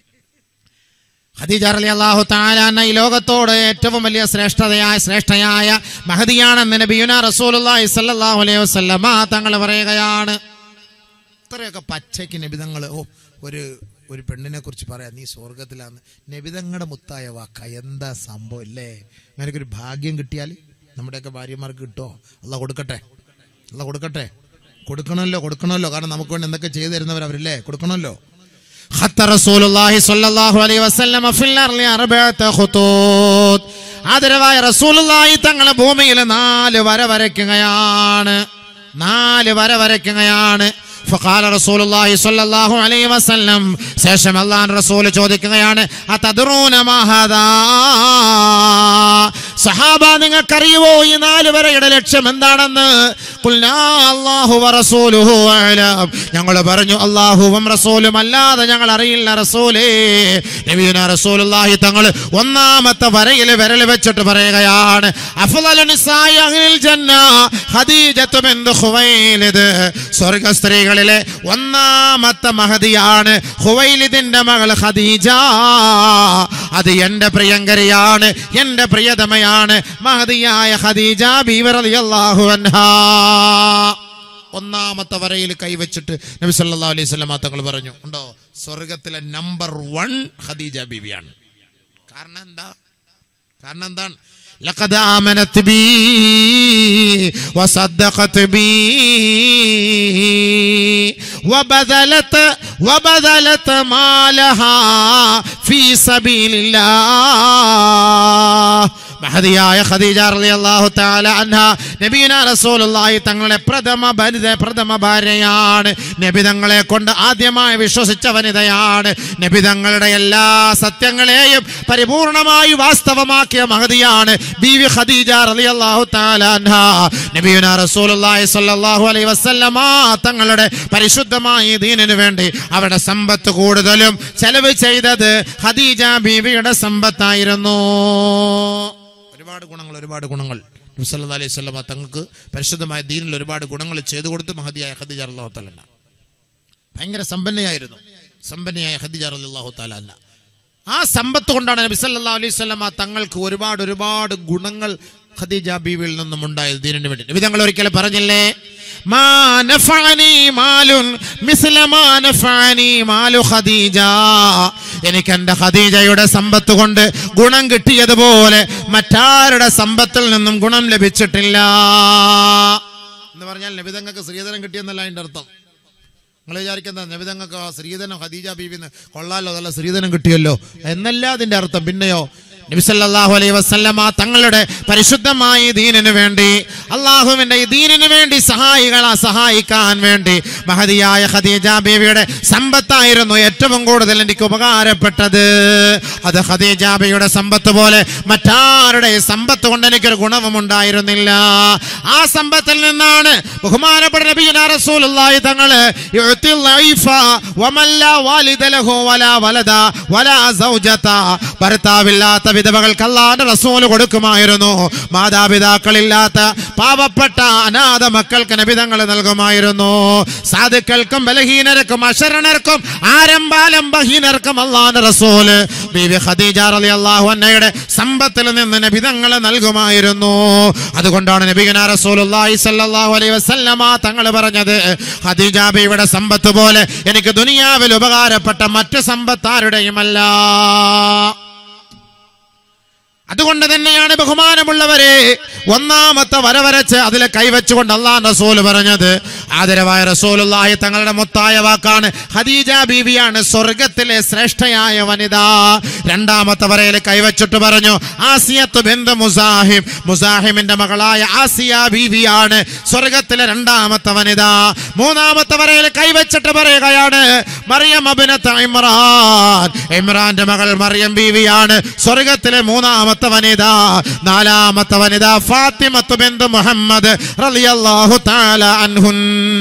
ഖദീജ റളിയല്ലാഹു തആല എന്ന ഈ ലോകത്തോട് ഏറ്റവും വലിയ ശ്രേഷ്ഠതയായ ശ്രേഷ്ഠയായ മഹദിയാണെന്ന് നബിയുന റസൂലുള്ളാഹി സ്വല്ലല്ലാഹു അലൈഹി വസല്ലമ തങ്ങൾ പറയുകയാണ് ഇത്രയൊക്കെ പച്ചയ്ക്ക് നബിതങ്ങൾ ഓ ഒരു ഒരു പെണ്ണിനെ കുറിച്ച് പറയാം നീ സ്വർഗത്തിലാന്ന് നബിതങ്ങളുടെ മുത്തായ വാക്ക എന്താ സംഭവം അല്ലേ അങ്ങനെയൊക്കെ ഒരു ഭാഗ്യം കിട്ടിയാൽ നമ്മുടെയൊക്കെ ഭാര്യമാർക്ക് കിട്ടുമോ അല്ല കൊടുക്കട്ടെ അല്ല കൊടുക്കട്ടെ കൊടുക്കണമല്ലോ കൊടുക്കണമല്ലോ കാരണം നമുക്ക് വേണ്ടി എന്തൊക്കെ ചെയ്തു തരുന്നവർ അവരല്ലേ കൊടുക്കണമല്ലോ خط رسول الله صلى الله عليه وسلم في الأرض أربعة خطوط ആദരവായ റസൂലുള്ളാഹി തങ്ങളെ ഭൂമിയിൽ നാല് വര വരയ്ക്കുകയാണ് നാല് വര വരയ്ക്കുകയാണ് ഫഖാല റസൂലുള്ളാഹി സ്വല്ലല്ലാഹു അലൈഹി വസല്ലം ശേഷം അല്ലാഹു റസൂൽ ചോദിക്കുകയാണ് അതദ്റൂന മാ ഹാദാ സഹാബ നിങ്ങൾക്കറിയുവോ ഈ നാല് വരയുടെ ലക്ഷ്യം എന്താണെന്ന് ഖുൽനാ അല്ലാഹു വറസൂലുഹു അഅലം ഞങ്ങൾ പറഞ്ഞു അല്ലാഹുവും റസൂലും അല്ലാതെ ഞങ്ങൾ അറിയില്ല റസൂലേ നബിയുന റസൂലുള്ളാഹി തങ്ങൾ ഒന്നാമത്തെ വരയിൽ വിരൽ വെച്ചിട്ട് പറയുകയാണ് അഫ്ളലു നിസായി അഹ്ലിൽ ജന്ന ഖദീജത്തു ബിൻതു ഖുവൈലിദ് സ്വർഗ്ഗ സ്ത്രീകളിലെ ഒന്നാമത്തെ മഹദിയാണ് ഖുവൈലിദിന്റെ മകൾ ഖദീജ അത് എന്റെ പ്രിയങ്കരിയാണ് എന്റെ പ്രിയതമയാണ് മഹദിയായ ഖദീജ ബീവി റളിയല്ലാഹു അൻഹാ ഒന്നാമത്തെ വരയിൽ കൈവച്ചിട്ട് നബി സല്ലല്ലാഹു അലൈഹി വസല്ലം തങ്ങൾ പറഞ്ഞു ഉണ്ടോ സ്വർഗത്തിലെ നമ്പർ വൺ ഖദീജ ബീവിയാണ് കാരണം എന്താ കാരണം എന്താണ് لقد آمنت بي وصدقت بي وبذلت وبذلت مالها في سبيل الله മഹതിയായ ഖദീജ റളിയല്ലാഹു തആല അൻഹ നബീന റസൂലുള്ളാഹി തങ്ങളുടെ പ്രഥമ ഭരിത പ്രഥമ ഭാര്യയാണ് നബി തങ്ങളെ കൊണ്ട് ആദ്യമായി വിശ്വസിച്ച വനിതയാണ് നബി തങ്ങളുടെ എല്ലാ സത്യങ്ങളെയും പരിപൂർണമായി വാസ്തവമാക്കിയ മഹതിയാണ് ബീവി ഖദീജ റളിയല്ലാഹു തആല അൻഹ നബിയുന റസൂലുള്ളാഹി സ്വല്ലല്ലാഹു അലൈഹി വസല്ലമ തങ്ങളുടെ പരിശുദ്ധമായ ദീനിനു വേണ്ടി അവരുടെ സമ്പത്ത് കൂടുതലും ചെലവ് ചെയ്തത് ഖദീജ ബീവിയുടെ സമ്പത്തായിരുന്നു ഒരുപാട് ഗുണങ്ങൾ ഒരുപാട് ഗുണങ്ങൾ നബി സല്ലല്ലാഹു അലൈഹി വസല്ലമ തങ്ങൾക്ക് പരിശുദ്ധമായ ദീനിൽ ഒരുപാട് ഗുണങ്ങൾ ചെയ്തു കൊടുത്ത് മഹതിയായ ഖദീജ റളിയല്ലാഹു തആല അൻഹ. ഭയങ്കര സമ്പന്നയായിരുന്നു സമ്പന്നയായ ഖദീജ റളിയല്ലാഹു തആല അൻഹ. ആ സമ്പത്ത് കൊണ്ടാണ് നബി സല്ലല്ലാഹു അലൈഹി വസല്ലമ തങ്ങൾക്ക് ഒരുപാട് ഒരുപാട് ഗുണങ്ങൾ ഖദീജ ബീവിയിൽ നിന്നും ഉണ്ടായത് ദീനിന് വേണ്ടി നബി തങ്ങൾ ഒരിക്കൽ പറഞ്ഞില്ലേ മാ നഫഅനി മാലുൻ മിസ്ല മാ നഫഅനി മാലു ഖദീജ എനിക്ക് എൻ്റെ ഖദീജയുടെ സമ്പത്ത് കൊണ്ട് ഗുണം കിട്ടിയതുപോലെ മറ്റാരുടെ സമ്പത്തിൽ നിന്നും ഗുണം ലഭിച്ചിട്ടില്ല എന്ന് പറഞ്ഞാൽ നബിതങ്ങൾക്ക് ശ്രീധരം കിട്ടിയെന്നല്ല അതിൻ്റെ അർത്ഥം നിങ്ങൾ വിചാരിക്കുന്ന നബിതങ്ങൾക്ക് ശ്രീധനം ഖദീജ ബീവിന്ന് കൊള്ളാലോ നല്ല ശ്രീധനം കിട്ടിയല്ലോ എന്നല്ല അതിന്റെ അർത്ഥം പിന്നെയോ നബിസല്ലാഹു അലൈഹി വസല്ലമ തങ്ങളുടെ പരിശുദ്ധമായ ദീനിനു വേണ്ടി അള്ളാഹുവിന്റെ ഈ ദീനിനു വേണ്ടി സഹായികളെ സഹായിക്കാൻ വേണ്ടി മഹതിയായ ഖദീജ ബീവിയുടെ സമ്പത്തായിരുന്നു ഏറ്റവും കൂടുതൽ എനിക്ക് ഉപകാരപ്പെട്ടത് അത് ഖദീജ ബീവിയുടെ സമ്പത്ത് പോലെ മറ്റാരുടെ സമ്പത്ത് കൊണ്ട് എനിക്കൊരു ഗുണവും ഉണ്ടായിരുന്നില്ല ആ സമ്പത്തിൽ നിന്നാണ് ബഹുമാനപ്പെട്ട നബിയുന റസൂലുള്ളാഹി തങ്ങള് യുഅ്തിൽ ലൈഫ വമല്ല വാലിദ ലഹു വലാ വലദ വലാ സൗജത ഭർത്താവില്ലാത്ത വിധവകൾക്ക് അല്ലാഹുവിന്റെ റസൂൽ കൊടുക്കുമായിരുന്നു മാതാപിതാക്കളില്ലാത്ത പാവപ്പെട്ട അനാഥ മക്കൾക്ക് നബിതങ്ങൾ നൽകുമായിരുന്നു സാധുക്കൾക്കും ബലഹീനർക്കും അശരണർക്കും ആരംഭാലംബഹീനർക്കും അള്ളാഹുവിന്റെ റസൂല് ബീവി ഖദീജ റളിയല്ലാഹു അൻഹയുടെ സമ്പത്തിൽ നിന്ന് നബിതങ്ങൾ നൽകുമായിരുന്നു അതുകൊണ്ടാണ് നബിഗന റസൂലുള്ളാഹി സ്വല്ലല്ലാഹു അലൈഹി വസല്ലമ തങ്ങൾ പറഞ്ഞത് ഖദീജ ബീവിയുടെ സമ്പത്ത് പോലെ എനിക്ക് ദുനിയാവിൽ ഉപകാരപ്പെട്ട മറ്റ് സമ്പത്താരുടെയുമല്ല അതുകൊണ്ട് തന്നെയാണ് ബഹുമാനമുള്ളവരെ ഒന്നാമത്തെ വര വരച്ച് അതിലെ കൈവച്ചുകൊണ്ട് അള്ളാഹ് റസൂൽ പറഞ്ഞത് ആദരവായ റസൂലുള്ളാഹി തങ്ങളുടെ മുത്തായ വാക്കാണ് ഖദീജ ബീവിയാണ് സ്വർഗത്തിലെ ശ്രേഷ്ഠയായ വനിത രണ്ടാമത്തെ വരയിൽ കൈവച്ചിട്ട് പറഞ്ഞു ആസിയത്ത് ബിന്ദു മുസാഹിം മുസാഹിമിന്റെ മകളായ ആസിയ ബീവിയാണ് സ്വർഗത്തിലെ രണ്ടാമത്തെ വനിത മൂന്നാമത്തെ വരയിൽ കൈവച്ചിട്ട് പറയുകയാണ് മറിയം അബിനത്ത് ഇമ്രാൻ ഇമ്രാന്റെ മകൾ മറിയം ബീവിയാണ് സ്വർഗത്തിലെ മൂന്നാമത്തെ വനിത നാലാമത്തെ വനിത ഫാത്തിമത്ത് ബിന്ദു മുഹമ്മദ് റളിയല്ലാഹു തആല അൻഹുൻ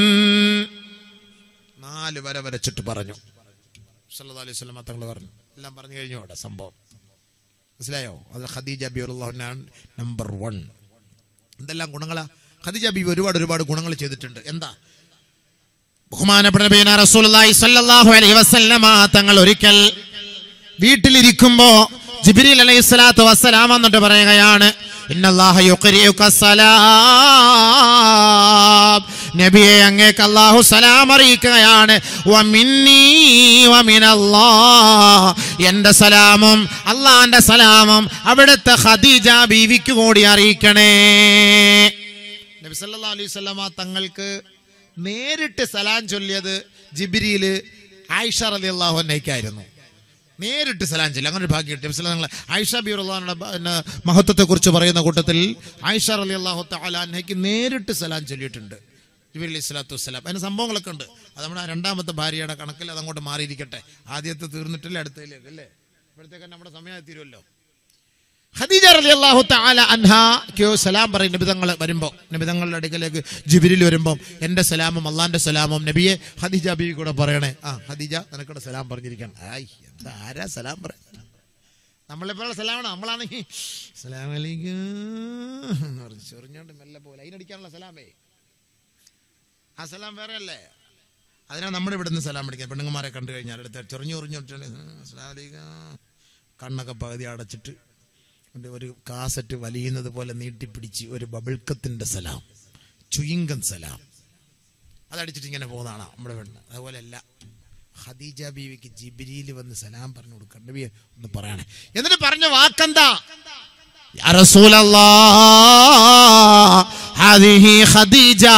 നാല് വര വരച്ചിട്ട് പറഞ്ഞു സല്ലല്ലാഹു അലൈഹി വസല്ലം തങ്ങൾ പറഞ്ഞു എല്ലാം പറഞ്ഞു കഴിഞ്ഞു അവിടെ സംഭവം മനസ്സിലായോ അത് ഖദീജ ബിയുള്ളാഹുനാണ് നമ്പർ വൺ എന്തെല്ലാം ഗുണങ്ങളാ ഖദീജ ബി ഒരുപാട് ഒരുപാട് ഗുണങ്ങൾ ചെയ്തിട്ടുണ്ട് എന്താ ബഹുമാനപ്പെട്ട നബീന റസൂലുള്ളാഹി സ്വല്ലല്ലാഹു അലൈഹി വസല്ലമ തങ്ങൾ ഒരിക്കൽ വീട്ടിലിരിക്കുമ്പോ ജിബ്രീൽ അലൈഹി സ്വലാത്തു വസ്സലാം എന്നിട്ട് പറയുകയാണ് ഇന്നല്ലാഹ യുഖ്രിഉക സലാം നബിയെ അങ്ങേക്ക് അല്ലാഹു സലാം അറിയിക്കുകയാണ് വമിന്നീ വമിനല്ലാഹ് എന്റെ സലാമും അള്ളാന്റെ സലാമും അവിടുത്തെ ഖദീജ ബീവിക്ക് കൂടി അറിയിക്കണേ നബി സല്ലല്ലാഹു അലൈഹി വസല്ലമ തങ്ങൾക്ക് നേരിട്ട് സലാം ചൊല്ലിയത് ജിബ്രീല് ആയിഷ റളിയല്ലാഹു അൻഹയ്ക്കായിരുന്നു നേരിട്ട് സലാം ചൊല്ലി അങ്ങനെ ഒരു ഭാഗ്യം കിട്ടി നബി സല്ലല്ലാഹു അലൈഹി ആയിഷ ബിറുള്ളാഹിന്റെ പിന്നെ മഹത്വത്തെക്കുറിച്ച് പറയുന്ന കൂട്ടത്തിൽ ആയിഷ റളിയല്ലാഹു തആല അൻഹയ്ക്ക് നേരിട്ട് സലാം ചൊല്ലിയിട്ടുണ്ട് ജിബ്രീൽ അലൈഹി സ്വലാത്തു വസ്സലാം അതിന് സംഭവങ്ങളൊക്കെ ഉണ്ട് അത് നമ്മുടെ രണ്ടാമത്തെ ഭാര്യയുടെ കണക്കിൽ അതങ്ങോട്ട് മാറിയിരിക്കട്ടെ ആദ്യത്തെ തീർന്നിട്ടില്ല അടുത്തതിലേക്ക് അല്ലേ ഇപ്പോഴത്തേക്ക് നമ്മുടെ സമയം തീരുമല്ലോ ഖദീജ റളിയല്ലാഹു തആല അൻഹാക്ക് സലാം പറയും നബിതങ്ങൾ വരുമ്പോൾ നബിതങ്ങളുടെ അടുക്കലേക്ക് ജിബിരിൽ വരുമ്പോൾ എൻ്റെ സലാമും അള്ളാന്റെ സലാമും നബിയെ ഖദീജ ബീവി കൂടെ പറയണേ ആ ഖദീജ നിനക്കൂടെ സലാം പറഞ്ഞിരിക്കണം ആയ് എന്താ ആരാ സലാം പറ നമ്മളിപ്പോഴുള്ള സലാമാണ് നമ്മളാണെങ്കിൽ സലാം അലൈക്കും എന്ന് പറഞ്ഞ് ചൊറിഞ്ഞോണ്ട് മെല്ലെ പോലെ അതിനടിക്കാനുള്ള സലാമേ ആ സലാം വേറെ അല്ലേ അതിനാ നമ്മുടെ ഇവിടുന്ന് സലാം അടിക്കാൻ പെണ്ണുങ്ങന്മാരെ കണ്ടു കഴിഞ്ഞാൽ അടുത്ത് ചൊറിഞ്ഞു ചൊറിഞ്ഞോട്ട് സലാം അലൈക്കും കണ്ണൊക്കെ പകുതി അടച്ചിട്ട് ഒരു- ഒരു കാസറ്റ് വലിയുന്നത് പോലെ നീട്ടിപ്പിടിച്ച് ഒരു ബബിൾക്കത്തിന്റെ സലാം ചുയിങ്കൻ സലാം അതടിച്ചിട്ട് ഇങ്ങനെ പോകുന്നതാണ് നമ്മുടെ പെണ്ണ് അതുപോലെ അല്ല ഖദീജ ബീവിക്ക് ജിബിരിയിൽ വന്ന് സലാം പറഞ്ഞു കൊടുക്കണം നബിയെ ഒന്ന് പറയണേ എന്നിട്ട് പറഞ്ഞ വാക്കെന്താ يا رسول الله هذه خديجة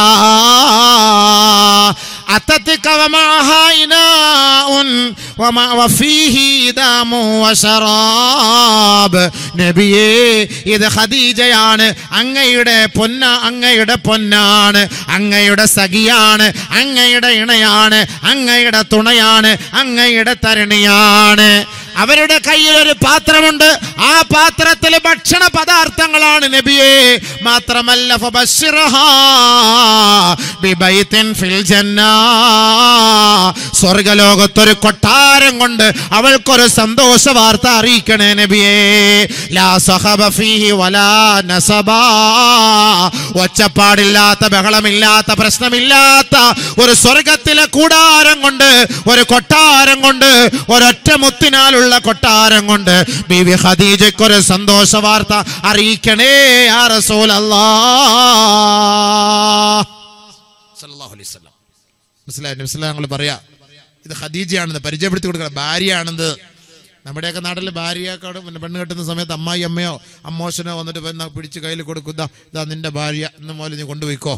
أتتك ومعها إناء وما وفيه دام وشراب നബിയേ ഇത് ഖദീജയാണ് അങ്ങയുടെ പൊന്ന അങ്ങയുടെ പൊന്നാണ് അങ്ങയുടെ സഖിയാണ് അങ്ങയുടെ ഇണയാണ് അങ്ങയുടെ തുണയാണ് അങ്ങയുടെ തരണിയാണ് അവരുടെ കയ്യിൽ ഒരു പാത്രമുണ്ട് ആ പാത്രത്തിൽ ഭക്ഷണ പദാർത്ഥങ്ങളാണ് നബിയെ മാത്രമല്ല ഫബശ്ശിറഹാ ബിബൈത്തിൻ ഫിൽ ജന്നാ. സ്വർഗലോകത്തൊരു കൊട്ടാരം കൊണ്ട് അവൾക്കൊരു സന്തോഷ വാർത്ത അറിയിക്കണേ നബിയേ ലാ സഹബ ഫീഹി വലാ നസബാ ഒച്ചപ്പാടില്ലാത്ത ബഹളമില്ലാത്ത പ്രശ്നമില്ലാത്ത ഒരു സ്വർഗത്തിലെ കൂടാരം കൊണ്ട് ഒരു കൊട്ടാരം കൊണ്ട് ഒരൊറ്റ മുത്തിനാലുള്ള കൊട്ടാരം കൊണ്ട് ബിവി ഖദീജയ്ക്ക് ഒരു സന്തോഷ വാർത്ത അറിയിക്കണേ യാ റസൂലല്ലാ സല്ലല്ലാഹു അലൈഹി വസല്ലം മനസ്സിലായി മനസ്സിലായി ഞങ്ങൾ പറയാ ഇത് ഖദീജയാണെന്ന് പരിചയപ്പെടുത്തി കൊടുക്കണം ഭാര്യയാണെന്ന് നമ്മുടെയൊക്കെ നാട്ടിൽ ഭാര്യയൊക്കെ പിന്നെ പെണ്ണ് കെട്ടുന്ന സമയത്ത് അമ്മായി അമ്മയോ അമ്മോശനോ വന്നിട്ട് പെണ്ണ പിടിച്ച് കയ്യിൽ കൊടുക്കും ഇതാ ഇതാ നിന്റെ ഭാര്യ എന്ന് പോലെ നീ കൊണ്ടുപോയിക്കോ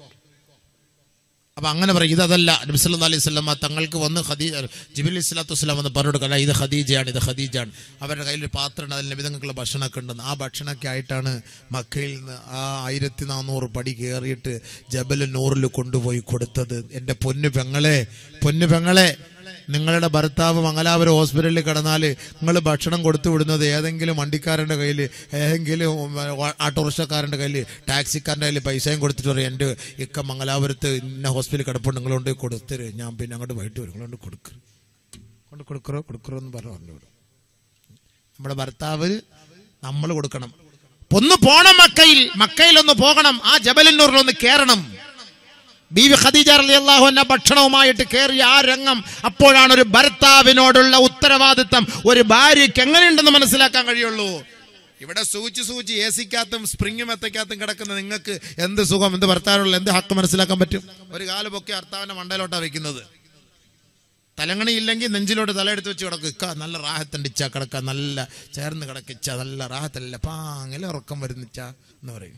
അപ്പൊ അങ്ങനെ പറയും ഇതല്ല നബിസല്ലാ അലൈഹി സ്വലമ തങ്ങൾക്ക് വന്ന് ഖദീജ ജിബിൽ ഇസ്ലാത്തു വസ്സലാം വന്ന് പറഞ്ഞു കൊടുക്കല്ല ഇത് ഖദീജയാണ് ഇത് ഖദീജയാണ് അവരുടെ കയ്യിൽ ഒരു പാത്രം ഉണ്ട് അതിൽ നബിതങ്ങൾക്കുള്ള ഭക്ഷണമൊക്കെ ഉണ്ടെന്ന് ആ ഭക്ഷണമൊക്കെ ആയിട്ടാണ് മക്കയിൽ നിന്ന് ആ ആയിരത്തി നാനൂറ് പടി കയറിയിട്ട് ജബൽ നൂറിൽ കൊണ്ടുപോയി കൊടുത്തത് എൻ്റെ പൊന്നു പെങ്ങളെ പൊന്നു പെങ്ങളെ നിങ്ങളുടെ ഭർത്താവ് മംഗലാപുരം ഹോസ്പിറ്റലിൽ കിടന്നാൽ നിങ്ങൾ ഭക്ഷണം കൊടുത്തു വിടുന്നത് ഏതെങ്കിലും വണ്ടിക്കാരൻ്റെ കയ്യിൽ ഏതെങ്കിലും ഓട്ടോറിക്ഷക്കാരൻ്റെ കയ്യിൽ ടാക്സിക്കാരൻ്റെ കയ്യിൽ പൈസയും കൊടുത്തിട്ട് പറയും എൻ്റെ ഇക്ക മംഗലാപുരത്ത് ഇന്ന ഹോസ്പിറ്റലിൽ കിടപ്പുണ്ട് നിങ്ങളുകൊണ്ട് കൊടുത്തര് ഞാൻ പിന്നെ അങ്ങോട്ട് വൈകിട്ട് വരും നിങ്ങളുകൊണ്ട് കൊടുക്കരു കൊണ്ട് കൊടുക്കറോ കൊടുക്കറോ എന്ന് പറഞ്ഞു പറഞ്ഞു വിടും നമ്മുടെ ഭർത്താവ് നമ്മൾ കൊടുക്കണം ഒന്ന് പോണം മക്കയിൽ മക്കയിൽ ഒന്ന് പോകണം ആ ജബലന്നൂറിൽ ഒന്ന് കയറണം ബീവി ഖദീജ റളിയല്ലാഹു അൻഹ ഭക്ഷണവുമായിട്ട് കയറിയ ആ രംഗം അപ്പോഴാണ് ഒരു ഭർത്താവിനോടുള്ള ഉത്തരവാദിത്തം ഒരു ഭാര്യയ്ക്ക് എങ്ങനെയുണ്ടെന്ന് മനസ്സിലാക്കാൻ കഴിയുള്ളൂ ഇവിടെ സൂചി സൂചി എ സിക്കകത്തും സ്പ്രിങ്ങും എത്തക്കകത്തും കിടക്കുന്ന നിങ്ങൾക്ക് എന്ത് സുഖം എന്ത് ഭർത്താവിനുള്ള എന്ത് ഹക്ക് മനസ്സിലാക്കാൻ പറ്റും ഒരു കാല് പൊക്കി ഭർത്താവിന്റെ മണ്ടയിലോട്ടാ വെക്കുന്നത് തലങ്ങണി ഇല്ലെങ്കിൽ നെഞ്ചിലോട്ട് തലയെടുത്ത് വെച്ച് കിടക്കും ഇക്ക നല്ല റാഹത്തണ്ടിച്ച കിടക്ക നല്ല ചേർന്ന് കിടക്കിച്ച നല്ല റാഹത്തല്ല പാങ്ങനെ ഉറക്കം വരുന്നിച്ച എന്ന് പറയും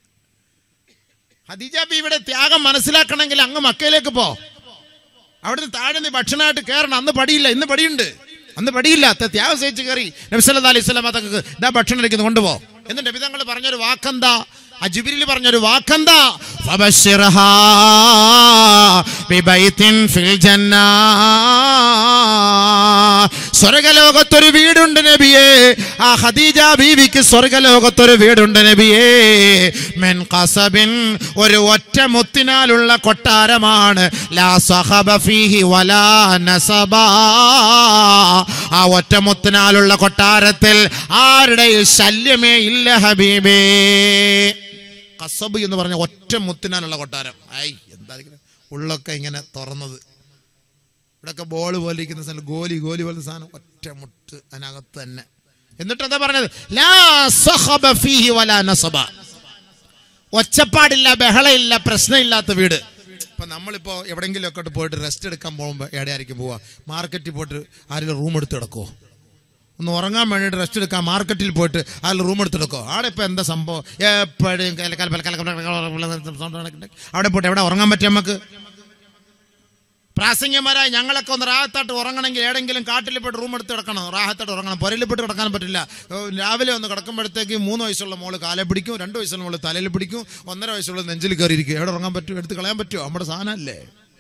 ഹദീജ ബീവിയുടെ ത്യാഗം മനസ്സിലാക്കണമെങ്കിൽ അങ്ങ് മക്കയിലേക്ക് പോ അവിടുന്ന് താഴെ നീ ഭക്ഷണമായിട്ട് കയറണം അന്ന് പടിയില്ല ഇന്ന് പടിയുണ്ട് അന്ന് പടിയില്ല ത- ത്യാഗം സഹിച്ച് കയറി നബ്സല്ലാ അലൈഹി സ്വലാം തങ്ങൾക്ക് ഇതാ ഭക്ഷണം എടുക്കുന്നത് കൊണ്ടുപോ എന്നിട്ട് നബി തങ്ങൾ പറഞ്ഞൊരു വാക്കെന്താ അജുബിരിൽ പറഞ്ഞൊരു വാക്കെന്താ ഫബശ്ശിർഹാ ബിബൈത്തിൻ ഫിൽ ജന്നാ സ്വർഗലോകത്തൊരു വീടുണ്ട് നബിയേ ആ ഖദീജ ബീവിക്ക് സ്വർഗലോകത്തൊരു വീടുണ്ട് നബിയേ മെൻ ഖസബിൻ ഒരു ഒറ്റ മുത്തിനാലുള്ള കൊട്ടാരമാണ് ലാ സഹബ ഫീഹി വലാ നസബാ ആ ഒറ്റ മുത്തിനാലുള്ള കൊട്ടാരത്തിൽ ആരുടെയും ശല്യമേ ഇല്ല ഹബീബേ കസബ് എന്ന് പറഞ്ഞ ഒറ്റ മുത്തിനാലുള്ള കൊട്ടാരം ഐ എന്താ ഇതിങ്ങനെ ഉള്ളൊക്കെ ഇങ്ങനെ തുറന്നത് ഇവിടെയൊക്കെ ബോൾ പോലെ ഇരിക്കുന്ന സാധനം ഗോലി ഗോലി പോലത്തെ സാധനം ഒറ്റ മുട്ട് അതിനകത്ത് തന്നെ എന്നിട്ട് എന്താ പറഞ്ഞത് ലാ സഖബ ഫീഹി വലാ നസബ ഒച്ചപ്പാടില്ല ബഹളമില്ല പ്രശ്നമില്ലാത്ത വീട് ഇപ്പൊ നമ്മളിപ്പോ എവിടെയെങ്കിലും ഒക്കെ പോയിട്ട് റെസ്റ്റ് എടുക്കാൻ പോകുമ്പോൾ എവിടെയായിരിക്കും പോവാ മാർക്കറ്റിൽ പോയിട്ട് ആരെങ്കിലും റൂം എടുത്ത് കിടക്കുമോ ഒന്ന് ഉറങ്ങാൻ വേണ്ടിയിട്ട് റെസ്റ്റ് എടുക്കാൻ മാർക്കറ്റിൽ പോയിട്ട് അതിൽ റൂം എടുത്തെടുക്കോ അവിടെ ഇപ്പൊ എന്താ സംഭവം എപ്പോഴും കല- കല- കല- കല- കല- കല- sound നടക്കുന്നുണ്ട്. അവിടെ പോയിട്ട് എവിടെ ഉറങ്ങാൻ പറ്റും നമുക്ക് പ്രാസംഗികന്മാരായി ഞങ്ങളൊക്കെ ഒന്ന് റാഹത്തായിട്ട് ഉറങ്ങണമെങ്കിൽ ഏതെങ്കിലും കാട്ടിൽ പോയിട്ട് റൂം എടുത്ത് കിടക്കണം റാഹത്തായിട്ട് ഉറങ്ങണം പുരയിൽ പോയിട്ട് കിടക്കാൻ പറ്റില്ല ഏ, രാവിലെ ഒന്ന് കിടക്കുമ്പോഴത്തേക്ക് മൂന്ന് വയസ്സുള്ള മോള് കാലെ പിടിക്കും രണ്ട് വയസ്സുള്ള മോള് തലയിൽ പിടിക്കും ഒന്നര വയസ്സുള്ള നെഞ്ചിൽ കയറിയിരിക്കും എവിടെ ഉറങ്ങാൻ പറ്റും എടുത്ത് കളയാൻ പറ്റുമോ നമ്മുടെ സാധനമല്ലേ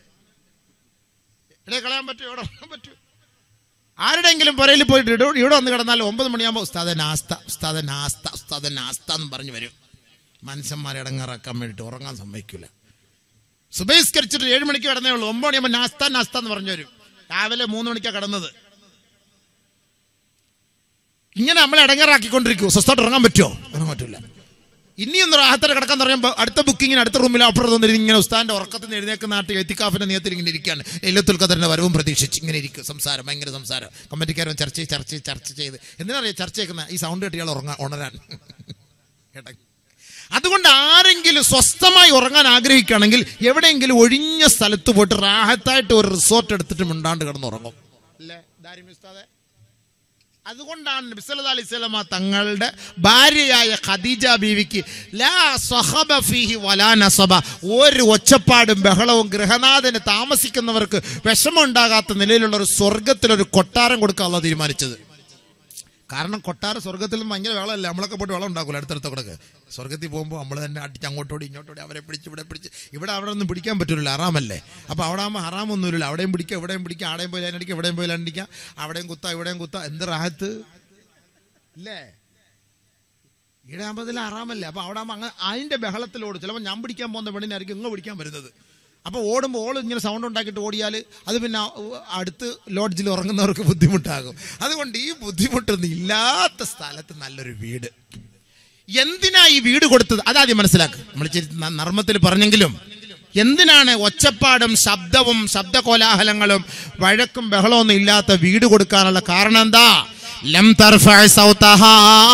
എവിടെ കളയാൻ പറ്റുമോ എവിടെ ഉറങ്ങാൻ പറ്റുമോ ആരുടെയെങ്കിലും പുരയിൽ പോയിട്ട് ഇവിടെ ഇവിടെ വന്ന് കിടന്നാൽ ഒമ്പത് മണിയാകുമ്പോൾ ഉസ്താദ നാസ്ത ഉസ്താദ നാസ്ത ഉസ്താദ നാസ്ത എന്ന് പറഞ്ഞു വരും മനുഷ്യന്മാരെ ഇടങ്ങാറാക്കാൻ വേണ്ടിയിട്ട് ഉറങ്ങാൻ സമ്മതിക്കില്ല സുബഹിസ്കരിച്ചിട്ട് ഏഴ് മണിക്ക് കിടന്നേ ഉള്ളൂ ഒമ്പത് മണിയാകുമ്പോൾ നാസ്ത നാസ്ത എന്ന് പറഞ്ഞു വരും രാവിലെ മൂന്ന് മണിക്കാണ് കിടന്നത് ഇങ്ങനെ നമ്മളെ ഇടങ്ങാറാക്കിക്കൊണ്ടിരിക്കും സ്വസ്ഥമായിട്ട് ഉറങ്ങാൻ പറ്റുമോ ഉറങ്ങാൻ പറ്റില്ല ഇനിയൊന്ന് റാഹത്തോടെ കിടക്കാൻ പറയുമ്പോൾ അടുത്ത ബുക്കിങ്ങിന് അടുത്ത റൂമിൽ അപ്പുറത്ത് വന്നിരുന്ന് ഇങ്ങനെ ഉസ്താന്റെ ഉറക്കത്തിൽ നിന്ന് എഴുന്നേക്കുന്ന നാട്ടിൽ എത്തിക്കാഫിന്റെ നിയത്തിൽ ഇങ്ങനെ ഇരിക്കുകയാണ് എല്ലത്തുൽ ഖദറിന്റെ വരവും പ്രതീക്ഷിച്ച് ഇങ്ങനെ ഇരിക്കും സംസാരം ഭയങ്കര സംസാരം കമ്മിറ്റിക്കാരും ചർച്ച ചെയ്ത് ചർച്ച ചെയ്ത് ചർച്ച ചെയ്ത് എന്തിനറിയാം ചർച്ച ചെയ്യുന്ന ഈ സൗണ്ട് കെട്ടിയാൽ ഉറങ്ങാൻ ഉണരാൻ കേട്ടോ അതുകൊണ്ട് ആരെങ്കിലും സ്വസ്ഥമായി ഉറങ്ങാൻ ആഗ്രഹിക്കുകയാണെങ്കിൽ എവിടെയെങ്കിലും ഒഴിഞ്ഞ സ്ഥലത്ത് പോയിട്ട് റാഹത്തായിട്ട് ഒരു റിസോർട്ട് എടുത്തിട്ട് മിണ്ടാണ്ട് കിടന്ന് ഉറങ്ങും അല്ലേ ദാരിമി ഉസ്താദേ അതുകൊണ്ടാണ് നബിസല്ലാ അലൈഹി സ്വലമ തങ്ങളുടെ ഭാര്യയായ ഖദീജ ബീവിക്ക് ലാ സഹബ ഫീഹി വലാ നസബ ഒരു ഒച്ചപ്പാടും ബഹളവും ഗൃഹനാഥന് താമസിക്കുന്നവർക്ക് വിഷമമുണ്ടാകാത്ത നിലയിലുള്ള ഒരു സ്വർഗത്തിലൊരു കൊട്ടാരം കൊടുക്കാനുള്ള തീരുമാനിച്ചത് കാരണം കൊട്ടാരം സ്വർഗത്തിൽ ഭയങ്കര വെള്ളമല്ലേ നമ്മളൊക്കെ പോയിട്ട് വെള്ളം ഉണ്ടാക്കൂല അടുത്തടുത്തൊക്കെ സ്വർഗത്തിൽ പോകുമ്പോൾ നമ്മൾ തന്നെ അടിച്ച് അങ്ങോട്ടോടി ഇങ്ങോട്ടോടി അവരെ പിടിച്ച് ഇവിടെ പിടിച്ച് ഇവിടെ അവിടെ ഒന്നും പിടിക്കാൻ പറ്റില്ല ഹറാമല്ലേ അപ്പോൾ അവിടെ ആകുമ്പോൾ ഹറാമൊന്നുമില്ല അവിടെയും പിടിക്കുക ഇവിടെയും പിടിക്കുക ആടെയും പോയി ലൈനടിക്കുക ഇവിടെയും പോയി ലൈനടിക്കുക അവിടെയും കുത്താ ഇവിടെയും കുത്താ എന്ത് റാഹത്ത് ഇല്ലേ ഇവിടെ ആകുമ്പോൾ ഇതിൽ ഹറാമല്ലേ അപ്പോൾ അവിടെ ആകുമ്പോൾ അങ്ങനെ അതിൻ്റെ ബഹളത്തിലോട് ചിലപ്പോൾ ഞാൻ പിടിക്കാൻ പോകുന്ന പെണ്ണിനായിരിക്കും ഇങ്ങ് പിടിക്കാൻ വരുന്നത് അപ്പോൾ ഓടുമ്പോൾ ഓൾ ഇങ്ങനെ സൗണ്ട് ഉണ്ടാക്കിയിട്ട് ഓടിയാൽ അത് പിന്നെ ആ- അടുത്ത് ലോഡ്ജിൽ ഉറങ്ങുന്നവർക്ക് ബുദ്ധിമുട്ടാകും അതുകൊണ്ട് ഈ ബുദ്ധിമുട്ടൊന്നും ഇല്ലാത്ത സ്ഥലത്ത് നല്ലൊരു വീട് എന്തിനാ ഈ വീട് കൊടുത്തത് അതാദ്യം മനസ്സിലാക്കുക നമ്മൾ ഇച്ചിരി ന- നർമ്മത്തിൽ പറഞ്ഞെങ്കിലും എന്തിനാണ് ഒച്ചപ്പാടും ശബ്ദവും ശബ്ദകോലാഹലങ്ങളും വഴക്കും ബഹളമൊന്നും ഇല്ലാത്ത വീട് കൊടുക്കാനുള്ള കാരണം എന്താ ലം തർഫഅ സൗതഹാ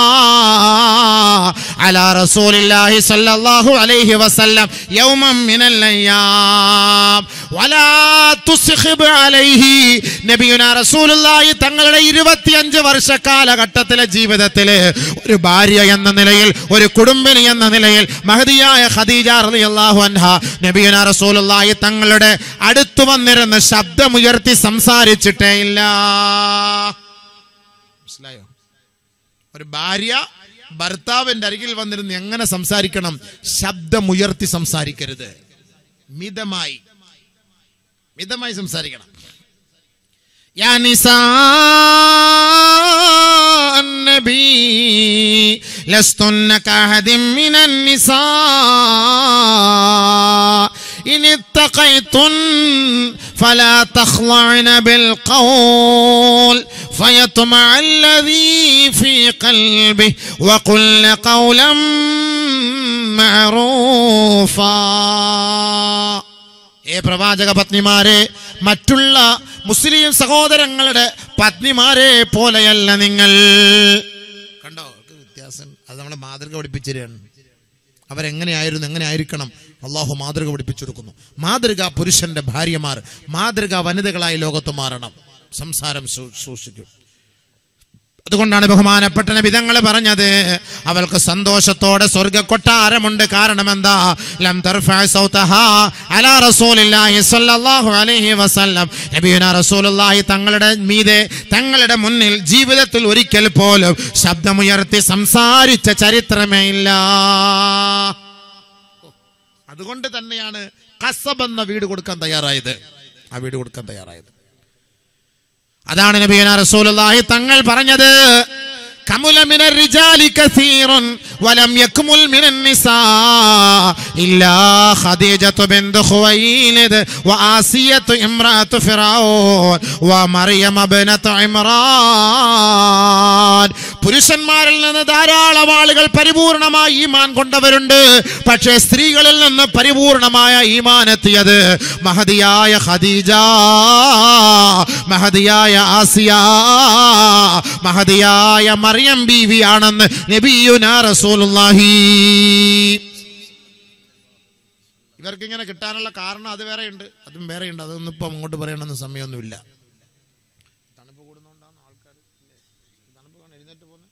അലാ റസൂലില്ലാഹി സ്വല്ലല്ലാഹു അലൈഹി വസല്ലം യൗമൻ മിനൽ അയ്യാം വലാ തുസ്ഖിബ് അലൈഹി നബിയുനാ റസൂലുള്ളാഹി തങ്ങളുടെ 25 വർഷ കാലഘട്ടത്തിലെ ജീവിതത്തില് ഒരു ഭാര്യ എന്ന നിലയിൽ ഒരു കുടുംബിനി എന്ന നിലയിൽ മഹദിയായ ഖദീജ റളിയല്ലാഹു അൻഹ നബിയുനാ റസൂലുള്ളാഹി തങ്ങളുടെ അടുത്തു വന്നിരുന്ന് ശബ്ദമുയർത്തി സംസാരിച്ചിട്ടേ ഇല്ല മനസ്സിലായോ ഒരു ഭാര്യ ഭർത്താവിന്റെ അരികിൽ വന്നിരുന്ന് എങ്ങനെ സംസാരിക്കണം ശബ്ദമുയർത്തി സംസാരിക്കരുത് മിതമായി മിതമായി സംസാരിക്കണം يا نساء النبي لستن كأحد من النساء إن اتقيتن فلا تخضعن بالقول فيطمع الذي في قلبه وقل قولا معروفا ഏ പ്രവാചക പത്നിമാരെ മറ്റുള്ള മുസ്ലിം സഹോദരങ്ങളുടെ പത്നിമാരെ പോലെയല്ല നിങ്ങൾ കണ്ടോ ഒക്കെ വ്യത്യാസം അത് നമ്മളെ മാതൃക പഠിപ്പിച്ചിരാണ് അവരെങ്ങനെയായിരുന്നു എങ്ങനെ ആയിരിക്കണം അള്ളാഹു മാതൃക പഠിപ്പിച്ചു കൊടുക്കുന്നു മാതൃക പുരുഷന്റെ ഭാര്യമാർ മാതൃക വനിതകളായി ലോകത്ത് മാറണം സംസാരം സൂ- സൂക്ഷിക്കും അതുകൊണ്ടാണ് ബഹുമാനപ്പെട്ട നബിതങ്ങൾ പറഞ്ഞത് അവൾക്ക് സന്തോഷത്തോടെ സ്വർഗ കൊട്ടാരമുണ്ട് കാരണം എന്താ ലം തർഫഅ സൗതഹാ അലാ റസൂലില്ലാഹി സ്വല്ലല്ലാഹു അലൈഹി വസല്ലം നബിയുനാ റസൂലുള്ളാഹി തങ്ങളുടെ മീതെ തങ്ങളുടെ മുന്നിൽ ജീവിതത്തിൽ ഒരിക്കൽ പോലും ശബ്ദമുയർത്തി സംസാരിച്ച ചരിത്രമേ ഇല്ല അതുകൊണ്ട് തന്നെയാണ് കസബ് എന്ന വീട് കൊടുക്കാൻ തയ്യാറായത് ആ വീട് കൊടുക്കാൻ തയ്യാറായത് അതാണ് നബിയന റസൂലുള്ളാഹി തങ്ങൾ പറഞ്ഞത് കമുല മിന റിജാലി കസീറുൻ വലം യക്മുൽ മിന നിസാ ഇല്ലാ ഖദീജത്തു ബിൻതു ഖുവൈലിദ് വആസിയത്തു ഇംറാത്തു ഫിറഔൻ വമറിയം ഇബ്നത്തു ഇമ്രാൻ പുരുഷ പുരുഷന്മാരിൽ നിന്ന് ധാരാളം ആളുകൾ പരിപൂർണമായി ഈമാൻ കൊണ്ടവരുണ്ട് പക്ഷേ സ്ത്രീകളിൽ നിന്ന് പരിപൂർണമായ ഈമാൻ എത്തിയത് മഹതിയായ ഖദീജ മഹതിയായ ആസിയ മഹതിയായ മറിയം ബീവി ആണെന്ന് നബിയുന റസൂലുള്ളാഹി ഇവർക്ക് ഇങ്ങനെ കിട്ടാനുള്ള കാരണം അത് വേറെയുണ്ട് അതും വേറെയുണ്ട് അതൊന്നും ഇപ്പം അങ്ങോട്ട് പറയണമെന്ന് സമയമൊന്നുമില്ല തണുപ്പ് കൂടുന്നോണ്ടാണ് ആൾക്കാർ തണുപ്പ് കാണാൻ എഴുന്നേറ്റ് പോകുന്നത്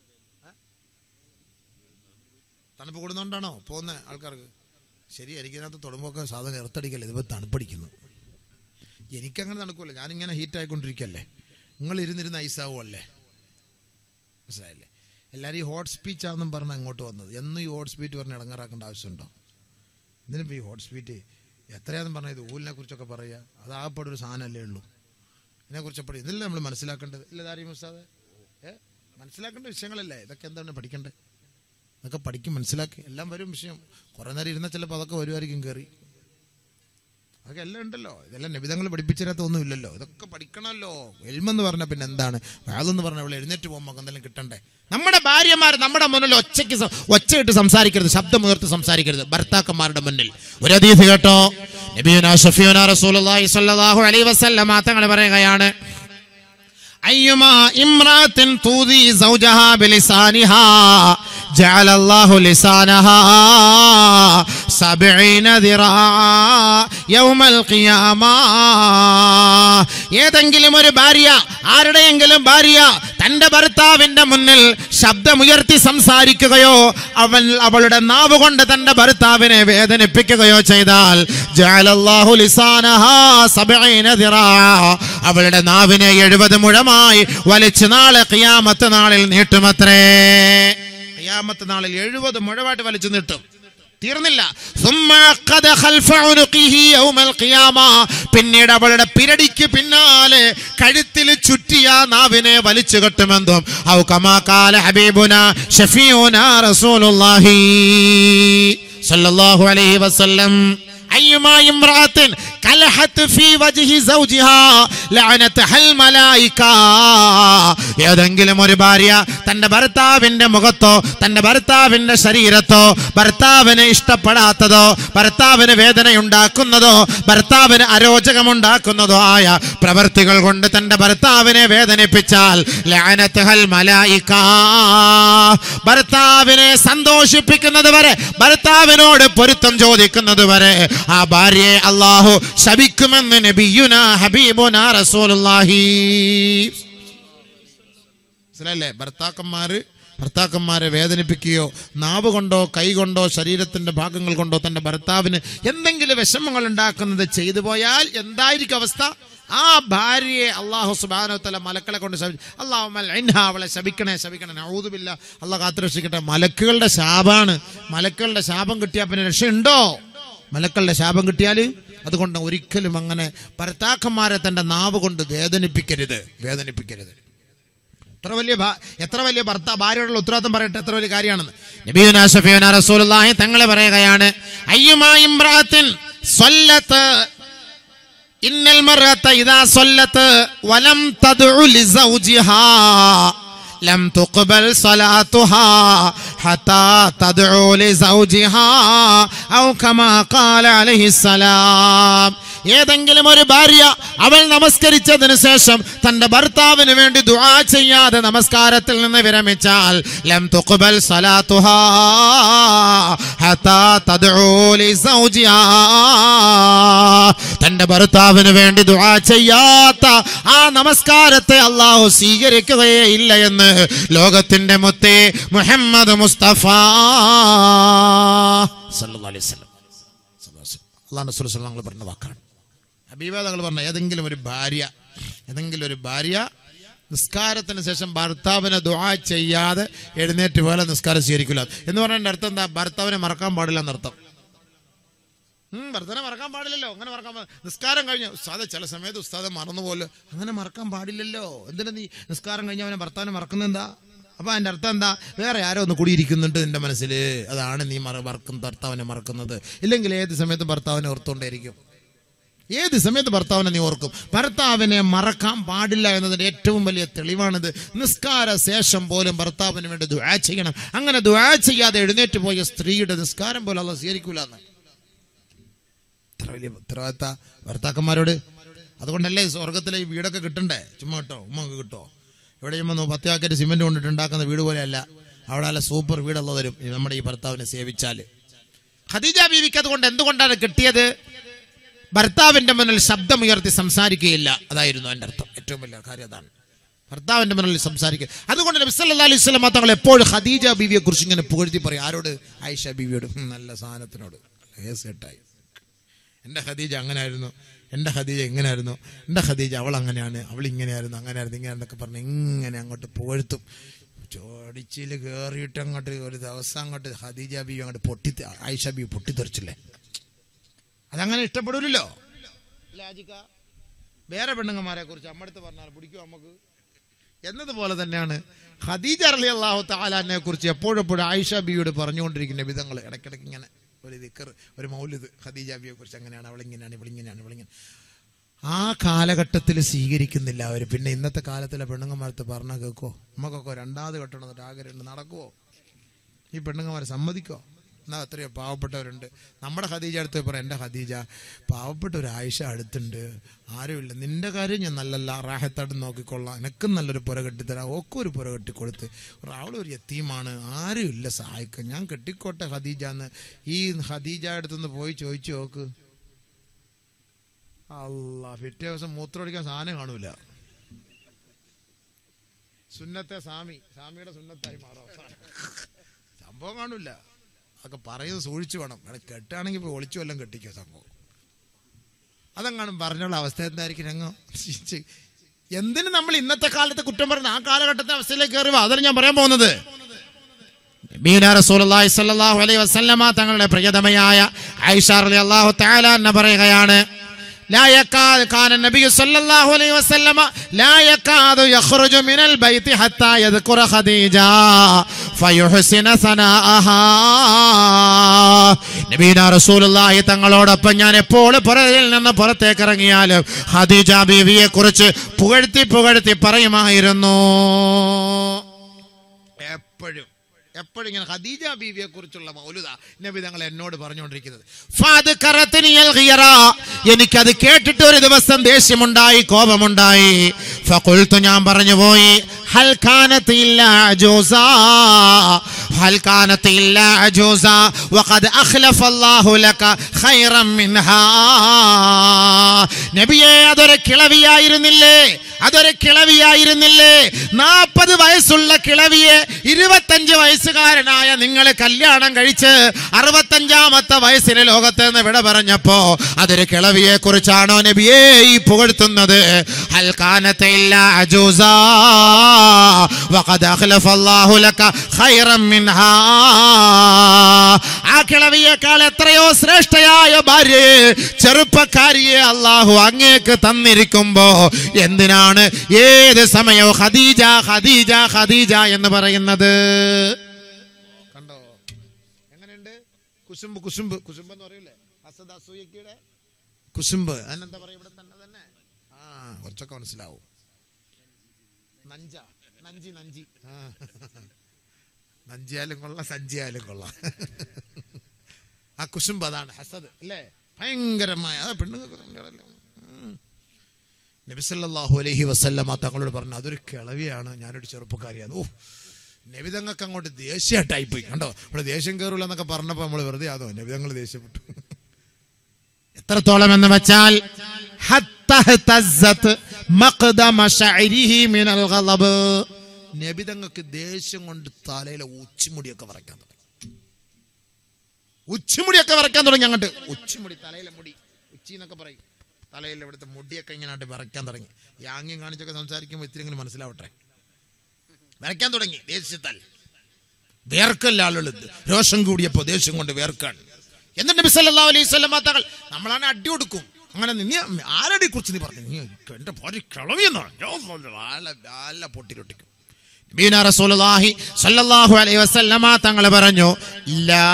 തണുപ്പ് കൂടുന്നോണ്ടാണോ പോകുന്ന ആൾക്കാർക്ക് ശരി എനിക്കതിനകത്ത് തൊടുമ്പൊക്കെ സാധനം ഇറത്തടിക്കല്ലേ ഇതിപ്പോൾ തണുപ്പടിക്കുന്നു എനിക്കങ്ങനെ തണുക്കുമല്ലോ ഞാനിങ്ങനെ ഹീറ്റ് ആയിക്കൊണ്ടിരിക്കല്ലേ നിങ്ങൾ ഇരുന്നിരുന്ന് ഐസാവുമല്ലേ മനസ്സിലായില്ലേ എല്ലാവരും ഈ ഹോട്ട് സ്പീച്ചാണെന്നും പറഞ്ഞ് അങ്ങോട്ട് വന്നത് എന്നും ഈ ഹോട്ട് സ്പീച്ച് പറഞ്ഞ് ഇടങ്ങാറാക്കേണ്ട ആവശ്യമുണ്ടോ ഇതിനിപ്പോൾ ഈ ഹോട്ട് സ്പീറ്റ് എത്രയാണെന്ന് പറഞ്ഞത് ഊലിനെ കുറിച്ചൊക്കെ പറയുക അത് ആകപ്പാടെ ഒരു സാധനമല്ലേ ഉള്ളൂ ഇതിനെക്കുറിച്ച് എപ്പോഴും ഇതല്ലേ നമ്മൾ മനസ്സിലാക്കേണ്ടത് ഇല്ല ദാരി മുസ്താദ് ഏ മനസ്സിലാക്കേണ്ട വിഷയങ്ങളല്ലേ ഇതൊക്കെ എന്താണ് പഠിക്കേണ്ടത് ഇതൊക്കെ പഠിക്കും മനസ്സിലാക്കി എല്ലാം വരും വിഷയം കുറേ നേരം ഇരുന്നാൽ ചിലപ്പോൾ അതൊക്കെ വരുമായിരിക്കും കയറി അതൊക്കെ എല്ലാം ഉണ്ടല്ലോ ഇതെല്ലാം നിബിധങ്ങൾ പഠിപ്പിച്ചിരാത്ത ഒന്നും ഇല്ലല്ലോ ഇതൊക്കെ പഠിക്കണമല്ലോ എൽമെന്ന് പറഞ്ഞ പിന്നെ എന്താണ് വേദെന്ന് പറഞ്ഞ അവളെ എഴുന്നേറ്റ് പോകുമ്പോൾ എന്തെങ്കിലും കിട്ടണ്ടേ നമ്മുടെ ഭാര്യമാർ നമ്മുടെ മുന്നിൽ ഒച്ചയ്ക്ക് സം- ഒച്ചയിട്ട് സംസാരിക്കരുത് ശബ്ദമുയർത്തി സംസാരിക്കരുത് ഭർത്താക്കന്മാരുടെ മുന്നിൽ ഒരു അതീതി കേട്ടോ നബിയുന ഷഫിയുന റസൂലുള്ളാഹി സ്വല്ലല്ലാഹു അലൈഹി വസല്ലമ തങ്ങൾ പറയുകയാണ് أيما امرأة توذي زوجها بلسانها جعل الله لسانها سبعين ذراعا يوم القيامة ഏതെങ്കിലും ഒരു ഭാര്യ ആരുടെയെങ്കിലും ഭാര്യ തന്റെ ഭർത്താവിന്റെ മുന്നിൽ ശബ്ദമുയർത്തി സംസാരിക്കുകയോ അവൻ അവളുടെ നാവ് കൊണ്ട് തന്റെ ഭർത്താവിനെ വേദനിപ്പിക്കുകയോ ചെയ്താൽ ജഅലല്ലാഹു ലിസാനഹാ സബഈന ദിറാഅ. അവളുടെ നാവിനെ എഴുപത് മുഴമായി വലിച്ചു നാളെ ഖിയാമത്ത് നാളിൽ നീട്ടുമത്രേ ഖിയാമത്ത് നാളിൽ എഴുപത് മുഴമായിട്ട് വലിച്ചു നീട്ടും തീർന്നില്ല ثم عقد خلف عنقه يوم القيامة. പിന്നീട് അവളുടെ പിരടിക്ക് പിന്നാലെ കഴുത്തിൽ ചുറ്റിയ നാവിനെ വലിച്ചു കെട്ടുമെന്നും ഔ കമാ കാല ഹബീബുന ഷഫീഉന റസൂലുള്ളാഹി സല്ലല്ലാഹു അലൈഹി വസല്ലം أيما امرأة كلحت في وجه زوجها لعنتها الملائكة ഏതെങ്കിലും ഒരു ഭാര്യ തന്റെ ഭർത്താവിന്റെ മുഖത്തോ തന്റെ ഭർത്താവിന്റെ ശരീരത്തോ ഭർത്താവിന് ഇഷ്ടപ്പെടാത്തതോ ഭർത്താവിന് വേദനയുണ്ടാക്കുന്നതോ ഭർത്താവിന് അരോചകമുണ്ടാക്കുന്നതോ ആയ പ്രവർത്തികൾ കൊണ്ട് തന്റെ ഭർത്താവിനെ വേദനിപ്പിച്ചാൽ ലഅനത്തുഹൽ മലായിക ഭർത്താവിനെ സന്തോഷിപ്പിക്കുന്നത് വരെ ഭർത്താവിനോട് പൊരുത്തം ചോദിക്കുന്നത് വരെ ആ ഭാര്യയെ അള്ളാഹു ശപിക്കുമെന്ന് നബിയുന ഹബീബുന റസൂലുള്ളാഹി മനസ്സിലല്ലേ ഭർത്താക്കന്മാര് ഭർത്താക്കന്മാരെ വേദനിപ്പിക്കുകയോ നാവ് കൊണ്ടോ കൈ കൊണ്ടോ ശരീരത്തിന്റെ ഭാഗങ്ങൾ കൊണ്ടോ തന്റെ ഭർത്താവിന് എന്തെങ്കിലും വിഷമങ്ങൾ ഉണ്ടാക്കുന്നത് ചെയ്തു പോയാൽ എന്തായിരിക്കും അവസ്ഥ ആ ഭാര്യയെ അള്ളാഹു സുബാനോ തല മലക്കളെ കൊണ്ട് ശപി അള്ളാഹു അവളെ ശപിക്കണേ ശപിക്കണേ ഔതുമില്ല അള്ളാഹ് കാത്തുരക്ഷിക്കട്ടെ മലക്കുകളുടെ ശാപാണ് മലക്കുകളുടെ ശാപം കിട്ടിയാൽ പിന്നെ രക്ഷയുണ്ടോ മലക്കളുടെ ശാപം കിട്ടിയാൽ അതുകൊണ്ട് ഒരിക്കലും അങ്ങനെ ഭർത്താക്കന്മാരെ തന്റെ നാവ് കൊണ്ട് വേദനിപ്പിക്കരുത് വേദനിപ്പിക്കരുത് എത്ര വലിയ ഭാ- എത്ര വലിയ ഭർത്ത ഭാര്യയോടുള്ള ഉത്തരവാദിത്തം പറയട്ടെ എത്ര വലിയ കാര്യമാണെന്ന് നബിയുനാ ഷഫീഉനാ റസൂലുള്ളാഹി തങ്ങളെ പറയുകയാണ് അയ്യുമാ ഇംറാത്തിൻ സ്വല്ലത്ത് ഇന്നൽ മർഅത ഇദാ സ്വല്ലത്ത് വലം തദ്ഉ ലിസൗജിഹാ ലം തുഖ്ബൽ സ്വലാത്തുഹാ ഹത്താ തദ്ഉ ലിസൗജിഹാ ഔ കമാ ഖാല അലൈഹിസ്സലാം ഏതെങ്കിലും ഒരു ഭാര്യ അവൾ നമസ്കരിച്ചതിന് ശേഷം തന്റെ ഭർത്താവിന് വേണ്ടി ദുആ ചെയ്യാതെ നമസ്കാരത്തിൽ നിന്ന് വിരമിച്ചാൽ ലം തുഖ്ബൽ സലാത്തുഹാ ഹത്താ തദ്ഉ ലിസൗജിഹാ തന്റെ ഭർത്താവിന് വേണ്ടി ദുആ ചെയ്യാത്ത ആ നമസ്കാരത്തെ അള്ളാഹു സ്വീകരിക്കുകയേ ഇല്ല എന്ന് ലോകത്തിന്റെ മുത്തേ മുഹമ്മദ് മുസ്തഫ സല്ലല്ലാഹു അലൈഹി വസല്ലം അള്ളാഹു റസൂൽ സല്ലല്ലാഹു അലൈഹി പറഞ്ഞ വാക്കാണ് ഹബീബ തങ്ങൾ പറഞ്ഞ ഏതെങ്കിലും ഒരു ഭാര്യ ഏതെങ്കിലും ഒരു ഭാര്യ നിസ്കാരത്തിന് ശേഷം ഭർത്താവിനെ ദുആ ചെയ്യാതെ എഴുന്നേറ്റ് പോലെ നിസ്കാരം സ്വീകരിക്കില്ല എന്ന് പറഞ്ഞതിന്റെ അർത്ഥം എന്താ ഭർത്താവിനെ മറക്കാൻ പാടില്ല എന്നർത്ഥം ഉം, ഭർത്താവിനെ മറക്കാൻ പാടില്ലല്ലോ അങ്ങനെ മറക്കാൻ പാ- നിസ്കാരം കഴിഞ്ഞ ഉസ്താദ് ചില സമയത്ത് ഉസ്താദ് മറന്നുപോലും അങ്ങനെ മറക്കാൻ പാടില്ലല്ലോ എന്തിനാ നീ നിസ്കാരം കഴിഞ്ഞ അവനെ ഭർത്താവിനെ മറക്കുന്നത് എന്താ അപ്പൊ അതിന്റെ അർത്ഥം എന്താ വേറെ ആരോ ഒന്ന് കുടിയിരിക്കുന്നുണ്ട് നിന്റെ മനസ്സിൽ അതാണ് നീ മറ മറക്കും ഭർത്താവിനെ മറക്കുന്നത് ഇല്ലെങ്കിൽ ഏത് സമയത്തും ഭർത്താവിനെ ഓർത്തുകൊണ്ടേയിരിക്കും ഏത് സമയത്ത് ഭർത്താവിനെ നീ ഓർക്കും ഭർത്താവിനെ മറക്കാൻ പാടില്ല എന്നതിന്റെ ഏറ്റവും വലിയ തെളിവാണിത് നിസ്കാര ശേഷം പോലും ഭർത്താവിന് വേണ്ടി ദുആ ചെയ്യണം അങ്ങനെ ദുആ ചെയ്യാതെ എഴുന്നേറ്റ് പോയ സ്ത്രീയുടെ നിസ്കാരം പോലും അല്ല സ്വീകരിക്കൂല എന്ന് ഇത്ര വലിയ ഉത്തരവാദിത്ത ഭർത്താക്കന്മാരോട് അതുകൊണ്ടല്ലേ സ്വർഗത്തിലെ ഈ വീടൊക്കെ കിട്ടണ്ടേ ചുമ്മാ കിട്ടോ ഉമ്മക്ക് കിട്ടോ ഇവിടെ ചുമ്മാ പത്തിയാക്കറ്റ് സിമെന്റ് കൊണ്ടിട്ട് ഉണ്ടാക്കുന്ന വീട് പോലെയല്ല അവിടെ നല്ല സൂപ്പർ വീടുള്ള തരും ഈ നമ്മുടെ ഈ ഭർത്താവിനെ സേവിച്ചാല് ഖദീജ ബീവിക്ക് അതുകൊണ്ട് എന്തുകൊണ്ടാണ് കിട്ടിയത് ഭർത്താവിന്റെ മുന്നിൽ ശബ്ദമുയർത്തി സംസാരിക്കുകയില്ല അതായിരുന്നു എൻ്റെ അർത്ഥം ഏറ്റവും വലിയ കാര്യം അതാണ് ഭർത്താവിന്റെ മുന്നിൽ സംസാരിക്കുക അതുകൊണ്ട് നബി സല്ലല്ലാഹു അലൈഹി വസല്ലം തങ്ങൾ എപ്പോഴും ഖദീജ ബീവിയെ കുറിച്ച് ഇങ്ങനെ പുകഴ്ത്തി പറയും ആരോട് ആയിഷ ബീവിയോട് "ഉം, നല്ല സാധനത്തിനോട് കേട്ടായി എൻ്റെ ഖദീജ അങ്ങനെയായിരുന്നു എൻ്റെ ഖദീജ എങ്ങനെയായിരുന്നു എൻ്റെ ഖദീജ അവൾ അങ്ങനെയാണ് അവൾ ഇങ്ങനെയായിരുന്നു അങ്ങനെയായിരുന്നു ഇങ്ങനെയാണെന്നൊക്കെ പറഞ്ഞ് ഇങ്ങനെ അങ്ങോട്ട് പുകഴ്ത്തും ചോടിച്ചിൽ കയറിയിട്ട് അങ്ങോട്ട് ഒരു ദിവസം അങ്ങോട്ട് ഖദീജ ബീവി അങ്ങോട്ട് പൊട്ടി ആയിഷ ബീവി പൊട്ടിത്തെറിച്ചില്ലേ അതങ്ങനെ ഇഷ്ടപ്പെടൂലല്ലോ വേറെ പെണ്ണുങ്ങന്മാരെ കുറിച്ച് അമ്മടുത്ത് പറഞ്ഞാൽ പിടിക്കും നമുക്ക് എന്നതുപോലെ തന്നെയാണ് ഖദീജ അലി അള്ളാഹു താലാനെ കുറിച്ച് എപ്പോഴെപ്പോഴും ആയിഷ ബിയോട് പറഞ്ഞുകൊണ്ടിരിക്കുന്ന വിധങ്ങൾ ഇടയ്ക്കിടയ്ക്ക് ഇങ്ങനെ ഒരു ദിക്കർ ഒരു മൗലിദ് ഖദീജ ബിയെ കുറിച്ച് അങ്ങനെയാണ് അവളിങ്ങനെയാണ് ഇവളിങ്ങനെയാണ് ഇവളിങ്ങനെ ആ കാലഘട്ടത്തിൽ സ്വീകരിക്കുന്നില്ല അവർ പിന്നെ ഇന്നത്തെ കാലത്തിലെ പെണ്ണുങ്ങന്മാരത്ത് പറഞ്ഞ കേൾക്കോ നമുക്കൊക്കെ രണ്ടാമത് കെട്ടണം എന്നിട്ട് ആഗ്രഹമുണ്ട് നടക്കുവോ ഈ പെണ്ണുങ്ങന്മാരെ സമ്മതിക്കോ എന്നാൽ എത്രയോ പാവപ്പെട്ടവരുണ്ട് നമ്മുടെ ഖദീജ അടുത്ത് പോയി പറയാം എൻ്റെ ഖദീജ പാവപ്പെട്ട ഒരു ആയിഷ അടുത്തുണ്ട് ആരുമില്ല നിന്റെ കാര്യം ഞാൻ നല്ലല്ല റാഹത്തായിട്ട് നോക്കിക്കൊള്ളാം എനക്കും നല്ലൊരു പുര കെട്ടിത്തരാം ഓക്കും ഒരു പുര കെട്ടിക്കൊടുത്ത് അവളൊരു എത്തിയുമാണ് ആരുമില്ല സഹായിക്കാൻ ഞാൻ കെട്ടിക്കോട്ടെ ഖദീജ എന്ന് ഈ ഖദീജ അടുത്തുനിന്ന് പോയി ചോദിച്ചു നോക്ക് അല്ല പിറ്റേ ദിവസം മൂത്രമൊഴിക്കാൻ സാധനം കാണൂല സുന്നത്തെ സ്വാമി സ്വാമിയുടെ സുന്നത്തായി മാറാം സംഭവം കാണൂല അതൊക്കെ പറയുന്നത് സൂക്ഷിച്ചു വേണം വേണം കെട്ടാണെങ്കിൽ ഇപ്പോൾ ഒളിച്ചു വല്ലതും കെട്ടിക്കോ സംഭവം അതങ്ങാനും പറഞ്ഞുള്ള അവസ്ഥ എന്തായിരിക്കും ഞങ്ങൾ എന്തിന് നമ്മൾ ഇന്നത്തെ കാലത്ത് കുറ്റം പറയുന്ന ആ കാലഘട്ടത്തെ അവസ്ഥയിലേക്ക് കയറി വാ അതാണ് ഞാൻ പറയാൻ പോകുന്നത് നബീന റസൂലുള്ളാഹി സ്വല്ലല്ലാഹു അലൈഹി വസല്ലമ തങ്ങളുടെ പ്രിയതമയായ ആയിഷ റളിയല്ലാഹു തആല എന്ന പറയുകയാണ് لا يكاد كان النبي صلى الله عليه وسلم لا يكاد يخرج من البيت حتى يذكر خديجة فيحسن ثناءها നബീന റസൂലുള്ളാഹി തങ്ങളോടൊപ്പം ഞാൻ എപ്പോൾ പുറയിൽ നിന്ന് പുറത്തേക്ക് ഇറങ്ങിയാലും ഖദീജ ബീവിയെ കുറിച്ച് പുകഴ്ത്തി പുകഴ്ത്തി പറയുമായിരുന്നു എപ്പോഴും എപ്പോഴും ഇങ്ങനെ ഖദീജ ബീവിയെ കുറിച്ചുള്ള മൗലുദ നബി തങ്ങൾ എന്നോട് പറഞ്ഞുകൊണ്ടിരിക്കുന്നത് ഫാദ്കറത്നിയൽ ഖിയറ. എനിക്കത് കേട്ടിട്ട് ഒരു ദിവസം ദേഷ്യമുണ്ടായി കോപമുണ്ടായി ഫഖുൽതു ഞാൻ പറഞ്ഞു പോയി ഹൽ കാനത്ത് ഇല്ലാ അജൂസ ഹൽ കാനത്ത് ഇല്ലാ അജൂസ വഖദ് അഖ്ലഫ അല്ലാഹു ലക ഖൈറൻ മിൻഹാ നബിയെ അതൊരു കിളവിയായിരുന്നില്ലേ അതൊരു കിളവിയായിരുന്നില്ലേ നാൽപ്പത് വയസ്സുള്ള കിളവിയെ ഇരുപത്തഞ്ച് വയസ്സുകാരനായ നിങ്ങൾ കല്യാണം കഴിച്ച് അറുപത്തഞ്ചാമത്തെ വയസ്സിന് ലോകത്ത് നിന്ന് വിട പറഞ്ഞപ്പോ അതൊരു കിളവിയെ കുറിച്ചാണോ നബിയെ ഈ പുകഴ്ത്തുന്നത് ഹൽക്കാനത്തെ ഇല്ല അജൂസ വഖദ് അഖ്ലഫ അല്ലാഹു ലക ഖൈറൻ മിൻഹാ ആ കിളവിയേക്കാൾ എത്രയോ ശ്രേഷ്ഠയായ ഭാര്യയെ ചെറുപ്പക്കാരിയെ അള്ളാഹു അങ്ങേക്ക് തന്നിരിക്കുമ്പോ എന്തിനാണ് ഏത് സമയവും ഖദീജ ഖദീജ ഖദീജ എന്ന് പറയുന്നത് കണ്ടോ എങ്ങനെയുണ്ട് കുസുമ്പ് കുസുമ്പ് കുസുമ്പ് എന്ന് പറയൂലേ അസദ് അസൂയക്കയുടെ കുസുമ്പ് അതിനെന്താ പറയാ ഇവിടെ തന്നെ തന്നെ ആ കുറച്ചൊക്കെ മനസ്സിലാവും നഞ്ച നഞ്ചി നഞ്ചി ആ. നഞ്ചിയാലും കൊള്ളാം സഞ്ചിയാലും കൊള്ളാം ആ കുസുമ്പ് അതാണ് ഹസദ് അല്ലേ ഭയങ്കരമായ ആ പെണ്ണുങ്ങൾക്ക് ഭയങ്കരല്ലേ? ഉം. നബിസല്ലാഹു അലൈഹി വസല്ലമ തങ്ങളോട് പറഞ്ഞു അതൊരു കിളവിയാണ് ഞാനൊരു ചെറുപ്പക്കാരിയാണ് ഓ നബിതങ്ങൾക്ക് അങ്ങോട്ട് ദേഷ്യമായിട്ടായി പോയി കണ്ടോ ഇവിടെ ദേഷ്യം കയറൂല എന്നൊക്കെ പറഞ്ഞപ്പോൾ നമ്മൾ വെറുതെ ആതോ നബിതങ്ങൾ ദേഷ്യപ്പെട്ടു എത്രത്തോളം എന്ന് വെച്ചാൽ ഹത്ത ഹ്തസ്സത്ത് മഖ്ദമ ശഅരിഹി മിനൽ ഗളബ്. നബിതങ്ങൾക്ക് ദേഷ്യം കൊണ്ട് തലയിലെ ഉച്ചിമുടിയൊക്കെ വരയ്ക്കാൻ തുടങ്ങി ഉച്ചിമുടിയൊക്കെ വരയ്ക്കാൻ തുടങ്ങി അങ്ങോട്ട് ഉച്ചിമുടി തലയിലെ മുടി ഉച്ചി എന്നൊക്കെ പറയും തലയിൽ ഇവിടുത്തെ മുടിയൊക്കെ ഇങ്ങനെ അങ്ങോട്ട് വരയ്ക്കാൻ തുടങ്ങി ഈ ആംഗ്യം കാണിച്ചൊക്കെ സംസാരിക്കുമ്പോൾ ഇത്തിരി മനസ്സിലാവട്ടെ വരയ്ക്കാൻ തുടങ്ങി ദേഷ്യത്താൽ വേർക്കല്ല ആളുകൾ രോഷം കൂടിയപ്പോ ദേഷ്യം കൊണ്ട് വേർക്കാണ് എന്നിട്ട് നബി സല്ലല്ലാഹു അലൈഹി വസല്ലം തങ്ങൾ നമ്മളാണ് അടി കൊടുക്കും അങ്ങനെ നീ ആരുടെ കുറിച്ച് നീ പറഞ്ഞു നീ എന്റെ ഭാര്യ കിളവിയെന്നാണ് നല്ല പൊട്ടിലൊട്ടിക്കും ബീന റസൂലുള്ളാഹി സ്വല്ലല്ലാഹു അലൈഹി വസല്ലമ തങ്ങൾ പറഞ്ഞു ലാ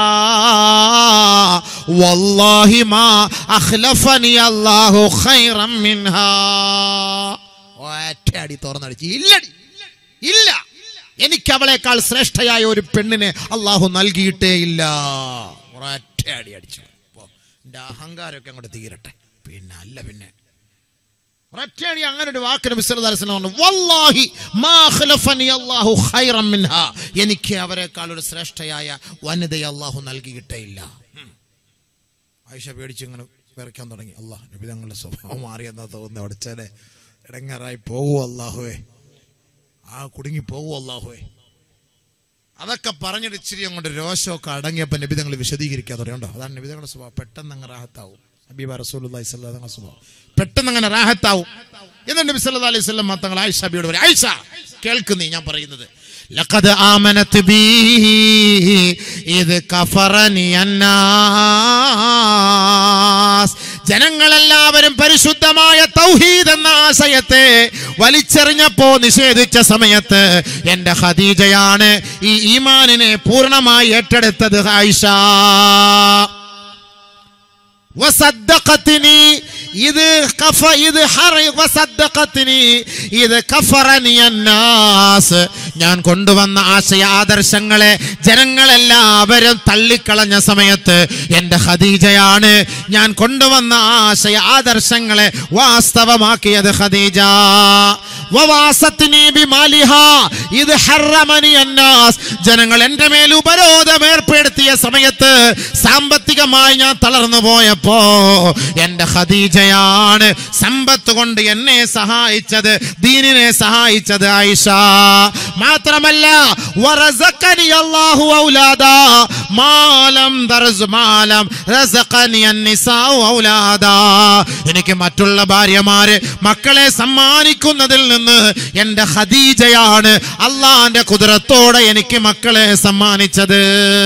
വല്ലാഹി മാ അഖ്ലഫനി അല്ലാഹു ഖൈറൻ മിൻഹാ ഒറ്റയടി തുറന്നടിച്ച് ഇല്ലടി ഇല്ല എനിക്ക് അവളെക്കാൾ ശ്രേഷ്ഠയായ ഒരു പെണ്ണിനെ അള്ളാഹു നൽകിയിട്ടേ ഇല്ല ഒറ്റയടി അടിച്ചു പോ. എന്റെ അഹങ്കാരമൊക്കെ അങ്ങോട്ട് തീരട്ടെ പിന്നെ അല്ല പിന്നെ ഒറ്റയടി അങ്ങനെ ഒരു വാക്കിന് മിശ്രദാരസനം വല്ലാഹി മാ ഖലഫനി അല്ലാഹു ഖൈറൻ മിൻഹാ എനിക്ക് അവരെക്കാൾ ഒരു ശ്രേഷ്ഠയായ വനിതയെ അള്ളാഹു നൽകിയിട്ടേ ഇല്ല ഉം. ആയിഷ പേടിച്ച് ഇങ്ങനെ വിറയ്ക്കാൻ തുടങ്ങി അള്ളാഹ് നബി തങ്ങളുടെ സ്വഭാവം മാറിയെന്നാ തോന്നുന്നു അടച്ചനെ ഇടങ്ങാറായി പോകൂ അള്ളാഹുവേ ആ കുടുങ്ങി പോകൂ അള്ളാഹുവേ അതൊക്കെ പറഞ്ഞിട്ട് ഇച്ചിരി അങ്ങോട്ട് രോഷമൊക്കെ അടങ്ങിയപ്പോൾ നബി തങ്ങൾ വിശദീകരിക്കാൻ തുടങ്ങിയുണ്ടോ അതാണ് നബി തങ്ങളുടെ സ്വഭാവം പെട്ടെന്ന് അങ്ങ് റാഹത്താവും ഹബീബ റസൂലുള്ളാഹി സ്വല്ലല്ലാഹു അലൈഹി വസല്ലം സ്വഭാവം പെട്ടെന്ന് അങ്ങനെ റാഹത്താവും എന്നിട്ട് നബി സല്ലല്ലാഹു അലൈഹി വസല്ലം തങ്ങൾ ആയിഷ ബിയോട് പറയും ആയിഷ കേൾക്കുന്നീ ഞാൻ പറയുന്നത് ലഖദ് ആമനത് ബി ഇത് കഫറനി അന്നാസ് ജനങ്ങളെല്ലാവരും പരിശുദ്ധമായ തൗഹീദ് എന്ന ആശയത്തെ വലിച്ചെറിഞ്ഞപ്പോ നിഷേധിച്ച സമയത്ത് എന്റെ ഖദീജയാണ് ഈ ഈമാനിനെ പൂർണ്ണമായി ഏറ്റെടുത്തത് ആയിഷ വസദ്ദഖത്നി ഇത് കഫ ഇത് ഹറ വസദ്ദഖത്നി ഇത് കഫറനി അന്നാസ് ഞാൻ കൊണ്ടുവന്ന ആശയ ആദർശങ്ങളെ ജനങ്ങളെല്ലാവരും തള്ളിക്കളഞ്ഞ സമയത്ത് എൻ്റെ ഖദീജയാണ് ഞാൻ കൊണ്ടുവന്ന ആശയ ആദർശങ്ങളെ വാസ്തവമാക്കിയത് ഖദീജ വവാസത്നി ബിമാലിഹാ ഇത് ഹറമനി അന്നാസ് ജനങ്ങൾ എൻ്റെ മേൽ ഉപരോധം ഏർപ്പെടുത്തിയ സമയത്ത് സാമ്പത്തികമായി ഞാൻ തളർന്നു പോയപ്പോ എൻ്റെ ഖദീജയാണ് സമ്പത്ത് കൊണ്ട് എന്നെ സഹായിച്ചത് ദീനിനെ സഹായിച്ചത് ആയിഷ മാത്രമല്ല വറസഖനി അല്ലാഹു ഔലാദാ മാലം ദർസ് മാലം റസഖനി അന്നിസാഉ ഔലാദാ എനിക്ക് മറ്റുള്ള ഭാര്യമാര് മക്കളെ സമ്മാനിക്കുന്നതിൽ നിന്ന് എൻ്റെ ഖദീജയാണ് അള്ളാന്റെ കുതിരത്തോടെ എനിക്ക് മക്കളെ സമ്മാനിച്ചത്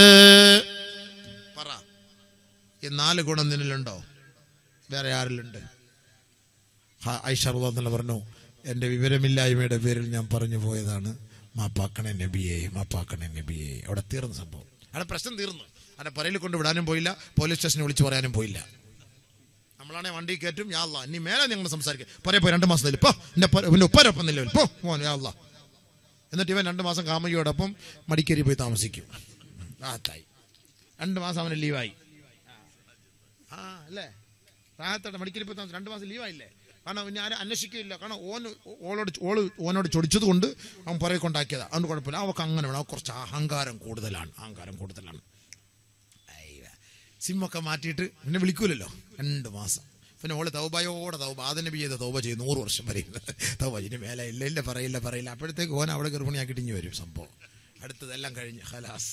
പറ ഈ നാല് ഗുണം നിന്നിലുണ്ടോ വേറെ ആരിലുണ്ട് ഐഷറുള്ള പറഞ്ഞു എൻ്റെ വിവരമില്ലായ്മയുടെ പേരിൽ ഞാൻ പറഞ്ഞു പോയതാണ് മാപ്പാക്കണേ നബിയെ മാപ്പാക്കണേ നബിയെ അവിടെ തീർന്ന സംഭവം അവിടെ പ്രശ്നം തീർന്നു അവിടെ പറയിൽ കൊണ്ട് വിടാനും പോയില്ല പോലീസ് സ്റ്റേഷനിൽ വിളിച്ച് പറയാനും പോയില്ല നമ്മളാണെ വണ്ടി കയറ്റും യാ അല്ലാ ഇനി മേലെ നിങ്ങൾ സംസാരിക്കുക പറയെ പോയി രണ്ട് മാസം നില്ല്. പോ എൻ്റെ പിന്നെ ഉപ്പരൊപ്പം നില്ല പോ മോൻ യാ അല്ലാ എന്നിട്ട് ഇവൻ രണ്ട് മാസം കാമയ്യോടൊപ്പം മടിക്കേരി പോയി താമസിക്കും ആ തായി രണ്ട് മാസം അവന് ലീവായി ആ അല്ലേ റാഹത്തോടെ മടിക്കേരി പോയി താമസിക്കും രണ്ട് മാസം ലീവായില്ലേ കാരണം പിന്നെ ആരും അന്വേഷിക്കില്ല കാരണം ഓൻ ഓളോട് ഓള് ഓനോട് ചൊടിച്ചത് കൊണ്ട് അവൻ പുറകെ കൊണ്ടാക്കിയതാ അതുകൊണ്ട് കുഴപ്പമില്ല അവൾക്ക് അങ്ങനെ വേണം അവൾക്ക് കുറച്ച് അഹങ്കാരം കൂടുതലാണ് അഹങ്കാരം കൂടുതലാണ് സിമ്മൊക്കെ മാറ്റിയിട്ട് പിന്നെ വിളിക്കൂലല്ലോ രണ്ട് മാസം പിന്നെ ഓള് തൗബയോടെ തൗബ ആദനബി ചെയ്ത തൗബ ചെയ്ത് നൂറ് വർഷം വരെ തൗബ ഇനി മേലെ ഇല്ല ഇല്ല പറയില്ല പറയില്ല അപ്പോഴത്തേക്ക് ഓൻ അവിടെ ഗർഭിണിയാക്കിയിട്ട് ഇനി വരും സംഭവം അടുത്തതെല്ലാം കഴിഞ്ഞ് ഖലാസ്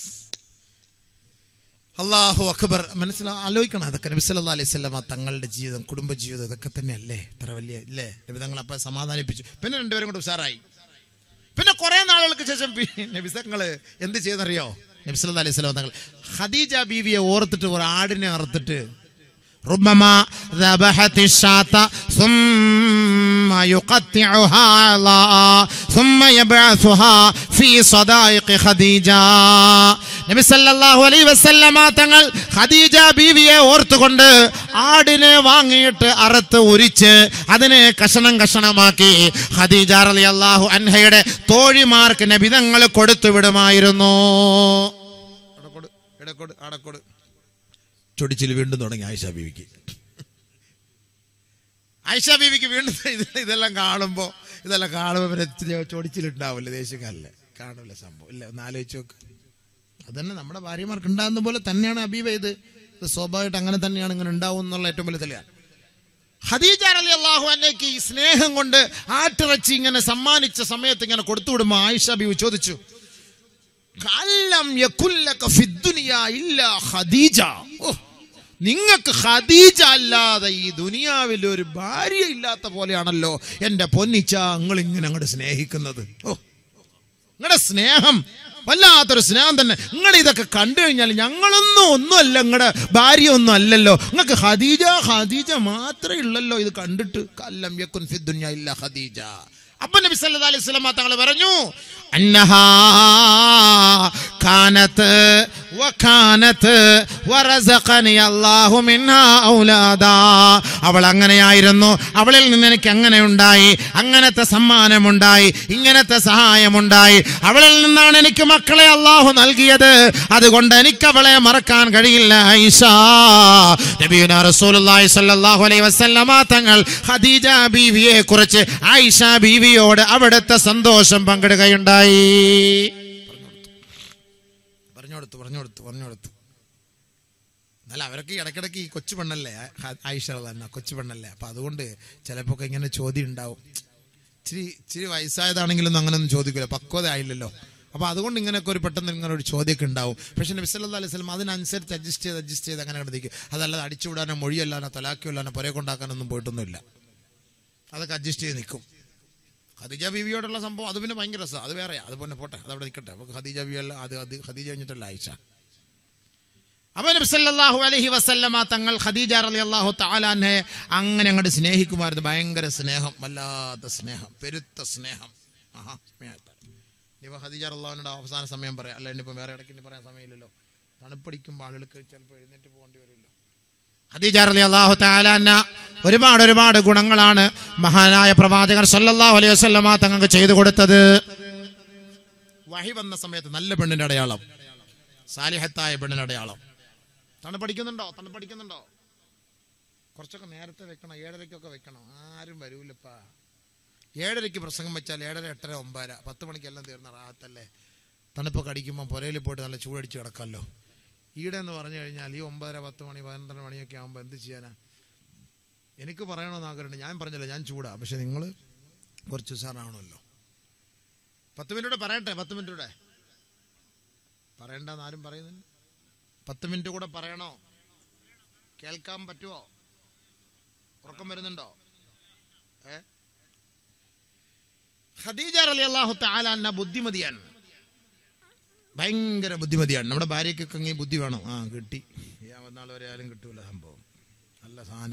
അള്ളാഹു അക്ബർ മനസ്സിലാ ആലോചിക്കണം അതൊക്കെ നബി സല്ലല്ലാഹു അലൈഹി വസല്ലമ തങ്ങളുടെ ജീവിതം കുടുംബ ജീവിതം ഇതൊക്കെ തന്നെയല്ലേ ഇത്ര വലിയ ഇല്ലേ നബി തങ്ങൾ അപ്പം സമാധാനിപ്പിച്ചു പിന്നെ രണ്ടുപേരും കൂടെ ഉഷാറായി പിന്നെ കുറെ നാളുകൾക്ക് ശേഷം പി- നബി തങ്ങള് എന്ത് ചെയ്തെന്നറിയോ നബി സല്ലല്ലാഹു അലൈഹി വസല്ലം തങ്ങൾ ഖദീജ ബീവിയെ ഓർത്തിട്ട് ഒരു ആടിനെ അറുത്തിട്ട് ربما ذبحت الشاة ثم يقطعها علاء ثم يبعثها في صدائق خديجة നബി സല്ലല്ലാഹു അലൈഹി വസല്ലമ തങ്ങൾ ഖദീജ ബീവിയെ ഓർത്തുകൊണ്ട് ആടിനെ വാങ്ങിയിട്ട് അറുത്ത് ഉരിച്ച് അതിനെ കഷണം കഷണമാക്കി ഖദീജ റളിയല്ലാഹു അൻഹയുടെ തോഴിമാർക്ക് നബി തങ്ങൾ കൊടുത്തു വിടുമായിരുന്നു അടക്കൊട് ഇടക്കൊട് അടക്കൊട് ചൊടിച്ചിൽ വീണ്ടും തുടങ്ങി ആയിഷ ബീവിക്ക് ആയിഷ ബീവിക്ക് വീണ്ടും ഇത് ഇതെല്ലാം കാണുമ്പോൾ ഇതെല്ലാം കാണുമ്പോൾ പിന്നെ ഇത്തിരി ചൊടിച്ചിലുണ്ടാവില്ല ദേശക്കാരില് കാണില്ല സംഭവം ഇല്ല ഒന്ന് ആലോചിച്ച് നോക്ക് അതന്നെ നമ്മുടെ ഭാര്യമാർക്ക് ഉണ്ടാകുന്ന പോലെ തന്നെയാണ് അബീബ ഇത് ഇത് സ്വാഭാവികമായിട്ട് അങ്ങനെ തന്നെയാണ് ഇങ്ങനെ ഉണ്ടാവും എന്നുള്ള ഏറ്റവും വലിയ തെളിയാണ് ഹദീജ അലി അള്ളാഹു അന്നേക്ക് ഈ സ്നേഹം കൊണ്ട് ആട്ടിറച്ചി ഇങ്ങനെ സമ്മാനിച്ച സമയത്ത് ഇങ്ങനെ കൊടുത്തു വിടുമ്പോൾ ആയിഷ ബീവി ചോദിച്ചു "കല്ലം യകുല്ലക ഫിദ്ദുനിയ ഇല്ലാ ഖദീജ ഓ, നിങ്ങൾക്ക് ഖദീജ അല്ലാതെ ഈ ദുനിയാവിൽ ഒരു ഭാര്യ ഇല്ലാത്ത പോലെയാണല്ലോ എന്റെ പൊന്നിച്ച നിങ്ങൾ ഇങ്ങനെ അങ്ങോട്ട് സ്നേഹിക്കുന്നത് ഓ നിങ്ങളുടെ സ്നേഹം വല്ലാത്തൊരു സ്നേഹം തന്നെ നിങ്ങൾ ഇതൊക്കെ കണ്ടു കഴിഞ്ഞാൽ ഞങ്ങളൊന്നും ഒന്നുമല്ല നിങ്ങളുടെ ഭാര്യ ഒന്നും അല്ലല്ലോ നിങ്ങൾക്ക് ഖദീജ ഖദീജ മാത്രമേ ഉള്ളല്ലോ ഇത് കണ്ടിട്ട് കല്ലം യക്കുൻ ഫിദ്ദുനിയ ഇല്ല ഖദീജ അപ്പൊ നബി സല്ലല്ലാഹു അലൈഹി വസല്ലം തങ്ങൾ പറഞ്ഞു അന്നഹാ കാനത്ത് വകാനത്ത് വറസഖനി അല്ലാഹു മിൻഹാ ഔലാദാ അവൾ അങ്ങനെയായിരുന്നു അവളിൽ നിന്ന് എനിക്ക് അങ്ങനെ ഉണ്ടായി അങ്ങനത്തെ സമ്മാനമുണ്ടായി ഇങ്ങനത്തെ സഹായമുണ്ടായി അവളിൽ നിന്നാണ് എനിക്ക് മക്കളെ അള്ളാഹു നൽകിയത് അതുകൊണ്ട് എനിക്ക് അവളെ മറക്കാൻ കഴിയില്ല ഐഷ നബിയുന റസൂലുള്ളാഹി സ്വല്ലല്ലാഹു അലൈഹി വസല്ലമ തങ്ങൾ ഖദീജ ബീവിയെ കുറിച്ച് ആയിഷ ബീവിയോട് അവിടുത്തെ സന്തോഷം പങ്കിടുകയുണ്ടായി പറഞ്ഞു കൊടുത്തു പറഞ്ഞു കൊടുത്തു പറഞ്ഞു കൊടുത്തു എന്നാൽ അവരൊക്കെ ഈ ഇടയ്ക്കിടയ്ക്ക് ഈ കൊച്ചു പെണ്ണല്ലേ ആ- ആയിഷ തന്നെ കൊച്ചു പെണ്ണല്ലേ അപ്പം അതുകൊണ്ട് ചിലപ്പോൾ ഇങ്ങനെ ചോദ്യം ഉണ്ടാവും ഇച്ചിരി ഇച്ചിരി വയസ്സായതാണെങ്കിലൊന്നും അങ്ങനെയൊന്നും ചോദിക്കില്ല പക്വത ആയില്ലല്ലോ അപ്പോൾ അതുകൊണ്ട് ഇങ്ങനെയൊക്കെ ഒരു പെട്ടെന്ന് ഇങ്ങനെ ഒരു ചോദ്യമൊക്കെ ഉണ്ടാവും പക്ഷേ നബി സല്ലല്ലാഹു അലൈഹി വസല്ലം അതിനനുസരിച്ച് അഡ്ജസ്റ്റ് ചെയ്ത് അഡ്ജസ്റ്റ് ചെയ്ത് അങ്ങനെ കിടന്നിരിക്കും അതല്ലാതെ അടിച്ചുവിടാനോ മൊഴിയല്ലാനോ തലാക്കിയല്ലാനോ പുരയെ കൊണ്ടാക്കാനൊന്നും പോയിട്ടൊന്നുമില്ല അതൊക്കെ അഡ്ജസ്റ്റ് ചെയ്ത് നിൽക്കും ഖദീജ ബീവിയോടുള്ള സംഭവം അത് പിന്നെ ഭയങ്കര രസമാണ് അത് വേറെയാ അത് പിന്നെ പോട്ടെ അതവിടെ നിൽക്കട്ടെ നമുക്ക് ഖദീജ ബീവിയല്ല അത് അത് ഖദീജ കഴിഞ്ഞിട്ടല്ല ആയിഷ അപ്പൊ നബി സല്ലല്ലാഹു അലൈഹി വസല്ലമ തങ്ങൾ ഖദീജ റളിയല്ലാഹു തആലാനെ അങ്ങനെ അങ്ങോട്ട് സ്നേഹിക്കുമായിരുന്നു ഭയങ്കര സ്നേഹം വല്ലാത്ത സ്നേഹം പെരുത്ത സ്നേഹം ആഹാ സ്നേഹത്തെ ഇനിയിപ്പോൾ ഖദീജ റളിയല്ലാഹുവിനോട് അവസാന സമയം പറയാം അല്ല ഇനിയിപ്പോൾ വേറെ ഇടയ്ക്ക് ഇനി പറയാൻ സമയമില്ലല്ലോ തണുപ്പടിക്കുമ്പോൾ ആളുകൾക്ക് ചിലപ്പോൾ എഴുന്നേറ്റ് പോകേണ്ടി വരുമല്ലോ ഖദീജ റളിയല്ലാഹു തആലാന ഒരുപാട് ഒരുപാട് ഗുണങ്ങളാണ് മഹാനായ പ്രവാചകർ സല്ലല്ലാഹു അലൈഹി വസല്ലമ തങ്ങൾക്ക് ചെയ്തു കൊടുത്തത് വഹി വന്ന സമയത്ത് നല്ല പെണ്ണിന്റെ അടയാളം സാലിഹത്തായ പെണ്ണിന്റെ അടയാളം തണുപ്പടിക്കുന്നുണ്ടോ തണുപ്പടിക്കുന്നുണ്ടോ കുറച്ചൊക്കെ നേരത്തെ വെക്കണം ഏഴരയ്ക്കൊക്കെ വെക്കണം ആരും വരൂലപ്പാ ഏഴരയ്ക്ക് പ്രസംഗം വെച്ചാൽ ഏഴര എട്ടര ഒമ്പതര പത്ത് മണിക്കെല്ലാം തീർന്ന റാഹത്തല്ലേ തണുപ്പൊക്കെ അടിക്കുമ്പോൾ പുരയിൽ പോയിട്ട് നല്ല ചൂടടിച്ച് കിടക്കാമല്ലോ ഈടെ എന്ന് പറഞ്ഞു കഴിഞ്ഞാൽ ഈ ഒമ്പതര പത്ത് മണി പന്ത്രണ്ട് മണിയൊക്കെ ആകുമ്പോൾ എന്ത് ചെയ്യാനാ എനിക്ക് പറയണമെന്ന് ആഗ്രഹമുണ്ട് ഞാൻ പറഞ്ഞല്ലോ ഞാൻ ചൂടാ പക്ഷെ നിങ്ങൾ കുറച്ച് ഉഷാറാവണമല്ലോ പത്ത് മിനിറ്റ് പറയട്ടെ പത്ത് മിനിറ്റ് കൂടെ പറയണ്ടെന്ന് ആരും പറയുന്നില്ല പത്ത് മിനിറ്റ് കൂടെ പറയണോ കേൾക്കാൻ പറ്റുമോ ഉറക്കം വരുന്നുണ്ടോ ഏ ഖദീജ അലി അള്ളാഹു താലാന്ന ബുദ്ധിമതിയാണ് ഭയങ്കര ബുദ്ധിമതിയാണ് നമ്മുടെ ഭാര്യയ്ക്കൊക്കെ ഇങ്ങനെ ബുദ്ധി വേണം ആ കിട്ടി നാൾ വരെ ആരും കിട്ടൂല സംഭവം നല്ല സാധന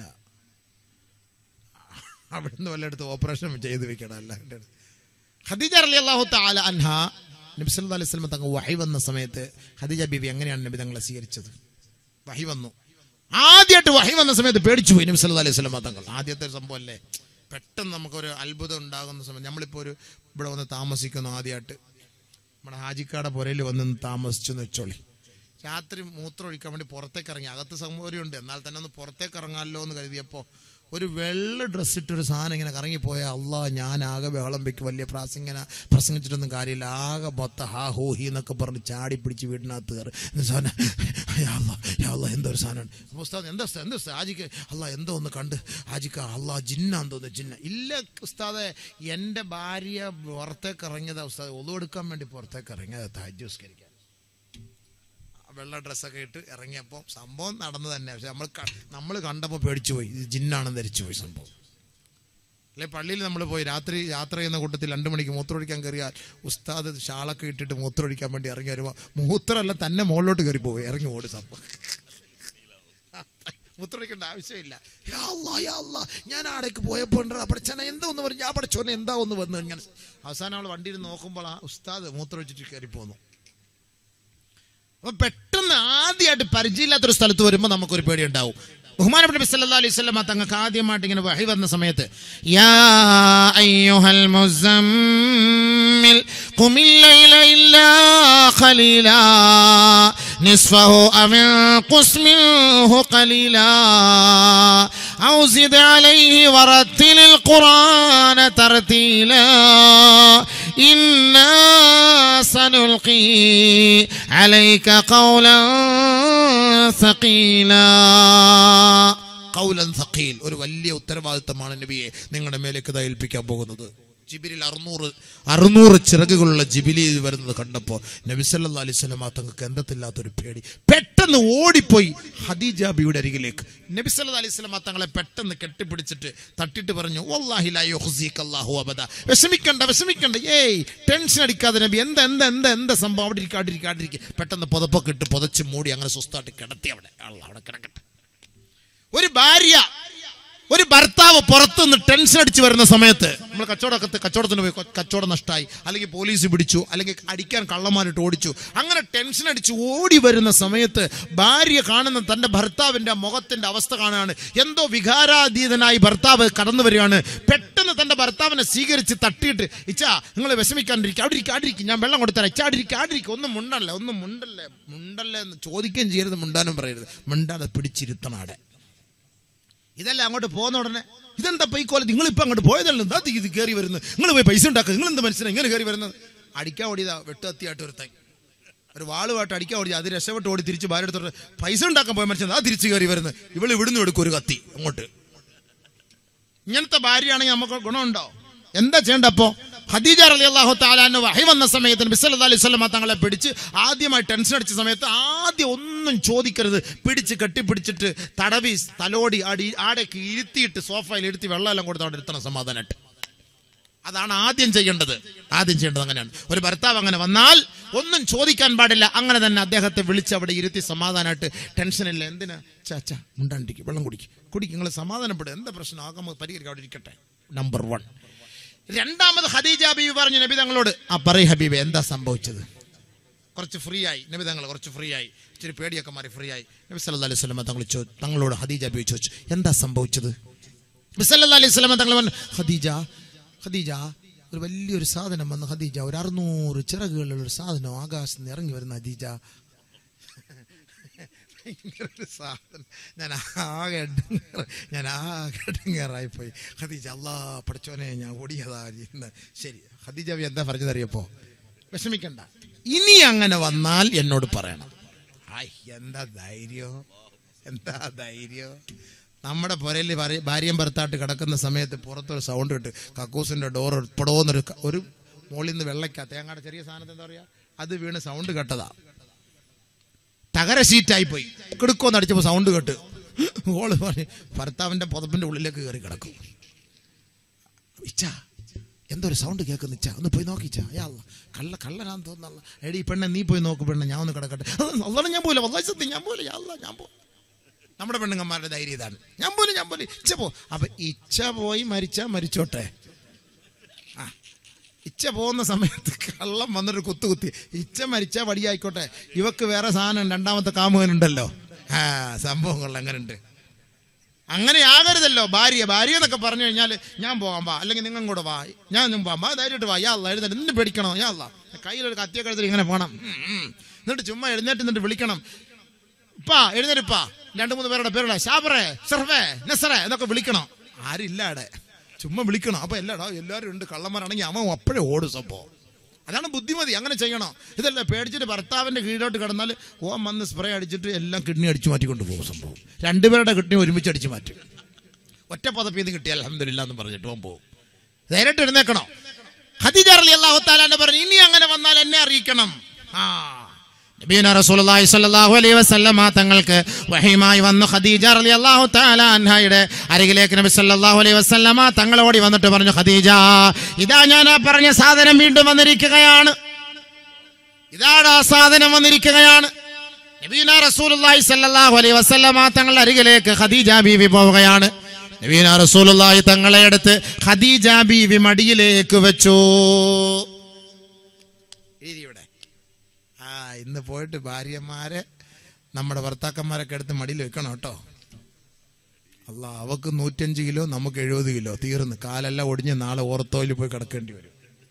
അവിടുന്ന് വല്ലയിടത്ത് ഓപ്പറേഷൻ ചെയ്ത് വെക്കണം അല്ലാണ്ട് ഖദീജ അലി അള്ളാഹു താല അൻഹ നബി സല്ലല്ലാഹു അലൈഹി വസല്ലം തങ്ങൾ വഹി വന്ന സമയത്ത് ഖദീജ ബീബി എങ്ങനെയാണ് നബി തങ്ങളെ സ്വീകരിച്ചത് വഹി വന്നു ആദ്യമായിട്ട് വഹി വന്ന സമയത്ത് പേടിച്ചു പോയി നബി സല്ലല്ലാഹു അലൈഹി വസല്ലം തങ്ങൾ ആദ്യത്തെ ഒരു സംഭവം അല്ലേ പെട്ടെന്ന് നമുക്കൊരു അത്ഭുതം ഉണ്ടാകുന്ന സമയം നമ്മളിപ്പോൾ ഒരു ഇവിടെ വന്ന് താമസിക്കുന്നു ആദ്യമായിട്ട് നമ്മുടെ ഹാജിക്കാടെ പുരയിൽ വന്ന് നിന്ന് താമസിച്ചു എന്ന് വെച്ചോളി രാത്രി മൂത്രം ഒഴിക്കാൻ വേണ്ടി പുറത്തേക്ക് ഇറങ്ങി അകത്ത് സൗകര്യമുണ്ട് എന്നാൽ തന്നെ ഒന്ന് പുറത്തേക്ക് ഇറങ്ങാമല്ലോ എന്ന് കരുതിയപ്പോൾ ഒരു വെള്ള ഡ്രസ്സ് ഇട്ടൊരു സാധനം ഇങ്ങനെ കറങ്ങിപ്പോയ അള്ളാ ഞാൻ ആകെ ബഹളം വെക്കും വലിയ പ്രാസംഗന പ്രസംഗിച്ചിട്ടൊന്നും കാര്യമില്ല ആകെ മൊത്ത ഹാ ഹോ ഹി എന്നൊക്കെ പറഞ്ഞ് ചാടി പിടിച്ച് വീടിനകത്ത് കയറി എന്നിട്ട് സാധനം യാ അല്ലാ, യാ അല്ലാ, എന്തോ ഒരു സാധനമാണ് അപ്പോൾ ഉസ്താദ് എന്താ ഉസ്താദ് എന്താ ഉസ്താദ് ആജിക്ക് അല്ല എന്തോ ഒന്ന് കണ്ട് ആജിക്ക് അള്ളാ ജിന്നാന്ന് തോന്നുന്നു ജിന്ന ഇല്ല ഉസ്താദെ എൻ്റെ ഭാര്യ പുറത്തേക്ക് ഇറങ്ങിയതാ ഉസ്താദ് ഒതുവെടുക്കാൻ വേണ്ടി പുറത്തേക്ക് ഇറങ്ങിയതാ താജ്യസ്കരിക്കാൻ വെള്ള ഡ്രസ്സൊക്കെ ഇട്ട് ഇറങ്ങിയപ്പോൾ സംഭവം നടന്നു തന്നെ പക്ഷെ നമ്മൾ നമ്മൾ കണ്ടപ്പോൾ പേടിച്ചു പോയി ഇത് ജിന്നാണെന്ന് ധരിച്ചു പോയി സംഭവം അല്ലെ പള്ളിയിൽ നമ്മൾ പോയി രാത്രി യാത്ര ചെയ്യുന്ന കൂട്ടത്തിൽ രണ്ട് മണിക്ക് മൂത്രമൊഴിക്കാൻ കയറിയാൽ ഉസ്താദ് ഷാളൊക്കെ ഇട്ടിട്ട് മൂത്രമൊഴിക്കാൻ വേണ്ടി ഇറങ്ങി വരുമ്പോൾ മൂത്രമല്ല തന്നെ മുകളിലോട്ട് കയറി പോയി ഇറങ്ങി ഓടി സംഭവം മൂത്രമൊഴിക്കേണ്ട ആവശ്യമില്ല യാ അല്ലാ, യാ അല്ലാ, ഞാൻ ആടേക്ക് പോയപ്പോൾ പഠിച്ചാൽ എന്താ ഒന്ന് പറഞ്ഞു ഞാൻ പഠിച്ചോനെ എന്താ ഒന്ന് വന്നു ഇങ്ങനെ അവസാനം അവൾ വണ്ടിയിൽ നോക്കുമ്പോൾ ആ ഉസ്താദ് മൂത്രമൊഴിച്ചിട്ട് കയറി പോന്നു അപ്പൊ പെട്ടെന്ന് ആദ്യമായിട്ട് പരിചയമില്ലാത്തൊരു സ്ഥലത്ത് വരുമ്പോൾ നമുക്കൊരു പേടി ഉണ്ടാവും ബഹുമാനപ്പെട്ട നബി സല്ലല്ലാഹു അലൈഹി വസല്ലമ തങ്ങൾക്ക് ആദ്യമായിട്ട് ഇങ്ങനെ വഹി വന്ന സമയത്ത് യാ അയ്യുഹൽ മുസമ്മിൽ ഖുമിൽ ലൈല ഇല്ലാ ഖലീലാ നിസ്ഫഹു അവ ഖുസ് മിൻഹു ഖലീലാ ഔ സിദ് അലൈഹി വറത്തിലിൽ ഖുർആന തർതീലാ ഇന്നാ സനുൽഖി عليك قولا ثقيلا قولا ثقيل ഒരു വലിയ ഉത്തരവാദിത്തമാണ് നബിയെ നിങ്ങളുടെ മേലേക്ക് ഇത് ഏൽപ്പിക്കാൻ പോകുന്നത് ജിബിലിൽ അറുന്നൂറ് അറുന്നൂറ് ചിറകുകളുള്ള ജിബിലി വരുന്നത് കണ്ടപ്പോൾ നബി സല്ലല്ലാഹു അലൈഹി വസല്ലമ തങ്ങൾക്ക് എന്തെത്തില്ലാത്തൊരു പേടി പെട്ടെന്ന് ഓടിപ്പോയി ഹദീജ ബിയുടെ അരികിലേക്ക് നബി സല്ലല്ലാഹു അലൈഹി വസല്ലമ തങ്ങളെ പെട്ടെന്ന് കെട്ടിപ്പിടിച്ചിട്ട് തട്ടിട്ട് പറഞ്ഞു വല്ലാഹി ലാ യുഖ്സിക അല്ലാഹു അബദ വിഷമിക്കണ്ട വിഷമിക്കണ്ട ഏയ് ടെൻഷൻ അടിക്കാതെ നബി എന്താ എന്താ എന്താ എന്താ സംഭവം അവിടെ ഇരിക്കുക അവിടെ ഇരിക്കുക അവിടെ ഇരിക്കുക പെട്ടെന്ന് പുതപ്പൊക്കെ ഇട്ട് പുതച്ച് മൂടി അങ്ങനെ സുസ്തായിട്ട് കിടത്തി അവിടെ അള്ളാ അവിടെ കിടക്കട്ടെ ഒരു ഭാര്യ ഒരു ഭർത്താവ് പുറത്തുനിന്ന് ടെൻഷൻ അടിച്ച് വരുന്ന സമയത്ത് നമ്മൾ കച്ചവടക്കത്ത് കച്ചവടത്തിന് പോയി കൊ- കച്ചവടം നഷ്ടമായി അല്ലെങ്കിൽ പോലീസ് പിടിച്ചു അല്ലെങ്കിൽ അടിക്കാൻ കള്ളന്മാരിട്ട് ഓടിച്ചു അങ്ങനെ ടെൻഷൻ അടിച്ച് ഓടി വരുന്ന സമയത്ത് ഭാര്യ കാണുന്ന തൻ്റെ ഭർത്താവിൻ്റെ ആ മുഖത്തിൻ്റെ അവസ്ഥ കാണുകയാണ് എന്തോ വികാരാതീതനായി ഭർത്താവ് കടന്നു വരികയാണ് പെട്ടെന്ന് തൻ്റെ ഭർത്താവിനെ സ്വീകരിച്ച് തട്ടിയിട്ട് ഇച്ചാ നിങ്ങൾ വിഷമിക്കാണ്ടിരിക്കുക അവിടെ ഇരിക്കുക അവിടെ ഇരിക്കും ഞാൻ വെള്ളം കൊടുത്തരാം ഇച്ചാ അവിടെ ഇരിക്കുക അവിടെ ഇരിക്കുക ഒന്നും മുണ്ടല്ലേ ഒന്നും മുണ്ടല്ലേ മുണ്ടല്ലേ എന്ന് ചോദിക്കുകയും ചെയ്യരുത് മുണ്ടാനും പറയരുത് മുണ്ടാതെ പിടിച്ചിരുത്തണം അവിടെ ഇതല്ല അങ്ങോട്ട് പോകുന്ന ഉടനെ ഇതെന്താ ഈ കോലം നിങ്ങൾ ഇപ്പൊ അങ്ങോട്ട് പോയതല്ല എന്താ ഇത് കയറി വരുന്നത് നിങ്ങൾ പോയി പൈസ ഉണ്ടാക്കുക നിങ്ങൾ എന്ത് മനസ്സിലായി ഇങ്ങനെ കയറി വരുന്നത് അടിക്കാൻ ഓടിയതാ വെട്ടുകത്തിയായിട്ട് ഒരുത്തൻ ഒരു വാളുമായിട്ട് അടിക്കാൻ ഓടി അത് രക്ഷപ്പെട്ട് ഓടി തിരിച്ച് ഭാര്യ എടുത്തോട്ട് പൈസ ഉണ്ടാക്കാൻ പോയ മനുഷ്യൻ ആ തിരിച്ച് കയറി വരുന്നത് ഇവള് ഇവിടുന്ന് എടുക്കും ഒരു കത്തി അങ്ങോട്ട് ഇങ്ങനത്തെ ഭാര്യയാണെങ്കിൽ നമുക്ക് ഗുണമുണ്ടോ എന്താ ചെയ്യേണ്ട അപ്പോ ഖദീജ റലി അള്ളാഹു താലാന്ന് വഹി വന്ന സമയത്ത് നബി സല്ലല്ലാഹു അലൈഹി വസല്ലമ തങ്ങളെ പിടിച്ച് ആദ്യമായി ടെൻഷൻ അടിച്ച സമയത്ത് ആദ്യം ഒന്നും ചോദിക്കരുത് പിടിച്ച് കെട്ടിപ്പിടിച്ചിട്ട് തടവി തലോടി ആടി ആടേക്ക് ഇരുത്തിയിട്ട് സോഫയിൽ ഇരുത്തി വെള്ളമെല്ലാം കൊടുത്ത് അവിടെ ഇരുത്തണം സമാധാനമായിട്ട് അതാണ് ആദ്യം ചെയ്യേണ്ടത് ആദ്യം ചെയ്യേണ്ടത് അങ്ങനെയാണ് ഒരു ഭർത്താവ് അങ്ങനെ വന്നാൽ ഒന്നും ചോദിക്കാൻ പാടില്ല അങ്ങനെ തന്നെ അദ്ദേഹത്തെ വിളിച്ച് അവിടെ ഇരുത്തി സമാധാനമായിട്ട് ടെൻഷനില്ല എന്തിനാ ചാച്ച മുണ്ടാണ്ടിരിക്കും വെള്ളം കുടിക്കും കുടിക്കും നിങ്ങൾ സമാധാനപ്പെടും എന്താ പ്രശ്നം ആകുമ്പോൾ പരിഹരിക്കാം അവിടെ ഇരിക്കട്ടെ നമ്പർ വൺ രണ്ടാമത് ഖദീജ ബീവി പറഞ്ഞു നബി തങ്ങളോട് ആ പറയ് ഹബീബെ എന്താ സംഭവിച്ചത് കുറച്ച് ഫ്രീ ആയി നബി തങ്ങൾ കുറച്ച് ഫ്രീ ആയി ഇച്ചിരി പേടിയൊക്കെ മാറി ഫ്രീ ആയി നബി സല്ലല്ലാഹു അലൈഹി വസല്ലം തങ്ങൾ ചോ തങ്ങളോട് ഖദീജ ബീവി ചോദിച്ചു എന്താ സംഭവിച്ചത് നബി സല്ലല്ലാഹു അലൈഹി വസല്ലം തങ്ങൾ പറഞ്ഞു ഖദീജ ഖദീജ ഒരു വലിയൊരു സാധനം വന്നു ഖദീജ ഒരു അറുന്നൂറ് ചിറകുകളുള്ള ഒരു സാധനം ആകാശത്ത് നിന്ന് ഇറങ്ങി വരുന്ന ഖദീജ ഭയങ്കര ഒരു സാധനം ഞാൻ ആകെ ഇടങ്ങേറ്- ഞാൻ ആകെ ഇടങ്ങേറായിപ്പോയി ഖദീജ അല്ലാ പഠിച്ചോനെ ഞാൻ ഓടിയതാ ഇന്ന് ശരി ഖദീജ ബി എന്താ പറഞ്ഞതറിയപ്പോ വിഷമിക്കണ്ട ഇനി അങ്ങനെ വന്നാൽ എന്നോട് പറയണം ഹായ് എന്താ ധൈര്യം എന്താ ധൈര്യം നമ്മുടെ പുരയിൽ ഭാര്യയും ഭർത്തായിട്ട് കിടക്കുന്ന സമയത്ത് പുറത്തൊരു സൗണ്ട് ഇട്ട് കക്കൂസിന്റെ ഡോർ ഉൾപ്പെടോന്നൊരു ക- ഒരു മുകളിൽ നിന്ന് വെള്ളയ്ക്ക തേങ്ങയുടെ ചെറിയ സാധനത്തെ എന്താ പറയാ അത് വീണ് സൗണ്ട് കേട്ടതാ തകര ഷീറ്റായി പോയി കിടക്കുമെന്ന് അടിച്ചപ്പോൾ സൗണ്ട് കേട്ട് ഓള് പറഞ്ഞു ഭർത്താവിന്റെ പുതപ്പിന്റെ ഉള്ളിലേക്ക് കയറി കിടക്കും ഇച്ച എന്തോ ഒരു സൗണ്ട് കേൾക്കുന്നു ഇച്ച ഒന്ന് പോയി നോക്കിച്ച അയാൾ കള്ള കള്ളനാന്ന് തോന്നുന്നുള്ള എടി ഈ പെണ്ണെ നീ പോയി നോക്ക് പെണ്ണെ ഞാൻ ഒന്ന് കിടക്കട്ടെ അതാണ് ഞാൻ പോലെ വല്ലാ സത്യം ഞാൻ പോലെ അല്ല ഞാൻ പോ നമ്മുടെ പെണ്ണുങ്ങന്മാരുടെ ധൈര്യം ഇതാണ് ഞാൻ പോലും ഞാൻ പോലും ഇച്ച പോ അപ്പൊ ഇച്ച പോയി മരിച്ചാ മരിച്ചോട്ടെ ആ ഇച്ച പോകുന്ന സമയത്ത് കള്ളം വന്നിട്ട് കുത്തുകുത്തി ഇച്ച മരിച്ചാ വടിയായിക്കോട്ടെ ഇവക്ക് വേറെ സാധനം രണ്ടാമത്തെ കാമുകനുണ്ടല്ലോ ആ സംഭവങ്ങൾ അങ്ങനെ ഉണ്ട് അങ്ങനെ ആകരുതല്ലോ ഭാര്യ ഭാര്യ എന്നൊക്കെ പറഞ്ഞു കഴിഞ്ഞാൽ ഞാൻ പോകാൻ വാ അല്ലെങ്കിൽ നിങ്ങൾ കൂടെ വാ ഞാൻ ഒന്നും പോകാം വാ ധൈര്യമായിട്ട് വാ യാ അല്ല എഴുന്നേറ്റ് നിന്നെ പേടിക്കണോ യാ അല്ല കയ്യിലൊരു കത്തിയൊക്കെ എടുത്തിട്ട് ഇങ്ങനെ പോകണം ഉം, ഉം. എന്നിട്ട് ചുമ്മാ എഴുന്നേറ്റ് നിന്നിട്ട് വിളിക്കണം ഇപ്പാ എഴുന്നേരിപ്പാ രണ്ടു മൂന്ന് പേരുടെ പേരുടെ ഷാബറേ സർഫേ നസറേ എന്നൊക്കെ വിളിക്കണം ആരില്ല അവിടെ ചുമ്മാ വിളിക്കണം അപ്പൊ എല്ലാടോ എല്ലാവരും ഉണ്ട് കള്ളന്മാരാണെങ്കിൽ അവൻ അപ്പോഴേ ഓടും സംഭവം അതാണ് ബുദ്ധിമതി അങ്ങനെ ചെയ്യണം ഇതല്ല പേടിച്ചിട്ട് ഭർത്താവിന്റെ കീഴോട്ട് കിടന്നാൽ ഓൻ വന്ന് സ്പ്രേ അടിച്ചിട്ട് എല്ലാം കിഡ്നി അടിച്ചു മാറ്റിക്കൊണ്ട് പോകും സംഭവം രണ്ടുപേരുടെ കിഡ്നി ഒരുമിച്ച് അടിച്ചു മാറ്റും ഒറ്റ പദപ്പീന്ന് കിട്ടിയാൽ അലഹമില്ല എന്ന് പറഞ്ഞിട്ട് ഓൻ പോകും നേരിട്ട് എഴുന്നേക്കണം ഖദീജ റളിയല്ലാഹു തആല പറഞ്ഞു ഇനി അങ്ങനെ വന്നാൽ എന്നെ അറിയിക്കണം ആ നബീന റസൂലുള്ളാഹി സ്വല്ലല്ലാഹു അലൈഹി വസല്ലമ തങ്ങൾക്ക് വഹീമായി വന്നു ഖദീജ റളിയല്ലാഹു തആല അൻഹയുടെ അരികിലേക്ക് നബി സല്ലല്ലാഹു അലൈഹി വസല്ലമ തങ്ങളോടി വന്നിട്ട് പറഞ്ഞു ഖദീജ ഇതാ ഞാൻ ആ പറഞ്ഞ സാധനം വീണ്ടും വന്നിരിക്കുകയാണ് ഇതാണ് ആ സാധനം വന്നിരിക്കുകയാണ് നബീന റസൂലുള്ളാഹി സ്വല്ലല്ലാഹു അലൈഹി വസല്ലമ തങ്ങളുടെ അരികിലേക്ക് ഖദീജ ബീവി പോവുകയാണ് നബീന റസൂലുള്ളാഹി തങ്ങളെ അടുത്ത് ഖദീജ ബീവി മടിയിലേക്ക് വെച്ചു ഇരി ഇവിടെ ആ ഇന്ന് പോയിട്ട് ഭാര്യമാരെ നമ്മുടെ ഭർത്താക്കന്മാരൊക്കെ എടുത്ത് മടിയിൽ വെക്കണം കേട്ടോ അല്ല അവക്ക് നൂറ്റഞ്ച് കിലോ നമുക്ക് എഴുപത് കിലോ തീർന്ന് കാലെല്ലാം ഒടിഞ്ഞ് നാളെ ഓർത്തോയിൽ പോയി കിടക്കേണ്ടി വരും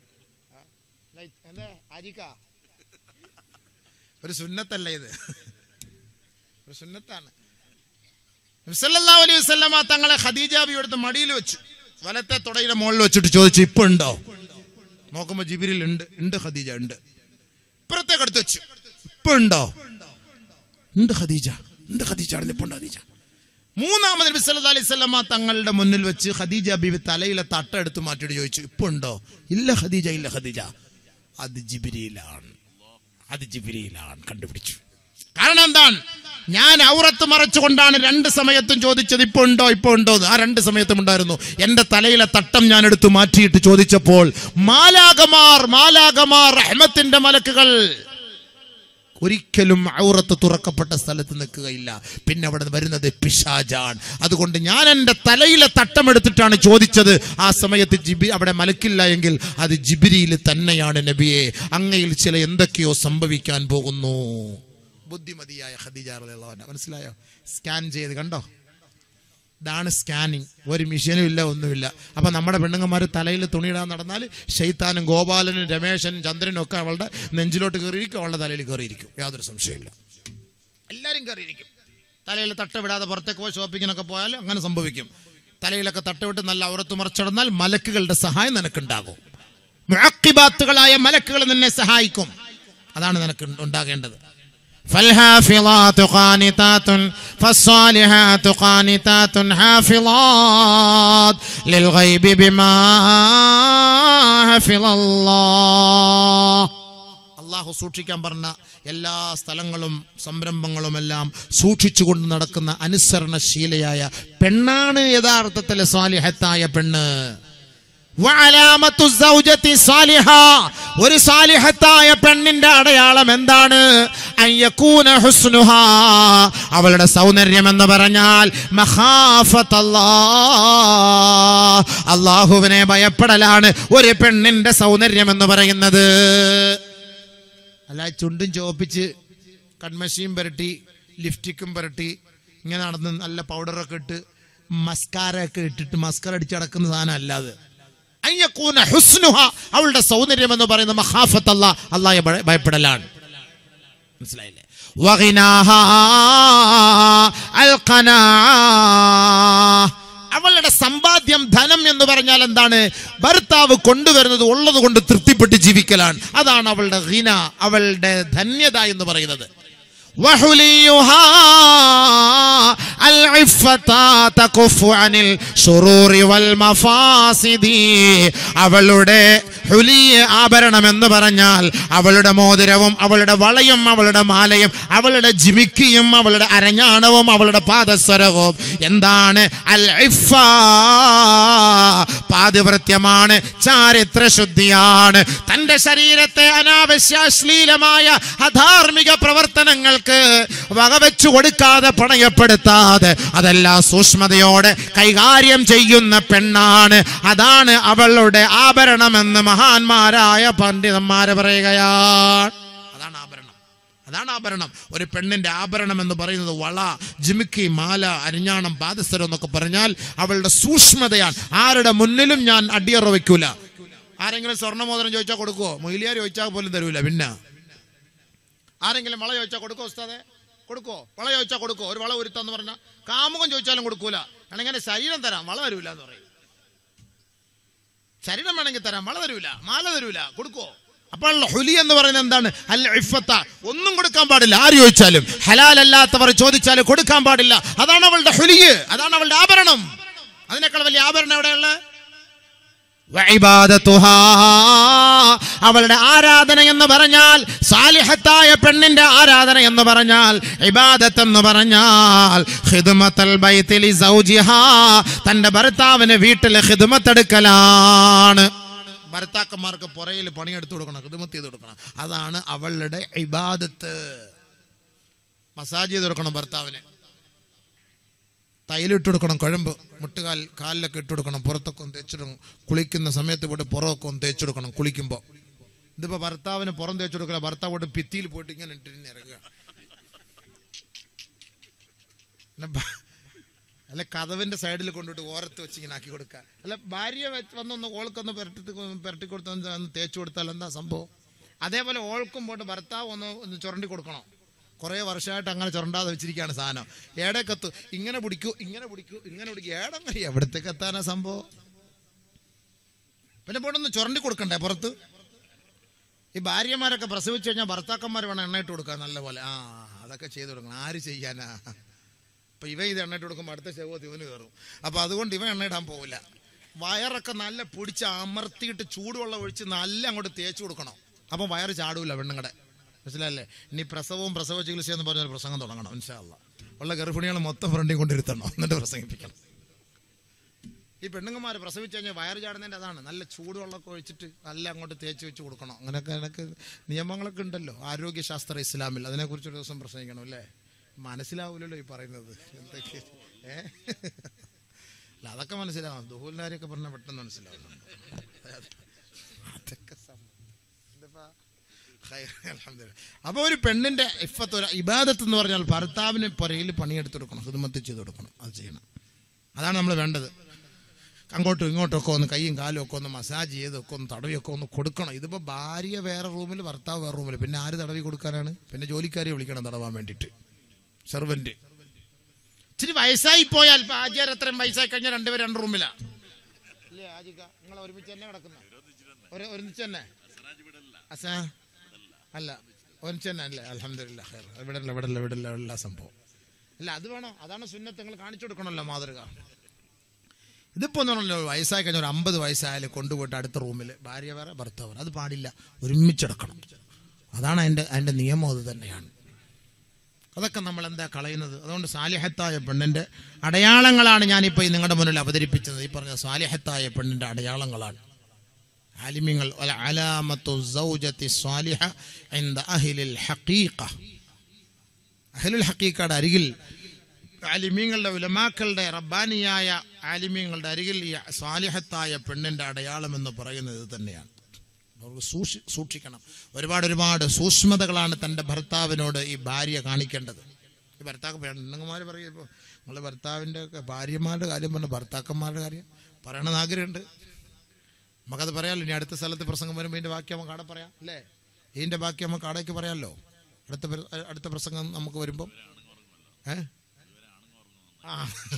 ഒരു സുന്നത്തല്ല ഇത് ഒരു സുന്നത്താണ് നബിസല്ലല്ലാഹു അലൈഹി വസല്ലമ തങ്ങളെ ഖദീജ ബി എടുത്ത് മടിയിൽ വെച്ചു വലത്തെ തുടയുടെ മുകളിൽ വെച്ചിട്ട് ചോദിച്ചു ഇപ്പൊ ഉണ്ടോ നോക്കുമ്പോ ജിബിരിൽ ഉണ്ട് ഉണ്ട് ഖദീജ ഉണ്ട് ഇപ്പുറത്തേക്ക് എടുത്ത് വെച്ചു ഇപ്പൊ ഉണ്ടോ ഉണ്ട് ഖദീജ ഉണ്ട് ഖദീജ അവിടെ ഇപ്പൊ ഉണ്ട് ഖദീജ മൂന്നാമത് നബി സല്ലല്ലാഹു അലൈഹി വസല്ലമ തങ്ങളുടെ മുന്നിൽ വെച്ച് ഖദീജ ബീവി തലയിലെ തട്ട എടുത്ത് മാറ്റിയിട്ട് ചോദിച്ചു ഇപ്പൊ ഉണ്ടോ ഇല്ല ഖദീജ ഇല്ല ഖദീജ അത് ജിബിരിയിലാണ് അത് ജിബിരിയിലാണ് കണ്ടുപിടിച്ചു കാരണം എന്താണ് ഞാൻ ഔറത്ത് മറച്ചുകൊണ്ടാണ് രണ്ട് സമയത്തും ചോദിച്ചത് ഇപ്പൊ ഉണ്ടോ ഇപ്പൊ ഉണ്ടോ എന്ന്. ആ രണ്ട് സമയത്തും ഉണ്ടായിരുന്നു എന്റെ തലയിലെ തട്ടം ഞാൻ എടുത്തു മാറ്റിയിട്ട് ചോദിച്ചപ്പോൾ മാലാകമാർ മാലാകമാർ റഹ്മത്തിന്റെ മലക്കുകൾ ഒരിക്കലും ഔറത്ത് തുറക്കപ്പെട്ട സ്ഥലത്ത് നിൽക്കുകയില്ല പിന്നെ അവിടെ വരുന്നത് പിശാജാൻ അതുകൊണ്ട് ഞാൻ എൻ്റെ തലയിലെ തട്ടമെടുത്തിട്ടാണ് ചോദിച്ചത് ആ സമയത്ത് ജിബി അവിടെ മലക്കില്ല എങ്കിൽ അത് ജിബിരിയിൽ തന്നെയാണ് നബിയെ അങ്ങയിൽ ചില എന്തൊക്കെയോ സംഭവിക്കാൻ പോകുന്നു ബുദ്ധിമതിയായ ഖദീജ റളിയല്ലാഹു അൻഹ മനസ്സിലായോ സ്കാൻ ചെയ്ത് കണ്ടോ ഇതാണ് സ്കാനിങ് ഒരു മിഷനും ഇല്ല ഒന്നുമില്ല അപ്പൊ നമ്മുടെ പെണ്ണുങ്ങന്മാർ തലയിൽ തുണിയിടാൻ നടന്നാൽ ഷെയ്ത്താനും ഗോപാലനും രമേശനും ചന്ദ്രനും ഒക്കെ അവളുടെ നെഞ്ചിലോട്ട് കയറിയിരിക്കും അവളുടെ തലയിൽ കയറിയിരിക്കും യാതൊരു സംശയമില്ല എല്ലാവരും കയറിയിരിക്കും തലയിൽ തട്ട വിടാതെ പുറത്തേക്ക് പോയി ഷോപ്പിങ്ങിനൊക്കെ പോയാൽ അങ്ങനെ സംഭവിക്കും തലയിലൊക്കെ തട്ടവിട്ട് നല്ല ഔറത്ത് മറച്ചിടന്നാൽ മലക്കുകളുടെ സഹായം നിനക്കുണ്ടാകും മുഅക്കിബാത്തുകളായ മലക്കുകൾ നിന്നെ സഹായിക്കും അതാണ് നിനക്ക് ഉണ്ടാകേണ്ടത് فالحافظات قانتات فالصالحات قانتات حافظات للغيب بما حفظ الله അള്ളാഹു സൂക്ഷിക്കാൻ പറഞ്ഞ എല്ലാ സ്ഥലങ്ങളും സംരംഭങ്ങളും എല്ലാം സൂക്ഷിച്ചുകൊണ്ട് നടക്കുന്ന അനുസരണശീലയായ പെണ്ണാണ് യഥാർത്ഥത്തിൽ സ്വാലിഹത്തായ പെണ്ണ് വഅലാമത്തു സൗജത്തി സാലിഹ ഒരു സാലിഹത്തായ പെണ്ണിന്റെ അടയാളം എന്താണ് അയ്യകൂന ഹുസ്നുഹ അവളുടെ സൗന്ദര്യം എന്ന് പറഞ്ഞാൽ മഹാഫത്തല്ലാ അള്ളാഹുവിനെ ഭയപ്പെടലാണ് ഒരു പെണ്ണിന്റെ സൗന്ദര്യം എന്ന് പറയുന്നത് അല്ല ചുണ്ടും ചോപ്പിച്ച് കൺമശിയും പുരട്ടി ലിഫ്റ്റിക്കും പുരട്ടി ഇങ്ങനെ നടന്ന് നല്ല പൗഡറൊക്കെ ഇട്ട് മസ്കാര ഒക്കെ ഇട്ടിട്ട് മസ്കർ അടിച്ച് നടക്കുന്ന സാധനം അല്ലാതെ അയ്യക്കൂന ഹുസ്നുഹ അവളുടെ സൗന്ദര്യം എന്ന് പറയുന്ന മഹാഫത്ത് അല്ല അള്ളാഹെ ഭയ- ഭയപ്പെടലാണ് മനസ്സിലായില്ലേ വഗിനാഹ അൽഖനാ. അവളുടെ സമ്പാദ്യം ധനം എന്ന് പറഞ്ഞാൽ എന്താണ് ഭർത്താവ് കൊണ്ടുവരുന്നത് ഉള്ളത് കൊണ്ട് തൃപ്തിപ്പെട്ട് ജീവിക്കലാണ് അതാണ് അവളുടെ ഹിന അവളുടെ ധന്യത എന്ന് പറയുന്നത് وحليها العفة تكف عن الشرور والمفاسد അവളുടെ ഹുലിയ ആഭരണം എന്ന് പറഞ്ഞാൽ അവളുടെ മോതിരവും അവളുടെ വളയും അവളുടെ മാലയും അവളുടെ ജിമിക്കിയും അവളുടെ അരഞ്ഞാണവും അവളുടെ പാദസ്വരവും എന്താണ് അൽ ഇഫ പാതിവൃത്യമാണ് ചാരിത്ര ശുദ്ധിയാണ് തന്റെ ശരീരത്തെ അനാവശ്യ അശ്ലീലമായ അധാർമിക പ്രവർത്തനങ്ങൾക്ക് വകവെച്ചു കൊടുക്കാതെ പണയപ്പെടുത്താതെ അതെല്ലാം സൂക്ഷ്മതയോടെ കൈകാര്യം ചെയ്യുന്ന പെണ്ണാണ് അതാണ് അവളുടെ ആഭരണമെന്ന് മഹാന്മാരായ പണ്ഡിതന്മാര് പറയുകയാണ് അതാണ് ആഭരണം അതാണ് ആഭരണം ഒരു പെണ്ണിന്റെ ആഭരണം എന്ന് പറയുന്നത് വള ജിമിക്കി മാല അരിഞ്ഞാണം പാദസ്ഥരം എന്നൊക്കെ പറഞ്ഞാൽ അവളുടെ സൂക്ഷ്മതയാണ് ആരുടെ മുന്നിലും ഞാൻ അടിയറ വെക്കൂല ആരെങ്കിലും സ്വർണ്ണമോതിരം ചോദിച്ചാൽ കൊടുക്കുവോ മൊയിലിയാർ ചോദിച്ചാൽ പോലും തരൂല പിന്നെ ആരെങ്കിലും വള ചോദിച്ചാൽ കൊടുക്കോ ഉസ്താദെ കൊടുക്കോ വള ചോദിച്ചാൽ കൊടുക്കോ ഒരു വള ഒരുത്താന്ന് പറഞ്ഞാൽ കാമുകം ചോദിച്ചാലും കൊടുക്കൂല ആണെങ്കിൽ ശരീരം തരാം വള തരൂല എന്ന് പറയും ശരീരം വേണമെങ്കിൽ തരാം വള തരൂല മാല തരൂല കൊടുക്കോ അപ്പോൾ ഹുലി എന്ന് പറയുന്നത് എന്താണ് അൽ ഇഫത്ത ഒന്നും കൊടുക്കാൻ പാടില്ല ആര് ചോദിച്ചാലും ഹലാൽ അല്ലാത്തവർ ചോദിച്ചാൽ കൊടുക്കാൻ പാടില്ല അതാണ് അവളുടെ ഹുലിയ് അതാണ് അവളുടെ ആഭരണം അതിനേക്കാൾ വലിയ ആഭരണം എവിടെയുള്ളത് വഇബാദത്തുഹാ. അവളുടെ ആരാധന എന്ന് പറഞ്ഞാൽ സാലിഹത്തായ പെണ്ണിന്റെ ആരാധന എന്ന് പറഞ്ഞാൽ ഇബാദത്ത് എന്ന് പറഞ്ഞാൽ ഖിദ്മത്തൽ ബൈത്തി ലിസൗജിഹാ. തന്റെ ഭർത്താവിന് വീട്ടിൽ ഖിദ്മത്തെടുക്കലാണ് ഭർത്താക്കന്മാർക്ക് പുറയിൽ പണിയെടുത്തു കൊടുക്കണം ഖിദ്മത്ത് ചെയ്ത് കൊടുക്കണം അതാണ് അവളുടെ ഇബാദത്ത് മസാജ് ചെയ്ത് കൊടുക്കണം ഭർത്താവിന് തൈലിട്ട് കൊടുക്കണം കുഴമ്പ് മുട്ടുകാൽ കാലിലൊക്കെ ഇട്ട് കൊടുക്കണം പുറത്തൊക്കെ ഒന്ന് തേച്ചിടണം കുളിക്കുന്ന സമയത്ത് പോയിട്ട് പുറമൊക്കെ ഒന്ന് തേച്ചെടുക്കണം കുളിക്കുമ്പോൾ ഇതിപ്പോ ഭർത്താവിന് പുറം തേച്ചു കൊടുക്കില്ല ഭർത്താവ് പോയിട്ട് ഭിത്തിയിൽ പോയിട്ട് ഇങ്ങനെ ഇട്ടിരുന്ന് ഇറങ്ങുക പിന്നെ ഭ- അല്ല കഥവിന്റെ സൈഡിൽ കൊണ്ടിട്ട് ഓരത്ത് വെച്ച് ഇങ്ങനെ ആക്കി കൊടുക്കുക അല്ല ഭാര്യ വെച്ച് വന്നൊന്ന് ഓൾക്കൊന്ന് പുരട്ടി പുരട്ടി കൊടുത്ത ഒന്ന് തേച്ചു കൊടുത്താൽ എന്താ സംഭവം അതേപോലെ ഓൾക്കും പോയിട്ട് ഭർത്താവ് ഒന്ന് ഒന്ന് ചുരണ്ടി കൊടുക്കണം കുറേ വർഷമായിട്ട് അങ്ങനെ ചുരണ്ടാതെ വെച്ചിരിക്കുകയാണ് സാധനം ഏടേക്കത്തു ഇങ്ങനെ പിടിക്കൂ ഇങ്ങനെ പിടിക്കൂ ഇങ്ങനെ പിടിക്കൂ ഏടങ്ങനെ എവിടത്തേക്ക് എത്താനാ സംഭവം പിന്നെ പോയിട്ടൊന്ന് ചുരണ്ടി കൊടുക്കണ്ടേ പുറത്ത് ഈ ഭാര്യമാരൊക്കെ പ്രസവിച്ചു കഴിഞ്ഞാൽ ഭർത്താക്കന്മാർ വേണം എണ്ണയിട്ട് കൊടുക്കാൻ നല്ല പോലെ ആ അതൊക്കെ ചെയ്തു കൊടുക്കണം ആര് ചെയ്യാനാ അപ്പൊ ഇവ ഇത് എണ്ണയിട്ട് കൊടുക്കുമ്പോൾ അടുത്ത ശവത്ത് ഇവന് കയറും അപ്പൊ അതുകൊണ്ട് ഇവൻ എണ്ണയിടാൻ പോവില്ല വയറൊക്കെ നല്ല പിടിച്ച് അമർത്തിയിട്ട് ചൂടുവെള്ളം ഒഴിച്ച് നല്ല അങ്ങോട്ട് തേച്ച് കൊടുക്കണം അപ്പം വയറ് ചാടൂല പെണ്ണുങ്ങളുടെ മനസ്സിലല്ലേ ഇനി പ്രസവവും പ്രസവ ചികിത്സ എന്ന് പറഞ്ഞൊരു പ്രസംഗം തുടങ്ങണം ഇൻഷാല്ല ഉള്ള ഗർഭിണികൾ മൊത്തം ഫ്രണ്ടിൽ കൊണ്ടിരുത്തണം എന്നിട്ട് പ്രസംഗിപ്പിക്കണം ഈ പെണ്ണുങ്ങന്മാർ പ്രസവിച്ച് കഴിഞ്ഞാൽ വയറ് ചാടുന്നതിൻ്റെ അതാണ് നല്ല ചൂടുവെള്ളമൊക്കെ ഒഴിച്ചിട്ട് നല്ല അങ്ങോട്ട് തേച്ച് വെച്ച് കൊടുക്കണം അങ്ങനെയൊക്കെ എനിക്ക് നിയമങ്ങളൊക്കെ ഉണ്ടല്ലോ ആരോഗ്യശാസ്ത്ര ഇസ്ലാമിൽ അതിനെക്കുറിച്ച് ഒരു ദിവസം പ്രസംഗിക്കണം അല്ലേ മനസ്സിലാവില്ലല്ലോ ഈ പറയുന്നത് എന്തൊക്കെ ഏ അല്ല അതൊക്കെ മനസ്സിലാവും ദുഹൂലിൻ്റെ കാര്യമൊക്കെ പറഞ്ഞാൽ പെട്ടെന്ന് മനസ്സിലാവും അതൊക്കെ സംഭവം ഇതിപ്പോ ഖൈർ, അൽഹംദുലില്ലാ. അപ്പൊ ഒരു പെണ്ണിന്റെ ഇഫത്ത് ഒരു ഇബാദത്ത് എന്ന് പറഞ്ഞാൽ ഭർത്താവിന് പുരയിൽ പണിയെടുത്ത് കൊടുക്കണം ഹിദ്മത്ത് ചെയ്ത് കൊടുക്കണം അത് ചെയ്യണം അതാണ് നമ്മൾ വേണ്ടത് അങ്ങോട്ടും ഇങ്ങോട്ടും ഒക്കെ ഒന്ന് കൈയും കാലും ഒക്കെ ഒന്ന് മസാജ് ചെയ്തൊക്കെ ഒന്ന് തടവിയൊക്കെ ഒന്ന് കൊടുക്കണം ഇതിപ്പോൾ ഭാര്യ വേറെ റൂമിൽ ഭർത്താവ് വേറെ റൂമിൽ പിന്നെ ആര് തടവി കൊടുക്കാനാണ് പിന്നെ ജോലിക്കാരെ വിളിക്കണം തടവാൻ വേണ്ടിയിട്ട് സെർവൻറ്റ് ഇച്ചിരി വയസ്സായി പോയാൽ ഇപ്പൊ ആചാര എത്രയും വയസ്സായി കഴിഞ്ഞാൽ രണ്ടുപേരും രണ്ട് റൂമിലാ ഇല്ലേ ആജിക നിങ്ങൾ ഒരുമിച്ച് തന്നെ കിടക്കുന്ന ഒരു ഒരുമിച്ച് തന്നെ അസാ അല്ല ഒരുമിച്ച് തന്നെ അല്ലേ അലഹമില്ല ഇവിടെ ഇല്ല ഇവിടെ ഇല്ല ഇവിടെ ഇല്ല എല്ലാ സംഭവം അല്ല അത് വേണം അതാണ് സുന്നത്ത് നിങ്ങൾ കാണിച്ചു കൊടുക്കണമല്ലോ മാതൃക ഇതിപ്പോ എന്ന് പറഞ്ഞല്ലോ വയസ്സായി കഴിഞ്ഞാൽ ഒരു അമ്പത് വയസ്സായാലും കൊണ്ടുപോയിട്ട് അടുത്ത റൂമിൽ ഭാര്യ വേറെ ഭർത്താവ് വേറെ അത് പാടില്ല ഒരുമിച്ചെടുക്കണം അതാണ് അതിൻ്റെ അതിൻ്റെ നിയമം അത് തന്നെയാണ് അതൊക്കെ നമ്മൾ എന്താ കളയുന്നത് അതുകൊണ്ട് സാലിഹത്തായ പെണ്ണിൻ്റെ അടയാളങ്ങളാണ് ഞാനിപ്പോൾ ഈ നിങ്ങളുടെ മുന്നിൽ അവതരിപ്പിച്ചത് ഈ പറഞ്ഞ സാലിഹത്തായ പെണ്ണിൻ്റെ അടയാളങ്ങളാണ് ആലിമ്യങ്ങൾ അലാമത്തു സൗജത്തി സ്വാലിഹ ഇന്ദ അഹിലിൽ ഹഖീഖ അഹ്ലുൽ ഹക്കീക്കയുടെ അരികിൽ ആലിമീങ്ങളുടെ ഉലമാക്കളുടെ റബ്ബാനിയായ ആലിമീങ്ങളുടെ അരികിൽ ഈ സ്വാലിഹത്തായ പെണ്ണിന്റെ അടയാളം എന്ന് പറയുന്നത് ഇത് തന്നെയാണ് അവർക്ക് സൂക്ഷി സൂക്ഷിക്കണം ഒരുപാട് ഒരുപാട് സൂക്ഷ്മതകളാണ് തൻ്റെ ഭർത്താവിനോട് ഈ ഭാര്യ കാണിക്കേണ്ടത് ഈ ഭർത്താവ് പെണ്ണുങ്ങന്മാർ പറയുമ്പോൾ നിങ്ങൾ ഭർത്താവിൻ്റെ ഒക്കെ ഭാര്യമാരുടെ കാര്യം പറഞ്ഞ ഭർത്താക്കന്മാരുടെ കാര്യം പറയണമെന്ന് ആഗ്രഹമുണ്ട് നമുക്കത് പറയാമല്ലോ ഇനി അടുത്ത സ്ഥലത്ത് പ്രസംഗം വരുമ്പോൾ ഇതിൻ്റെ ബാക്കി നമുക്ക് അവിടെ പറയാം അല്ലേ ഇതിൻ്റെ ബാക്കി നമുക്ക് അവിടേക്ക് പറയാമല്ലോ അടുത്ത പ്ര- അടുത്ത പ്രസംഗം നമുക്ക് വരുമ്പം ഏ ആ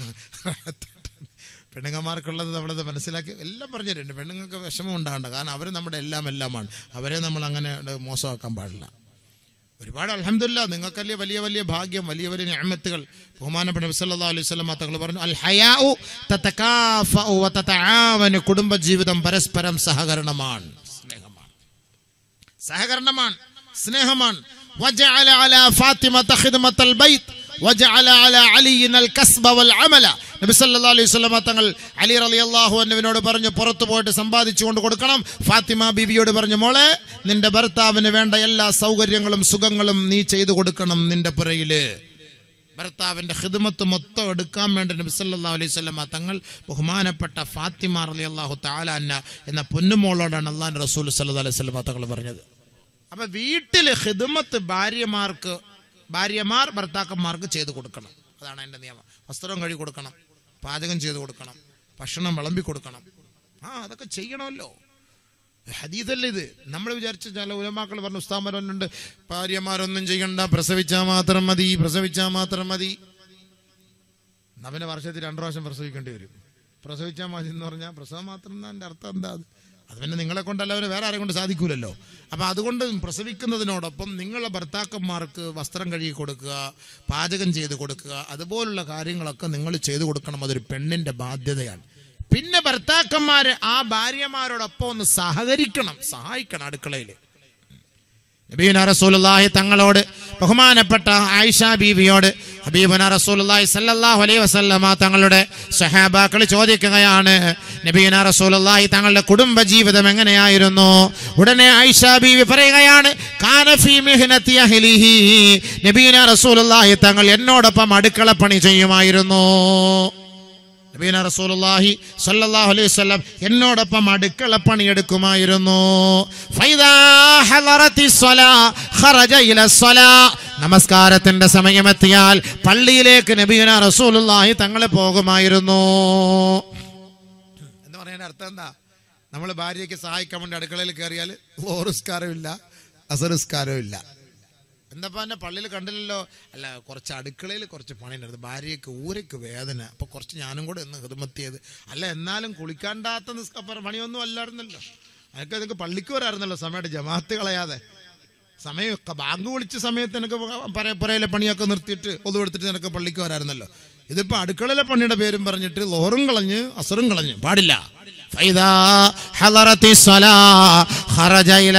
പെണ്ണുങ്ങന്മാർക്കുള്ളത് നമ്മളത് മനസ്സിലാക്കി എല്ലാം പറഞ്ഞു തരുന്നുണ്ട് പെണ്ണുങ്ങൾക്ക് വിഷമം ഉണ്ടാകണ്ട കാരണം അവർ നമ്മുടെ എല്ലാം എല്ലാമാണ് അവരെ നമ്മൾ അങ്ങനെ മോശമാക്കാൻ പാടില്ല ഒരുപാട് അലഹമില്ല നിങ്ങൾക്കല്ലേ വലിയ വലിയ ഭാഗ്യം വലിയ വലിയ ഞാമത്തുകൾ ബഹുമാനപ്പെട്ട നബി സല്ലല്ലാഹു അലൈഹി വസല്ലം തങ്ങൾ പറഞ്ഞു അൽ ഹയാഉ തതകാഫഉ വതതആവനു കുടുംബജീവിതം പരസ്പരം സഹകരണമാണ് സ്നേഹമാണ് സഹകരണമാണ് സ്നേഹമാണ് وجعل على فاطمة خدمة البيت وجعل على علي الكسب والعمل നബി സല്ലല്ലാഹു അലൈഹി വസല്ലം തങ്ങൾ അലി റളിയല്ലാഹു അൻഹുവിനോട് പറഞ്ഞു പുറത്തു പോയിട്ട് സമ്പാദിച്ചുകൊണ്ട് കൊടുക്കണം ഫാത്തിമ ബീവിയോട് പറഞ്ഞു മോളെ നിന്റെ ഭർത്താവിന് വേണ്ട എല്ലാ സൗകര്യങ്ങളും സുഖങ്ങളും നീ ചെയ്തു കൊടുക്കണം നിന്റെ പുരയില് ഭർത്താവിന്റെ ഹിദ്മത്ത് മൊത്തം എടുക്കാൻ വേണ്ടി നബി സല്ലല്ലാഹു അലൈഹി വസല്ലം തങ്ങൾ ബഹുമാനപ്പെട്ട ഫാത്തിമ റളിയല്ലാഹു തആല അന്ന എന്ന പൊന്നുമോളോടാണ് അള്ളാഹു റസൂൽ സല്ലല്ലാഹു അലൈഹി വസല്ലം തങ്ങൾ പറഞ്ഞത് അപ്പൊ വീട്ടില് ഹിദ്മത്ത് ഭാര്യമാർക്ക് ഭാര്യമാർ ഭർത്താക്കന്മാർക്ക് ചെയ്തു കൊടുക്കണം അതാണ് എൻ്റെ നിയമം വസ്ത്രം കഴുകി കൊടുക്കണം പാചകം ചെയ്തു കൊടുക്കണം ഭക്ഷണം വിളമ്പി കൊടുക്കണം ആ അതൊക്കെ ചെയ്യണമല്ലോ ഹദീതല്ലേ ഇത് നമ്മൾ വിചാരിച്ച ചില ഉലമാക്കൾ പറഞ്ഞു ഉസ്താമരുണ്ട് ഭാര്യമാരൊന്നും ചെയ്യണ്ട പ്രസവിച്ചാൽ മാത്രം മതി പ്രസവിച്ചാൽ മാത്രം മതി എന്നാ പിന്നെ വർഷത്തിൽ രണ്ടു പ്രാവശ്യം പ്രസവിക്കേണ്ടി വരും പ്രസവിച്ചാൽ മതി എന്ന് പറഞ്ഞാൽ പ്രസവം മാത്രം എന്നാ എൻ്റെ അർത്ഥം എന്താ അത് അത് പിന്നെ നിങ്ങളെ കൊണ്ടല്ലാതെ വേറെ ആരെ കൊണ്ട് സാധിക്കൂലല്ലോ അപ്പം അതുകൊണ്ട് പ്രസവിക്കുന്നതിനോടൊപ്പം നിങ്ങളുടെ ഭർത്താക്കന്മാർക്ക് വസ്ത്രം കഴുകി കൊടുക്കുക പാചകം ചെയ്ത് കൊടുക്കുക അതുപോലുള്ള കാര്യങ്ങളൊക്കെ നിങ്ങൾ ചെയ്തു കൊടുക്കണം അതൊരു പെണ്ണിന്റെ ബാധ്യതയാണ് പിന്നെ ഭർത്താക്കന്മാർ ആ ഭാര്യമാരോടൊപ്പം ഒന്ന് സഹകരിക്കണം സഹായിക്കണം അടുക്കളയിൽ നബീന റസൂലുള്ളാഹി തങ്ങളോട് ബഹുമാനപ്പെട്ട ആയിഷ ബീവിയോട് ഹബീബന റസൂലുള്ളാഹി സല്ലല്ലാഹു അലൈഹി വസല്ലമ തങ്ങളുടെ സഹാബാക്കൾ ചോദിക്കുകയാണ് നബീന റസൂലുള്ളാഹി തങ്ങളുടെ കുടുംബ ജീവിതം എങ്ങനെയായിരുന്നു ഉടനെ ആയിഷ ബീവി പറയുകയാണ് കാന ഫീ മിഹ്നതി അഹ്ലിഹി നബീന റസൂലുള്ളാഹി തങ്ങൾ എന്നോടൊപ്പം അടുക്കള പണി ചെയ്യുമായിരുന്നു നബീന റസൂലുള്ളാഹി സല്ലല്ലാഹു അലൈഹി വസല്ലം എന്നോടൊപ്പം അടുക്കള പണിയെടുക്കുമായിരുന്നു ഫൈദാ ഹളറത്തി സ്വലാ ഖറജ ഇല സ്വലാ നമസ്കാരത്തിന്റെ സമയമെത്തിയാൽ പള്ളിയിലേക്ക് നബീന റസൂലുള്ളാഹി തങ്ങൾ പോകുമായിരുന്നു എന്ന് പറയുന്ന അർത്ഥം എന്താ നമ്മൾ ഭാര്യയ്ക്ക് സഹായിക്കാൻ വേണ്ടി അടുക്കളയിൽ കയറിയാൽ ഓറുസ്കാരമില്ല അസറുസ്കാരവും എന്താ എന്നെ പള്ളിയിൽ കണ്ടില്ലല്ലോ അല്ല കുറച്ച് അടുക്കളയിൽ കുറച്ച് പണിയുണ്ടായിരുന്നു ഭാര്യയ്ക്ക് ഊരയ്ക്ക് വേദന അപ്പൊ കുറച്ച് ഞാനും കൂടെ ഒന്ന് ഹിതമത്തിയത് അല്ല എന്നാലും കുളിക്കാണ്ടാത്ത നിസ്ക- പണിയൊന്നും അല്ലായിരുന്നല്ലോ അതൊക്കെ നിങ്ങൾക്ക് പള്ളിക്ക് വരായിരുന്നല്ലോ സമയത്ത് ജമാഅത്ത് കളയാതെ സമയം ഒക്കെ ബാങ്ക് വിളിച്ച സമയത്ത് എനിക്ക് പറ- പുരയിലെ പണിയൊക്കെ നിർത്തിയിട്ട് ഒതു എടുത്തിട്ട് നിനക്ക് പള്ളിക്ക് വരായിരുന്നല്ലോ ഇതിപ്പോ അടുക്കളയിലെ പണിയുടെ പേരും പറഞ്ഞിട്ട് ലോറും കളഞ്ഞ് അസറും കളഞ്ഞ് പാടില്ല فإذا حضرت الصلاة خرج إلى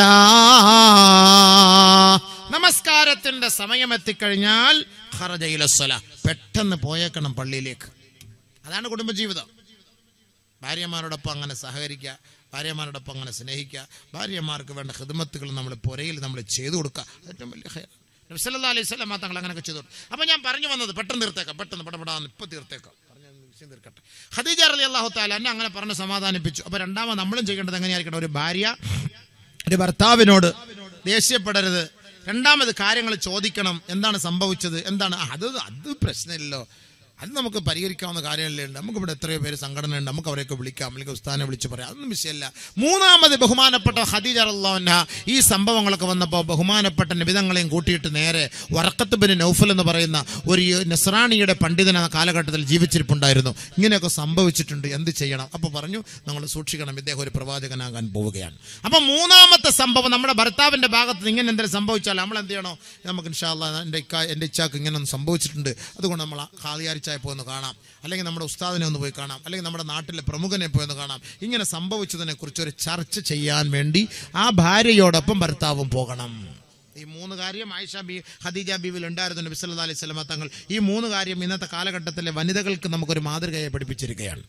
الصلاة നമസ്കാരത്തിന്റെ സമയം എത്തിക്കഴിഞ്ഞാൽ ഖറജ ഇല സ്വലാ പെട്ടെന്ന് പോയേക്കണം പള്ളിയിലേക്ക് അതാണ് കുടുംബജീവിതം ഭാര്യമാരോടൊപ്പം അങ്ങനെ സഹകരിക്കുക ഭാര്യമാരോടൊപ്പം അങ്ങനെ സ്നേഹിക്കുക ഭാര്യമാർക്ക് വേണ്ട ഹിദ്മത്തുകൾ നമ്മൾ പുരയിൽ നമ്മൾ ചെയ്തു കൊടുക്കുക അത് ഏറ്റവും വലിയ ഹൈർ നബ്സല്ലാ അലൈഹി സ്വലം തങ്ങൾ അങ്ങനെയൊക്കെ ചെയ്തു കൊടുത്തു അപ്പം ഞാൻ പറഞ്ഞു വന്നത് പെട്ടെന്ന് തീർത്തേക്കാം പെട്ടെന്ന് പടപെടാന്ന് ഇപ്പം തീർത്തേക്കാം പറഞ്ഞ വിഷയം തീർക്കട്ടെ ഖദീജ അലി അള്ളാഹു താല എന്നെ അങ്ങനെ പറഞ്ഞ് സമാധാനിപ്പിച്ചു അപ്പോൾ രണ്ടാമത് നമ്മളും ചെയ്യേണ്ടത് എങ്ങനെയായിരിക്കണം ഒരു ഭാര്യ ഒരു ഭർത്താവിനോട് ദേഷ്യപ്പെടരുത് രണ്ടാമത് കാര്യങ്ങൾ ചോദിക്കണം എന്താണ് സംഭവിച്ചത് എന്താണ് ആ, അത് അത് പ്രശ്നമില്ലല്ലോ അത് നമുക്ക് പരിഹരിക്കാവുന്ന കാര്യമല്ലേ ഉണ്ട് നമുക്കിവിടെ എത്രയോ പേര് സംഘടന ഉണ്ട് നമുക്ക് അവരെയൊക്കെ വിളിക്കാം അല്ലെങ്കിൽ ഉസ്താനെ വിളിച്ച് പറയാം അതൊന്നും വിഷയമല്ല മൂന്നാമത് ബഹുമാനപ്പെട്ട ഖദീജ അള്ളാഹുന ഈ സംഭവങ്ങളൊക്കെ വന്നപ്പോൾ ബഹുമാനപ്പെട്ട നിബിതങ്ങളെയും കൂട്ടിയിട്ട് നേരെ വറക്കത്ത് ബിൻ നൗഫൽ എന്ന് പറയുന്ന ഒരു നസ്രാണിയുടെ പണ്ഡിതൻ ആ കാലഘട്ടത്തിൽ ജീവിച്ചിരിപ്പുണ്ടായിരുന്നു ഇങ്ങനെയൊക്കെ സംഭവിച്ചിട്ടുണ്ട് എന്ത് ചെയ്യണം അപ്പോൾ പറഞ്ഞു നമ്മൾ സൂക്ഷിക്കണം ഇദ്ദേഹം ഒരു പ്രവാചകനാകാൻ പോവുകയാണ് അപ്പം മൂന്നാമത്തെ സംഭവം നമ്മുടെ ഭർത്താവിൻ്റെ ഭാഗത്ത് നിന്ന് ഇങ്ങനെ എന്തെങ്കിലും സംഭവിച്ചാൽ നമ്മൾ എന്ത് ചെയ്യണോ നമുക്ക് ഇൻഷാല്ല എൻ്റെ ഇക്ക എൻ്റെ ഇച്ചാക്ക് ഇങ്ങനെ ഒന്ന് സംഭവിച്ചിട്ടുണ്ട് അതുകൊണ്ട് നമ്മൾ ഖാലിയാരിച്ചായ പോയി ഒന്ന് കാണാം അല്ലെങ്കിൽ നമ്മുടെ ഉസ്താദിനെ ഒന്ന് പോയി കാണാം അല്ലെങ്കിൽ നമ്മുടെ നാട്ടിലെ പ്രമുഖനെ പോയി ഒന്ന് കാണാം ഇങ്ങനെ സംഭവിച്ചതിനെ കുറിച്ച് ഒരു ചർച്ച ചെയ്യാൻ വേണ്ടി ആ ഭാര്യയോടൊപ്പം ഭർത്താവും പോകണം ഈ മൂന്ന് കാര്യം ആയിഷ ബി ഖദീജ ബീവിൽ ഉണ്ടായിരുന്നു നബി സല്ലല്ലാഹു അലൈഹി വസല്ലമ തങ്ങൾ ഈ മൂന്ന് കാര്യം ഇന്നത്തെ കാലഘട്ടത്തിലെ വനിതകൾക്ക് നമുക്കൊരു മാതൃകയെ പഠിപ്പിച്ചിരിക്കുകയാണ്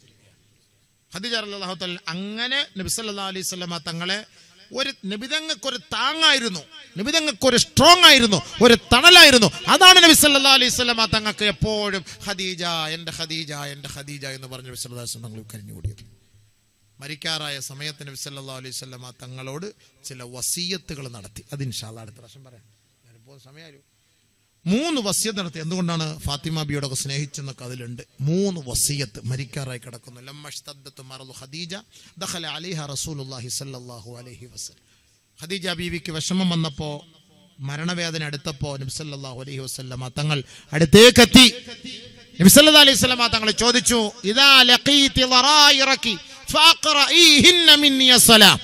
ഖദീജ റളിയല്ലാഹു തആല അങ്ങനെ നബി സല്ലല്ലാഹു അലൈഹി വസല്ലമ തങ്ങളെ ഒരു നിബിതങ്ങൾക്കൊരു താങ്ങായിരുന്നു നിബിതങ്ങൾക്കൊരു സ്ട്രോങ് ആയിരുന്നു ഒരു തണലായിരുന്നു അതാണ് നബി സല്ലല്ലാഹു അലൈഹി വസല്ലമ തങ്ങൾക്ക് എപ്പോഴും ഖദീജ എൻ്റെ ഖദീജ എൻ്റെ ഖദീജ എന്ന് പറഞ്ഞ് നബി സല്ലല്ലാഹു അലൈഹി വസല്ലം തങ്ങൾ കരഞ്ഞുകൂടിയത് മരിക്കാറായ സമയത്ത് നബി സല്ലല്ലാഹു അലൈഹി വസല്ലമ തങ്ങളോട് ചില വസീയത്തുകൾ നടത്തി അത് ഇൻഷാല്ലാ അടുത്ത പ്രാവശ്യം പറയാം ഞാനിപ്പോൾ സമയമായിരുന്നു മൂന്ന് വസ്യത്ത് നടത്തി എന്തുകൊണ്ടാണ് ഫാത്തിമ ബിയോടൊക്കെ സ്നേഹിച്ചെന്നൊക്കെ അതിലുണ്ട് മൂന്ന് വസിയത്ത് മരിക്കാറായി കിടക്കുന്നു ലമ്മഷ്തദ്ദത്ത് മറലു ഖദീജ ദഖല അലിഹ റസൂലുള്ളാഹി സ്വല്ലല്ലാഹു അലൈഹി വസല്ലം ഖദീജ ബീവിക്ക് വിഷമം വന്നപ്പോൾ മരണവേദന അടുത്തപ്പോൾ നബി സല്ലല്ലാഹു അലൈഹി വസല്ലമ തങ്ങൾ അടുത്തേക്കെത്തി നബി സല്ലല്ലാഹു അലൈഹി വസല്ലമ തങ്ങൾ ചോദിച്ചു ഇദാ ലഖീതി ളറായിറകി ഫഅഖറഈഹിന്ന മിന്നി അസ്സലാം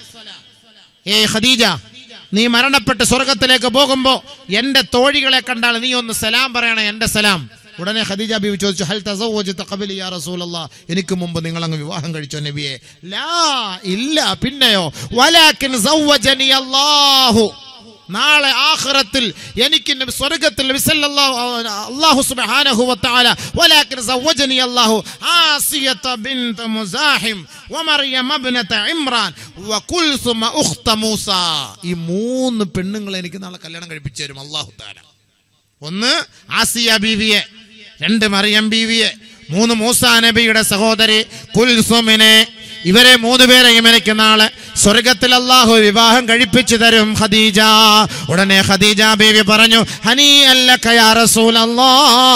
ഏ ഖദീജ നീ മരണപ്പെട്ട് സ്വർഗത്തിലേക്ക് പോകുമ്പോ എന്റെ തോഴികളെ കണ്ടാൽ നീ ഒന്ന് സലാം പറയണേ എന്റെ സലാം ഉടനെ ഖദീജ ബീവി ചോദിച്ചു ഹൽ തസവ്വജത ഖബലി യാ റസൂലല്ലാ എനിക്ക് മുമ്പ് നിങ്ങൾ അങ്ങ് വിവാഹം കഴിച്ചോ നബിയെ ലാ ഇല്ല പിന്നെയോ വലാകിൻ സവ്വജനി അല്ലാഹു നാളെ ആഖിറത്തിൽ എനിക്ക് നബി സ്വർഗ്ഗത്തിൽ നബി സല്ലല്ലാഹു അല്ലാഹു സുബ്ഹാനഹു വ തആല വലാകിൻ സവ്വജനി അല്ലാഹു ആസിയത ബിൻത മുസാഹിം വമറിയം ഇബ്നത ഇമ്രാൻ വകുൽസുമ ഉഖ്ത മൂസ ഈ മൂന്ന് പെണ്ണുങ്ങളെ എനിക്ക് നാളെ കല്യാണം കഴിപ്പിച്ചു തരും അല്ലാഹു തആല ഒന്ന് ആസിയ ബീവിയെ രണ്ട് മറിയം ബീവിയെ മൂന്ന് മൂസ നബിയുടെ സഹോദരി കുൽസുമിനെ ഇവരെ മൂന്ന് പേരെയും എനിക്ക് നാളെ സ്വർഗത്തിൽ അള്ളാഹു വിവാഹം കഴിപ്പിച്ചു തരും ഖദീജ ഉടനെ ഖദീജ ബീവി പറഞ്ഞു ഹനി അല്ല കയാ റസൂലല്ലാ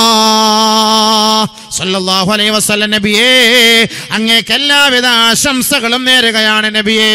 സല്ലല്ലാഹു അലൈഹി വസല്ലം നബിയേ അങ്ങേക്ക് എല്ലാവിധ ആശംസകളും നേരുകയാണ് നബിയേ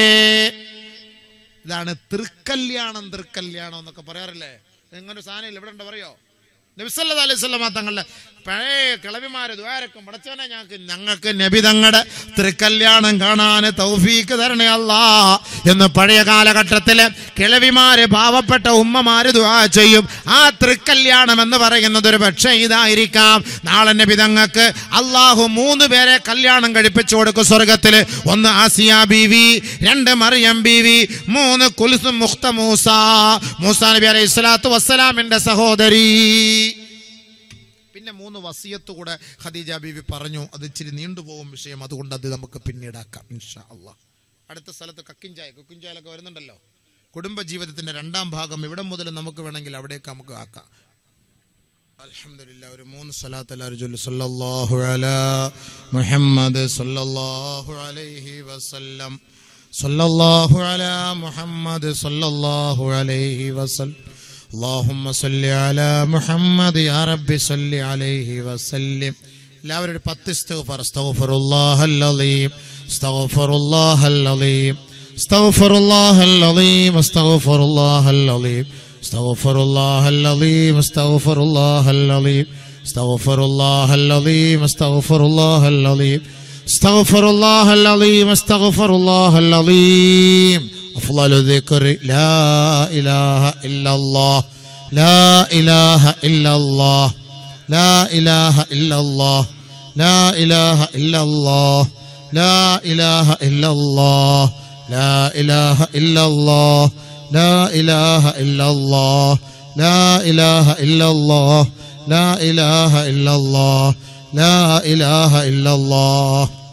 ഇതാണ് തൃക്കല്യാണം തൃക്കല്യാണം എന്നൊക്കെ പറയാറില്ലേ എങ്ങനെ സാധനം ഇവിടെ ഉണ്ടോ പറയോ നബിസല്ലാ അലൈഹി സ്വലമ തങ്ങളുടെ പഴയ കിളവിമാര് ദ്വാരക്കും പടച്ചവനെ ഞങ്ങൾക്ക് ഞങ്ങൾക്ക് നബി തങ്ങളുടെ തൃക്കല്യാണം കാണാൻ തൗഫീക്ക് തരണേ അല്ലാ എന്ന് പഴയ കാലഘട്ടത്തില് കിളവിമാര് പാവപ്പെട്ട ഉമ്മമാര് ദ്വാ ചെയ്യും ആ തൃക്കല്യാണം എന്ന് പറയുന്നത് ഒരു പക്ഷേ ഇതായിരിക്കാം നാളെ നബി തങ്ങൾക്ക് അള്ളാഹു മൂന്ന് പേരെ കല്യാണം കഴിപ്പിച്ചു കൊടുക്കും സ്വർഗത്തില് ഒന്ന് ആസിയ ബീവി രണ്ട് മറിയം ബീവി മൂന്ന് കുൽസും മുഖ്ത മൂസ മൂസ നബി അലൈഹി സ്വലാത്തു വസ്സലാമിന്റെ സഹോദരി പിന്നെ മൂന്ന് വസിയത്ത് കൂടെ ഖദീജ ബീവി പറഞ്ഞു അത് ഇച്ചിരി നീണ്ടുപോകും വിഷയം അതുകൊണ്ട് അത് നമുക്ക് പിന്നീടാക്കാം ഇൻഷാ അള്ളാഹ് അടുത്ത സ്ഥലത്ത് കക്കിഞ്ചായ കുക്കിഞ്ചായലൊക്കെ വരുന്നുണ്ടല്ലോ കുടുംബ ജീവിതത്തിന്റെ രണ്ടാം ഭാഗം ഇവിടെ മുതൽ നമുക്ക് വേണമെങ്കിൽ അവിടേക്ക് നമുക്ക് ആക്കാം അൽഹംദുലില്ല ഒരു മൂന്ന് സ്വലാത്ത് എല്ലാവരും ചൊല്ലു സല്ലല്ലാഹു അലാ മുഹമ്മദ് സല്ലല്ലാഹു അലൈഹി വസല്ലം സല്ലല്ലാഹു അലാ മുഹമ്മദ് സല്ലല്ലാഹു അലൈഹി വസല്ലം اللهم صل على محمد يا رب صل عليه وسلم എല്ലാവരും ഒരു പത്ത് ഇസ്തഗ്ഫാർ അസ്തഗ്ഫിറുല്ലാഹൽ അലീം അസ്തഗ്ഫിറുല്ലാഹൽ അലീം അസ്തഗ്ഫിറുല്ലാഹൽ അലീം അസ്തഗ്ഫിറുല്ലാഹൽ അലീം അസ്തഗ്ഫിറുല്ലാഹൽ അലീം അസ്തഗ്ഫിറുല്ലാഹൽ അലീം അസ്തഗ്ഫിറുല്ലാഹൽ അലീം അസ്തഗ്ഫിറുല്ലാഹൽ അലീം استغفر الله العظيم استغفر الله العظيم أفضل ذكر لا إله إلا الله لا إله إلا الله لا إله إلا الله لا إله إلا الله لا إله إلا الله لا إله إلا الله لا إله إلا الله لا إله إلا الله لا إله إلا الله لا إله إلا الله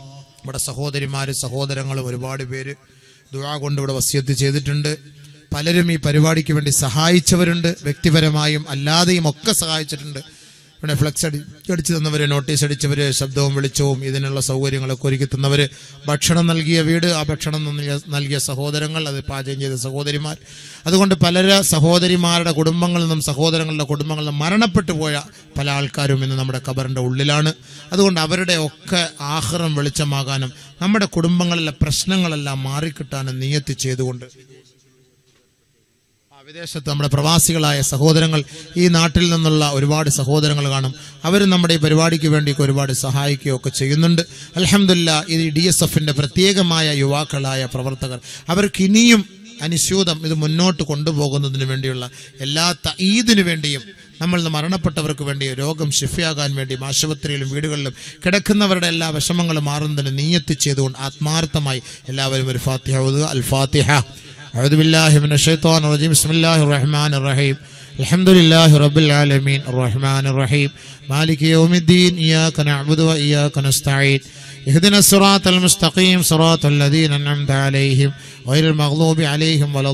നമ്മുടെ സഹോദരിമാരും സഹോദരങ്ങളും ഒരുപാട് പേര് ദുആ കൊണ്ട് ഇവിടെ വസിയത്ത് ചെയ്തിട്ടുണ്ട് പലരും ഈ പരിപാടിക്ക് വേണ്ടി സഹായിച്ചവരുണ്ട് വ്യക്തിപരമായും അല്ലാതെയും ഒക്കെ സഹായിച്ചിട്ടുണ്ട് ഇവിടെ ഫ്ലക്സ് അടി അടിച്ചു തന്നവര് നോട്ടീസ് അടിച്ചവര് ശബ്ദവും വെളിച്ചവും ഇതിനുള്ള സൗകര്യങ്ങളൊക്കെ ഒരുക്കി തന്നവര് ഭക്ഷണം നൽകിയ വീട് ആ ഭക്ഷണം നൽകിയ- നൽകിയ സഹോദരങ്ങൾ അത് പാചകം ചെയ്ത സഹോദരിമാർ അതുകൊണ്ട് പലര സഹോദരിമാരുടെ കുടുംബങ്ങളിൽ നിന്നും സഹോദരങ്ങളുടെ കുടുംബങ്ങളിൽ നിന്നും മരണപ്പെട്ടു പോയ പല ആൾക്കാരും ഇന്ന് നമ്മുടെ കബറിന്റെ ഉള്ളിലാണ് അതുകൊണ്ട് അവരുടെ ഒക്കെ ആഹ്റം വെളിച്ചമാകാനും നമ്മുടെ കുടുംബങ്ങളിലെ പ്രശ്നങ്ങളെല്ലാം മാറിക്കിട്ടാനും നിയത്തി ചെയ്തുകൊണ്ട് ആ, വിദേശത്ത് നമ്മുടെ പ്രവാസികളായ സഹോദരങ്ങൾ ഈ നാട്ടിൽ നിന്നുള്ള ഒരുപാട് സഹോദരങ്ങൾ കാണും അവരും നമ്മുടെ ഈ പരിപാടിക്ക് വേണ്ടിയൊക്കെ ഒരുപാട് സഹായിക്കുകയൊക്കെ ചെയ്യുന്നുണ്ട് അലഹമില്ല ഇത് ഡി എസ് എഫിന്റെ പ്രത്യേകമായ യുവാക്കളായ പ്രവർത്തകർ അവർക്ക് ഇനിയും അനുസ്യൂതം ഇത് മുന്നോട്ട് കൊണ്ടുപോകുന്നതിന് വേണ്ടിയുള്ള എല്ലാ തഈദിനു വേണ്ടിയും നമ്മൾ ഇന്ന് മരണപ്പെട്ടവർക്ക് വേണ്ടി രോഗം ഷിഫയാകാൻ വേണ്ടിയും ആശുപത്രിയിലും വീടുകളിലും കിടക്കുന്നവരുടെ എല്ലാ വിഷമങ്ങളും മാറുന്നതിന് നീയത്ത് ചെയ്തുകൊണ്ട് ആത്മാർത്ഥമായി എല്ലാവരും ഒരു ഫാത്തിഹ ഓതുക അൽ ഫാത്തിഹ أعوذ بالله من الشيطان الرجيم بسم الله الرحمن الرحيم الحمد لله رب العالمين الرحمن الرحيم مالك يوم الدين إياك نعبد وإياك نستعين اهدنا الصراط المستقيم صراط الذين أنعمت عليهم غير المغضوب عليهم ولا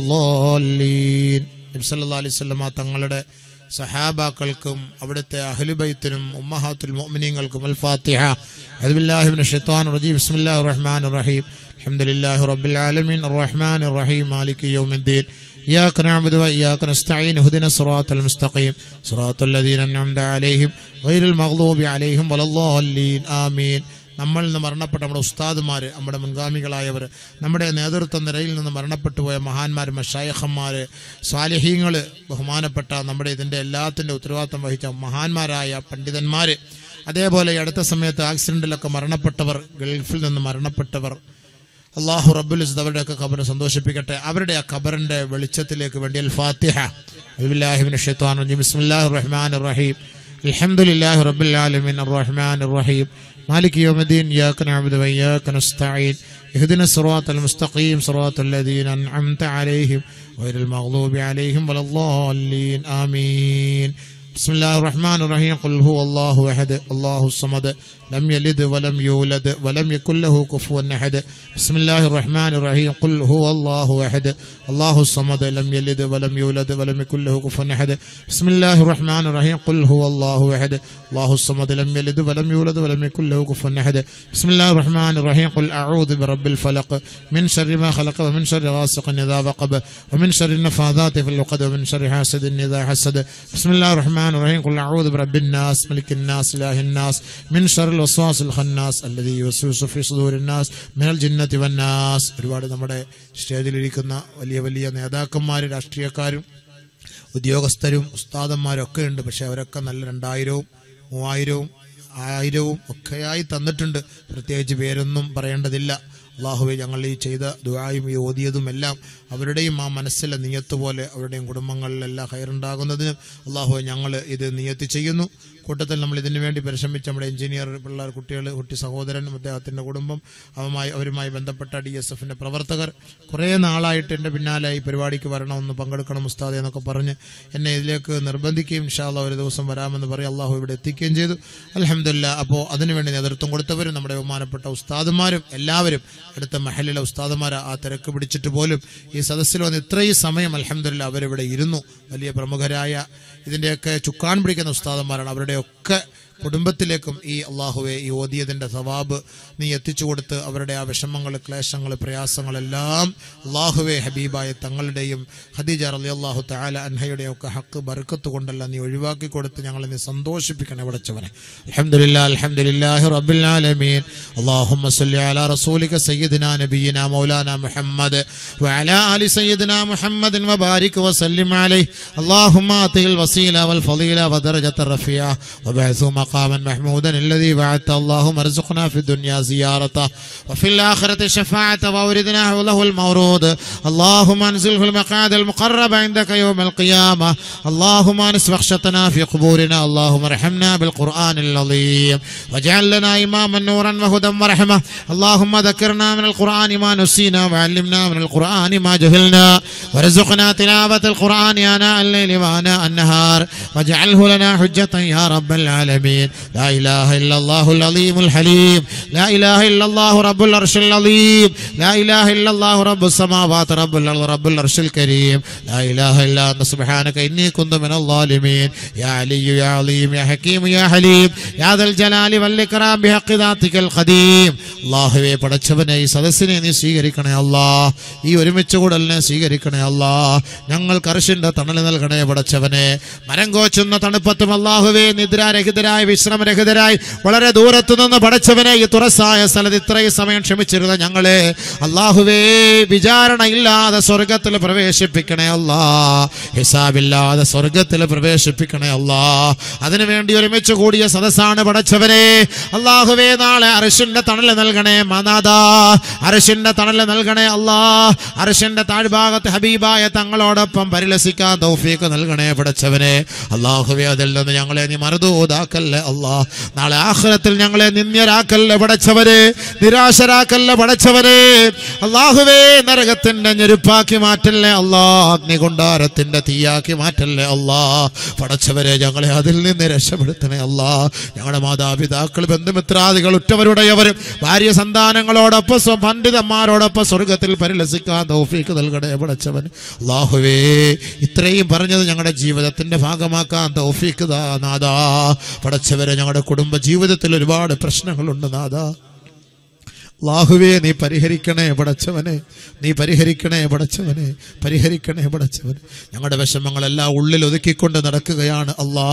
الضالين നബി സല്ലല്ലാഹു അലൈഹി വസല്ലമ തങ്ങളുടെ സഹാബാക്കൾക്കും അവിടുത്തെ അഹ്ലുബൈത്തിനും ഉമ്മഹാത്തുൽ മുഅ്മിനീങ്ങൾക്കും അൽ ഫാത്തിഹ അഊദു ബില്ലാഹി മിനശ് ശൈത്വാനിർ റജീം ബിസ്മില്ലാഹിർ റഹ്മാനിർ റഹീം അൽഹംദുലില്ലാഹി റബ്ബിൽ ആലമീൻ അർറഹ്മാനിർ റഹീം മാലികി യൗമിദ്ദീൻ إياك نعبد وإياك نستعين اهدنا الصراط المستقيم صراط الذين أنعمت عليهم غير المغضوب عليهم ولا الضالين آمين നമ്മളിൽ നിന്ന് മരണപ്പെട്ട നമ്മുടെ ഉസ്താദുമാർ നമ്മുടെ മുൻഗാമികളായവർ നമ്മുടെ നേതൃത്വ നിരയിൽ നിന്ന് മരണപ്പെട്ടു പോയ മഹാന്മാർ മഷായഹന്മാർ സ്വാലിഹീങ്ങൾ ബഹുമാനപ്പെട്ട നമ്മുടെ ഇതിൻ്റെ എല്ലാത്തിൻ്റെ ഉത്തരവാദിത്തം വഹിച്ച മഹാന്മാരായ പണ്ഡിതന്മാർ അതേപോലെ ഈ അടുത്ത സമയത്ത് ആക്സിഡൻറ്റിലൊക്കെ മരണപ്പെട്ടവർ ഗൾഫിൽ നിന്ന് മരണപ്പെട്ടവർ അള്ളാഹു റബ്ബുൽ ഇസ്സത്ത് അവരുടെയൊക്കെ ഖബറിനെ സന്തോഷിപ്പിക്കട്ടെ അവരുടെ ആ ഖബറിന്റെ വെളിച്ചത്തിലേക്ക് വേണ്ടി അൽ ഫാത്തിഹ അൽബില്ലാഹിബിൻ ഷെയ്ത്താൻ ബിസ്മില്ലാഹി റഹ്മാൻ റഹീം അൽഹംദുലില്ലാഹി റബ്ബിൽ ആലമീൻ الرحمن الرحيم مالك يوم الدين إياك نعبد وإياك نستعين اهدنا الصراط المستقيم صراط الذين أنعمت عليهم غير المغضوب عليهم ولا الضالين آمين بسم الله الرحمن الرحيم قل هو الله أحد الله الصمد لم يلد ولم يولد ولم يكن له كفوا أحد بسم الله الرحمن الرحيم قل هو الله أحد الله الصمد لم يلد ولم يولد ولم يكن له كفوا أحد بسم الله الرحمن الرحيم قل هو الله أحد الله الصمد لم يلد ولم يولد ولم يكن له كفوا أحد بسم الله الرحمن الرحيم قل أعوذ برب الفلق من شر ما خلق ومن شر غاسق إذا وقب ومن شر النفاذات في العقد ومن شر حاسد إذا حسد بسم الله الرحمن الرحيم قل أعوذ برب الناس ملك الناس إله الناس من شر الوسواس الخناس الذي يوسوس في صدور الناس من الجنة والناس ഒരുപാട് നമ്മുടെ സ്റ്റേജിലിരിക്കുന്ന വലിയ വലിയ നേതാക്കന്മാരും രാഷ്ട്രീയക്കാരും ഉദ്യോഗസ്ഥരും ഉസ്താദന്മാരും ഒക്കെ ഉണ്ട് പക്ഷെ അവരൊക്കെ നല്ല രണ്ടായിരവും മൂവായിരവും ആയിരവും ഒക്കെയായി തന്നിട്ടുണ്ട് പ്രത്യേകിച്ച് പേരൊന്നും പറയേണ്ടതില്ല അള്ളാഹുവെ ഞങ്ങൾ ഈ ചെയ്ത ദുആയും ഈ ഓതിയതും എല്ലാം അവരുടെയും ആ മനസ്സിലെ നിയത്ത് പോലെ അവരുടെയും കുടുംബങ്ങളിലെല്ലാം ഹയറുണ്ടാകുന്നതിനും അള്ളാഹുവെ ഞങ്ങൾ ഇത് നിയത്ത് ചെയ്യുന്നു കൂട്ടത്തിൽ നമ്മൾ ഇതിനു വേണ്ടി പരിശ്രമിച്ച നമ്മുടെ എഞ്ചിനീയർ പിള്ളേർ കുട്ടികൾ കുട്ടി സഹോദരനും അദ്ദേഹത്തിൻ്റെ കുടുംബം അവരുമായി അവരുമായി ബന്ധപ്പെട്ട ഡി എസ് എഫിൻ്റെ പ്രവർത്തകർ കുറേ നാളായിട്ട് എൻ്റെ പിന്നാലെ ഈ പരിപാടിക്ക് വരണമെന്ന് പങ്കെടുക്കണം ഉസ്താദെ എന്നൊക്കെ പറഞ്ഞ് എന്നെ ഇതിലേക്ക് നിർബന്ധിക്കുകയും ഇൻഷാല്ല ഒരു ദിവസം വരാമെന്ന് പറയും അള്ളാഹു ഇവിടെ എത്തിക്കുകയും ചെയ്തു അലഹമില്ല അപ്പോൾ അതിനുവേണ്ടി നേതൃത്വം കൊടുത്തവരും നമ്മുടെ ബഹുമാനപ്പെട്ട ഉസ്താദുമാരും എല്ലാവരും അടുത്ത മഹലിലെ ഉസ്താദുമാർ ആ തിരക്ക് പിടിച്ചിട്ട് പോലും ഈ സദസ്സിൽ വന്ന് ഇത്രയും സമയം അലഹമില്ല അവരിവിടെ ഇരുന്നു വലിയ പ്രമുഖരായ ഇതിൻ്റെയൊക്കെ ചുക്കാൻ പിടിക്കുന്ന ഉസ്താദന്മാരാണ് അവരുടെയൊക്കെ കുടുംബത്തിലേക്കും ഈ അള്ളാഹുവെ ഈ ഓതിയതിൻ്റെ സവാബ് നീ എത്തിച്ചു കൊടുത്ത് അവരുടെ ആ വിഷമങ്ങൾ ക്ലേശങ്ങൾ പ്രയാസങ്ങളെല്ലാം അള്ളാഹുവെ ഹബീബായ തങ്ങളുടെയും ഖദീജ റലി അള്ളാഹു താല അൻഹയുടെയും ഒക്കെ ഹക്ക് ബർക്കത്ത് കൊണ്ടല്ല നീ ഒഴിവാക്കി കൊടുത്ത് ഞങ്ങളെ നീ സന്തോഷിപ്പിക്കണേ വിടച്ചവനെ അൽഹംദുലില്ലാ അൽഹംദുലില്ലാഹി റബ്ബിൽ ആലമീൻ اللهم صل على رسولك سيدنا نبينا مولانا محمد وعلى آل سيدنا محمد وبارك وسلم عليه اللهم آته الوسيلة والفضيلة ودرجة الرفيعة وبعثه مقاما محمودا الذي بعثت اللهم ارزقنا في الدنيا زيارته وفي الآخرة شفاعة وأوردنا له المورود اللهم انزله المقعد المقرب عندك يوم القيامة اللهم انس بخشتنا في قبورنا اللهم ارحمنا بالقرآن العظيم واجعل لنا إماما نورا وهدى ورحمة اللهم ذكرنا من القرآن ما نسينا وعلمنا من القرآن ما جهلنا وارزقنا تلاوة القرآن آناء الليل وآناء النهار واجعله لنا حجة يا رب العالمين العالمين لا إله إلا الله العظيم الحليم لا إله إلا الله رب العرش العظيم لا إله إلا الله رب السماوات رب الأرض رب العرش الكريم لا إله إلا أنت سبحانك إني كنت من الظالمين يا علي يا عظيم يا حكيم يا حليم يا ذا الجلال والإكرام بحق ذاتك القديم അള്ളാഹുവെ പടച്ചവനെ ഈ സദസ്സിനെ നീ സ്വീകരിക്കണേ അല്ലാ ഈ ഒരുമിച്ച് കൂടലിനെ സ്വീകരിക്കണേ അല്ലാ ഞങ്ങൾക്ക് അർഷിന്റെ തണൽ നൽകണേ പടച്ചവനെ മരം കോച്ചുന്ന തണുപ്പത്തും അള്ളാഹുവെ നിദ്രാരഹിതരായി വിശ്രമരഹിതരായി വളരെ ദൂരത്തു നിന്ന് പടച്ചവനെ ഈ തുറസായ സ്ഥലത്ത് ഇത്രയും സമയം ക്ഷമിച്ചിരുന്ന ഞങ്ങളെ അള്ളാഹുവേ വിചാരണ ഇല്ലാതെ സ്വർഗത്തിൽ പ്രവേശിപ്പിക്കണേ അല്ലാ ഹിസാബില്ലാതെ സ്വർഗത്തിൽ പ്രവേശിപ്പിക്കണേ അല്ലാ അതിനുവേണ്ടി ഒരുമിച്ച് കൂടിയ സദസ്സാണ് പടച്ചവനെ അള്ളാഹുവേ നാളെ അരശിന്റെ തണൽ നൽകണേ മനാദാ അരശിന്റെ തണൽ നൽകണേ അല്ലാ അരശിന്റെ താഴ്ഭാഗത്ത് ഹബീബായ തങ്ങളോടൊപ്പം പരിലസിക്കാൻ തൗഫീക്ക് നൽകണേ പടച്ചവനെ അള്ളാഹുവേ അതിൽ നിന്ന് ഞങ്ങളെ നീ മറുതൂതാക്കല്ലേ അല്ലാ നാളെ ആഖിറത്തിൽ ഞങ്ങളെ നിന്ദ്യരാക്കല്ലേ പടച്ചവരെ നിരാശരാക്കല്ലേ പടച്ചവരെ അള്ളാഹുവേ നരകത്തിന്റെ ഞെരുപ്പാക്കി മാറ്റല്ലേ അല്ലാ അഗ്നികൊണ്ടാരത്തിന്റെ തീയാക്കി മാറ്റല്ലേ അല്ലാ പടച്ചവരെ ഞങ്ങളെ അതിൽ നിന്ന് രക്ഷപ്പെടുത്തണേ അല്ലാ ഞങ്ങളുടെ മാതാപിതാക്കൾ ബന്ധുമിത്രാദികൾ ഉറ്റവരുടെയവരും ഭാര്യ സന്താനങ്ങളോടൊപ്പം സ്വ- പണ്ഡിതന്മാരോടൊപ്പം സ്വർഗത്തിൽ പരിലസിക്കാൻ തൗഫീക്ക് നൽകണേ പടച്ചവൻ അള്ളാഹുവേ ഇത്രയും പറഞ്ഞത് ഞങ്ങളുടെ ജീവിതത്തിന്റെ ഭാഗമാക്കാൻ തൗഫീക്ക് താ നാദാ പടച്ചവരെ ഞങ്ങളുടെ കുടുംബ ജീവിതത്തിൽ ഒരുപാട് പ്രശ്നങ്ങളുണ്ട് നാദാ അള്ളാഹുവേ നീ പരിഹരിക്കണേ പടച്ചവനെ നീ പരിഹരിക്കണേ പടച്ചവനെ പരിഹരിക്കണേ പടച്ചവനെ ഞങ്ങളുടെ വിഷമങ്ങളെല്ലാം ഉള്ളിൽ ഒതുക്കിക്കൊണ്ട് നടക്കുകയാണ് അല്ലാ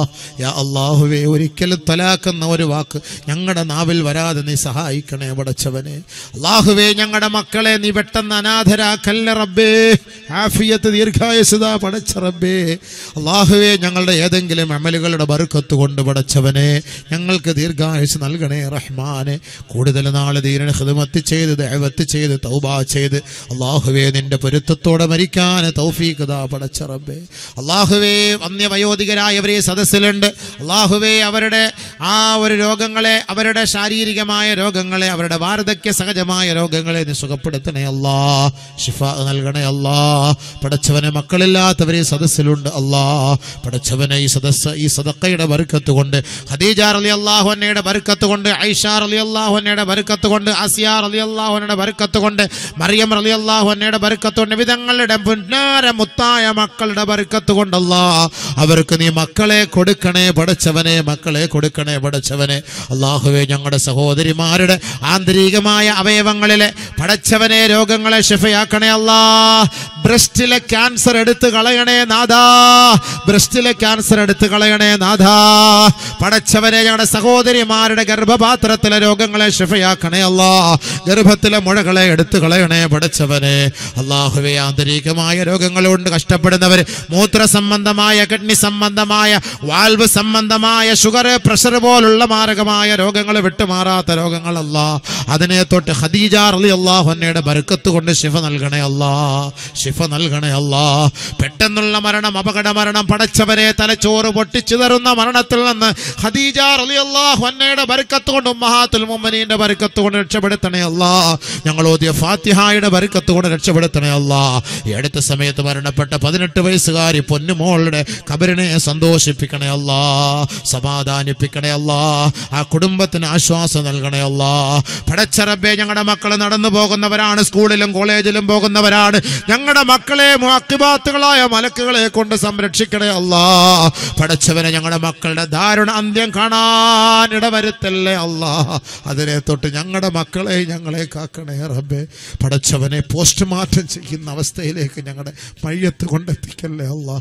യാ അള്ളാഹുവേ ഒരിക്കലും തലാക്കുന്ന ഒരു വാക്ക് ഞങ്ങളുടെ നാവിൽ വരാതെ നീ സഹായിക്കണേ പടച്ചവനെ അള്ളാഹുവേ ഞങ്ങളുടെ മക്കളെ നീ പെട്ടെന്ന് അനാഥരാക്കല്ല റബ്ബേ ആഫിയത്ത് ദീർഘായുസത പടച്ച റബ്ബേ അള്ളാഹുവേ ഞങ്ങളുടെ ഏതെങ്കിലും അമലുകളുടെ ബറുക്കത്ത് കൊണ്ട് പടച്ചവനെ ഞങ്ങൾക്ക് ദീർഘായുസ് നൽകണേ റഹ്മാനെ കൂടുതൽ നാള് ദീന ഹിദമത്ത് ചെയ്ത് ദൈവത്ത് ചെയ്ത് തൗബ ചെയ്ത് അള്ളാഹുവേ നിന്റെ പൊരുത്തത്തോടെ മരിക്കാൻ തൗഫീഖ് ദാ പടച്ച റബ്ബേ അള്ളാഹുവേ വന്യവയോധികരായവരെ സദസ്സിലുണ്ട് അള്ളാഹുവേ അവരുടെ ആ ഒരു രോഗങ്ങളെ അവരുടെ ശാരീരികമായ രോഗങ്ങളെ അവരുടെ വാർദ്ധക്യ സഹജമായ രോഗങ്ങളെ നീ സുഖപ്പെടുത്തണേ അല്ലാ ഷിഫ നൽകണേ അല്ലാ പടച്ചവനെ മക്കളില്ലാത്തവരെ സദസ്സിലുണ്ട് അല്ലാ പടച്ചവനെ ഈ സദസ്സ് ഈ സദക്കയുടെ ബർക്കത്ത് കൊണ്ട് ഖദീജ റളി അള്ളാഹുനയുടെ ബർക്കത്ത് കൊണ്ട് ഐഷ റളി അള്ളാഹുനയുടെ ബർക്കത്ത് കൊണ്ട് ആസിയ റളി അള്ളാഹുനയുടെ ബർക്കത്ത് കൊണ്ട് മറിയം റളി അള്ളാഹുനയുടെ ബർക്കത്ത് കൊണ്ട് വിധങ്ങളുടെ പുന്നാര മുത്തായ മക്കളുടെ ബർക്കത്ത് കൊണ്ടല്ലാ അവർക്ക് നീ മക്കളെ കൊടുക്കണേ പടച്ചവനെ മക്കളെ കൊടുക്കണേ പടച്ചവനെ അള്ളാഹുവെ ഞങ്ങളുടെ സഹോദരിമാരുടെ ആന്തരികമായ അവയവങ്ങളിലെ പടച്ചവനെ രോഗങ്ങളെ ഷിഫയാക്കണേ അല്ലാ ബ്രസ്റ്റിലെ ക്യാൻസർ എടുത്തു കളയണേ നാഥാ ബ്രസ്റ്റിലെ ക്യാൻസർ എടുത്തു കളയണേ നാഥാ പടച്ചവനെ ഞങ്ങളുടെ സഹോദരിമാരുടെ ഗർഭപാത്രത്തിലെ രോഗങ്ങളെ ഷിഫയാക്കണേ അല്ലാ ഗർഭത്തിലെ മുഴകളെ എടുത്തു കളയണേ പടച്ചവനെ അള്ളാഹുവെ ആന്തരികമായ രോഗങ്ങൾ കൊണ്ട് കഷ്ടപ്പെടുന്നവർ മൂത്ര സംബന്ധമായ കിഡ്നി സംബന്ധമായ വാൽവ് സംബന്ധമായ ഷുഗർ പ്രഷർ പോലുള്ള മാരകമായ രോഗങ്ങൾ വിട്ടുമാറാത്ത രോഗങ്ങളല്ല അതിനെ തൊട്ട് ഖദീജ റളി അള്ളാഹുന്നയുടെ ബർക്കത്ത് കൊണ്ട് ശിഫ നൽകണേ അല്ലാ ശിഫ നൽകണേ അല്ലാ പെട്ടെന്നുള്ള മരണം അപകട മരണം പടച്ചവരെ തലച്ചോറ് പൊട്ടിച്ചു തരുന്ന മരണത്തിൽ നിന്ന് ഖദീജ റളി അള്ളാഹുന്നയുടെ ബർക്കത്ത് കൊണ്ട് ഉമ്മഹാത്തുൽ മുമ്മനീന്റെ ബർക്കത്ത് കൊണ്ട് രക്ഷപ്പെടുത്തണേ അല്ലാ ഞങ്ങൾ ഓതിയ ഫാത്തിഹായുടെ ബർക്കത്ത് കൊണ്ട് രക്ഷപ്പെടുത്തണേ അല്ലാ ഈ അടുത്ത സമയത്ത് മരണപ്പെട്ട പതിനെട്ട് വയസ്സുകാരി പൊന്നുമോളുടെ കബറിനെ സന്തോഷിപ്പിക്കണേ അല്ലാ സമാധാനിപ്പിക്കണേ അല്ലാ ആ കുടുംബത്തിന് ആശ്വാസം നൽകണേ അല്ലാ പടച്ചറബെ ഞങ്ങളുടെ മക്കൾ നടന്നു പോകുന്നവരാണ് സ്കൂളിലും കോളേജിലും പോകുന്നവരാണ് ഞങ്ങളുടെ മക്കളെ മുഅക്കിബാത്തുകളായ മലക്കുകളെ കൊണ്ട് സംരക്ഷിക്കണേ അല്ലാ പടച്ചവനെ ഞങ്ങളുടെ മക്കളുടെ ദാരുണ അന്ത്യം കാണാൻ ഇടവരുത്തല്ലേ അല്ലാ അതിനെ തൊട്ട് ഞങ്ങളുടെ മക്കളെ ഞങ്ങളെ കാക്കണേ റബ്ബെ പടച്ചവനെ പോസ്റ്റ്മോർട്ടം ചെയ്യുന്ന അവസ്ഥയിലേക്ക് ഞങ്ങളുടെ മയ്യത്ത് കൊണ്ടെത്തിക്കല്ലേ അല്ലാ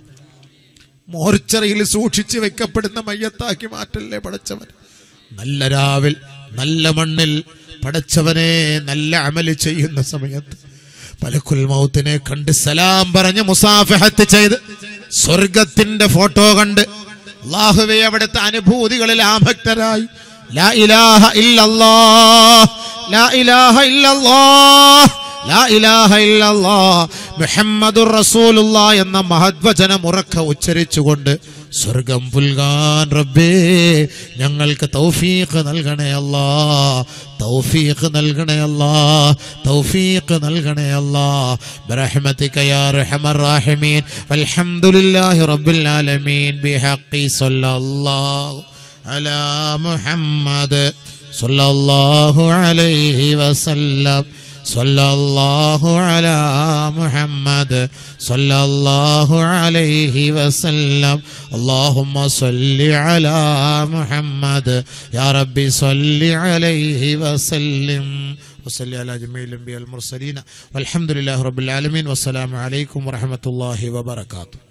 മോർച്ചറിയിൽ സൂക്ഷിച്ച് വെക്കപ്പെടുന്ന മയ്യത്താക്കി മാറ്റല്ലേ പടച്ചവൻ നല്ല രാവിൽ നല്ല മണ്ണിൽ പടച്ചവനെ നല്ല അമല് ചെയ്യുന്ന സമയത്ത് മലക്കുൽ മൗത്തിനെ കണ്ട് സലാം പറഞ്ഞ് മുസാഫഹത്ത് ചെയ്ത് സ്വർഗത്തിന്റെ ഫോട്ടോ കണ്ട് അള്ളാഹുവെ അവിടുത്തെ അനുഭൂതികളിൽ ആഭക്തരായി ലാ ഇലാഹ ഇല്ലല്ലാഹ് ലാ ഇലാഹ ഇല്ലല്ലാഹ് ലാ ഇലാഹ ഇല്ലല്ലാഹ് മുഹമ്മദുർ റസൂലുള്ളാ എന്ന മഹദ്വചനം ഉറക്ക ഉച്ചരിച്ചുകൊണ്ട് സ്വർഗം പുൽകാൻ റബ്ബേ ഞങ്ങൾക്ക് തൗഫീഖ് നൽകണേ അല്ലാ തൗഫീഖ് നൽകണേ അല്ലാ തൗഫീഖ് നൽകണേ അല്ലാ ബിറഹ്മതിക യാ അർഹമർ റഹീമീൻ വൽഹംദുലില്ലാഹി റബ്ബിൽ ആലമീൻ ബിഹഖി സ്വല്ലല്ലാഹു على محمد صلى الله عليه وسلم صلى الله على محمد صلى الله عليه وسلم اللهم صل على محمد يا ربي صل عليه وسلم وصلي على جميع الانبياء المرسلين والحمد لله رب العالمين والسلام عليكم ورحمه الله وبركاته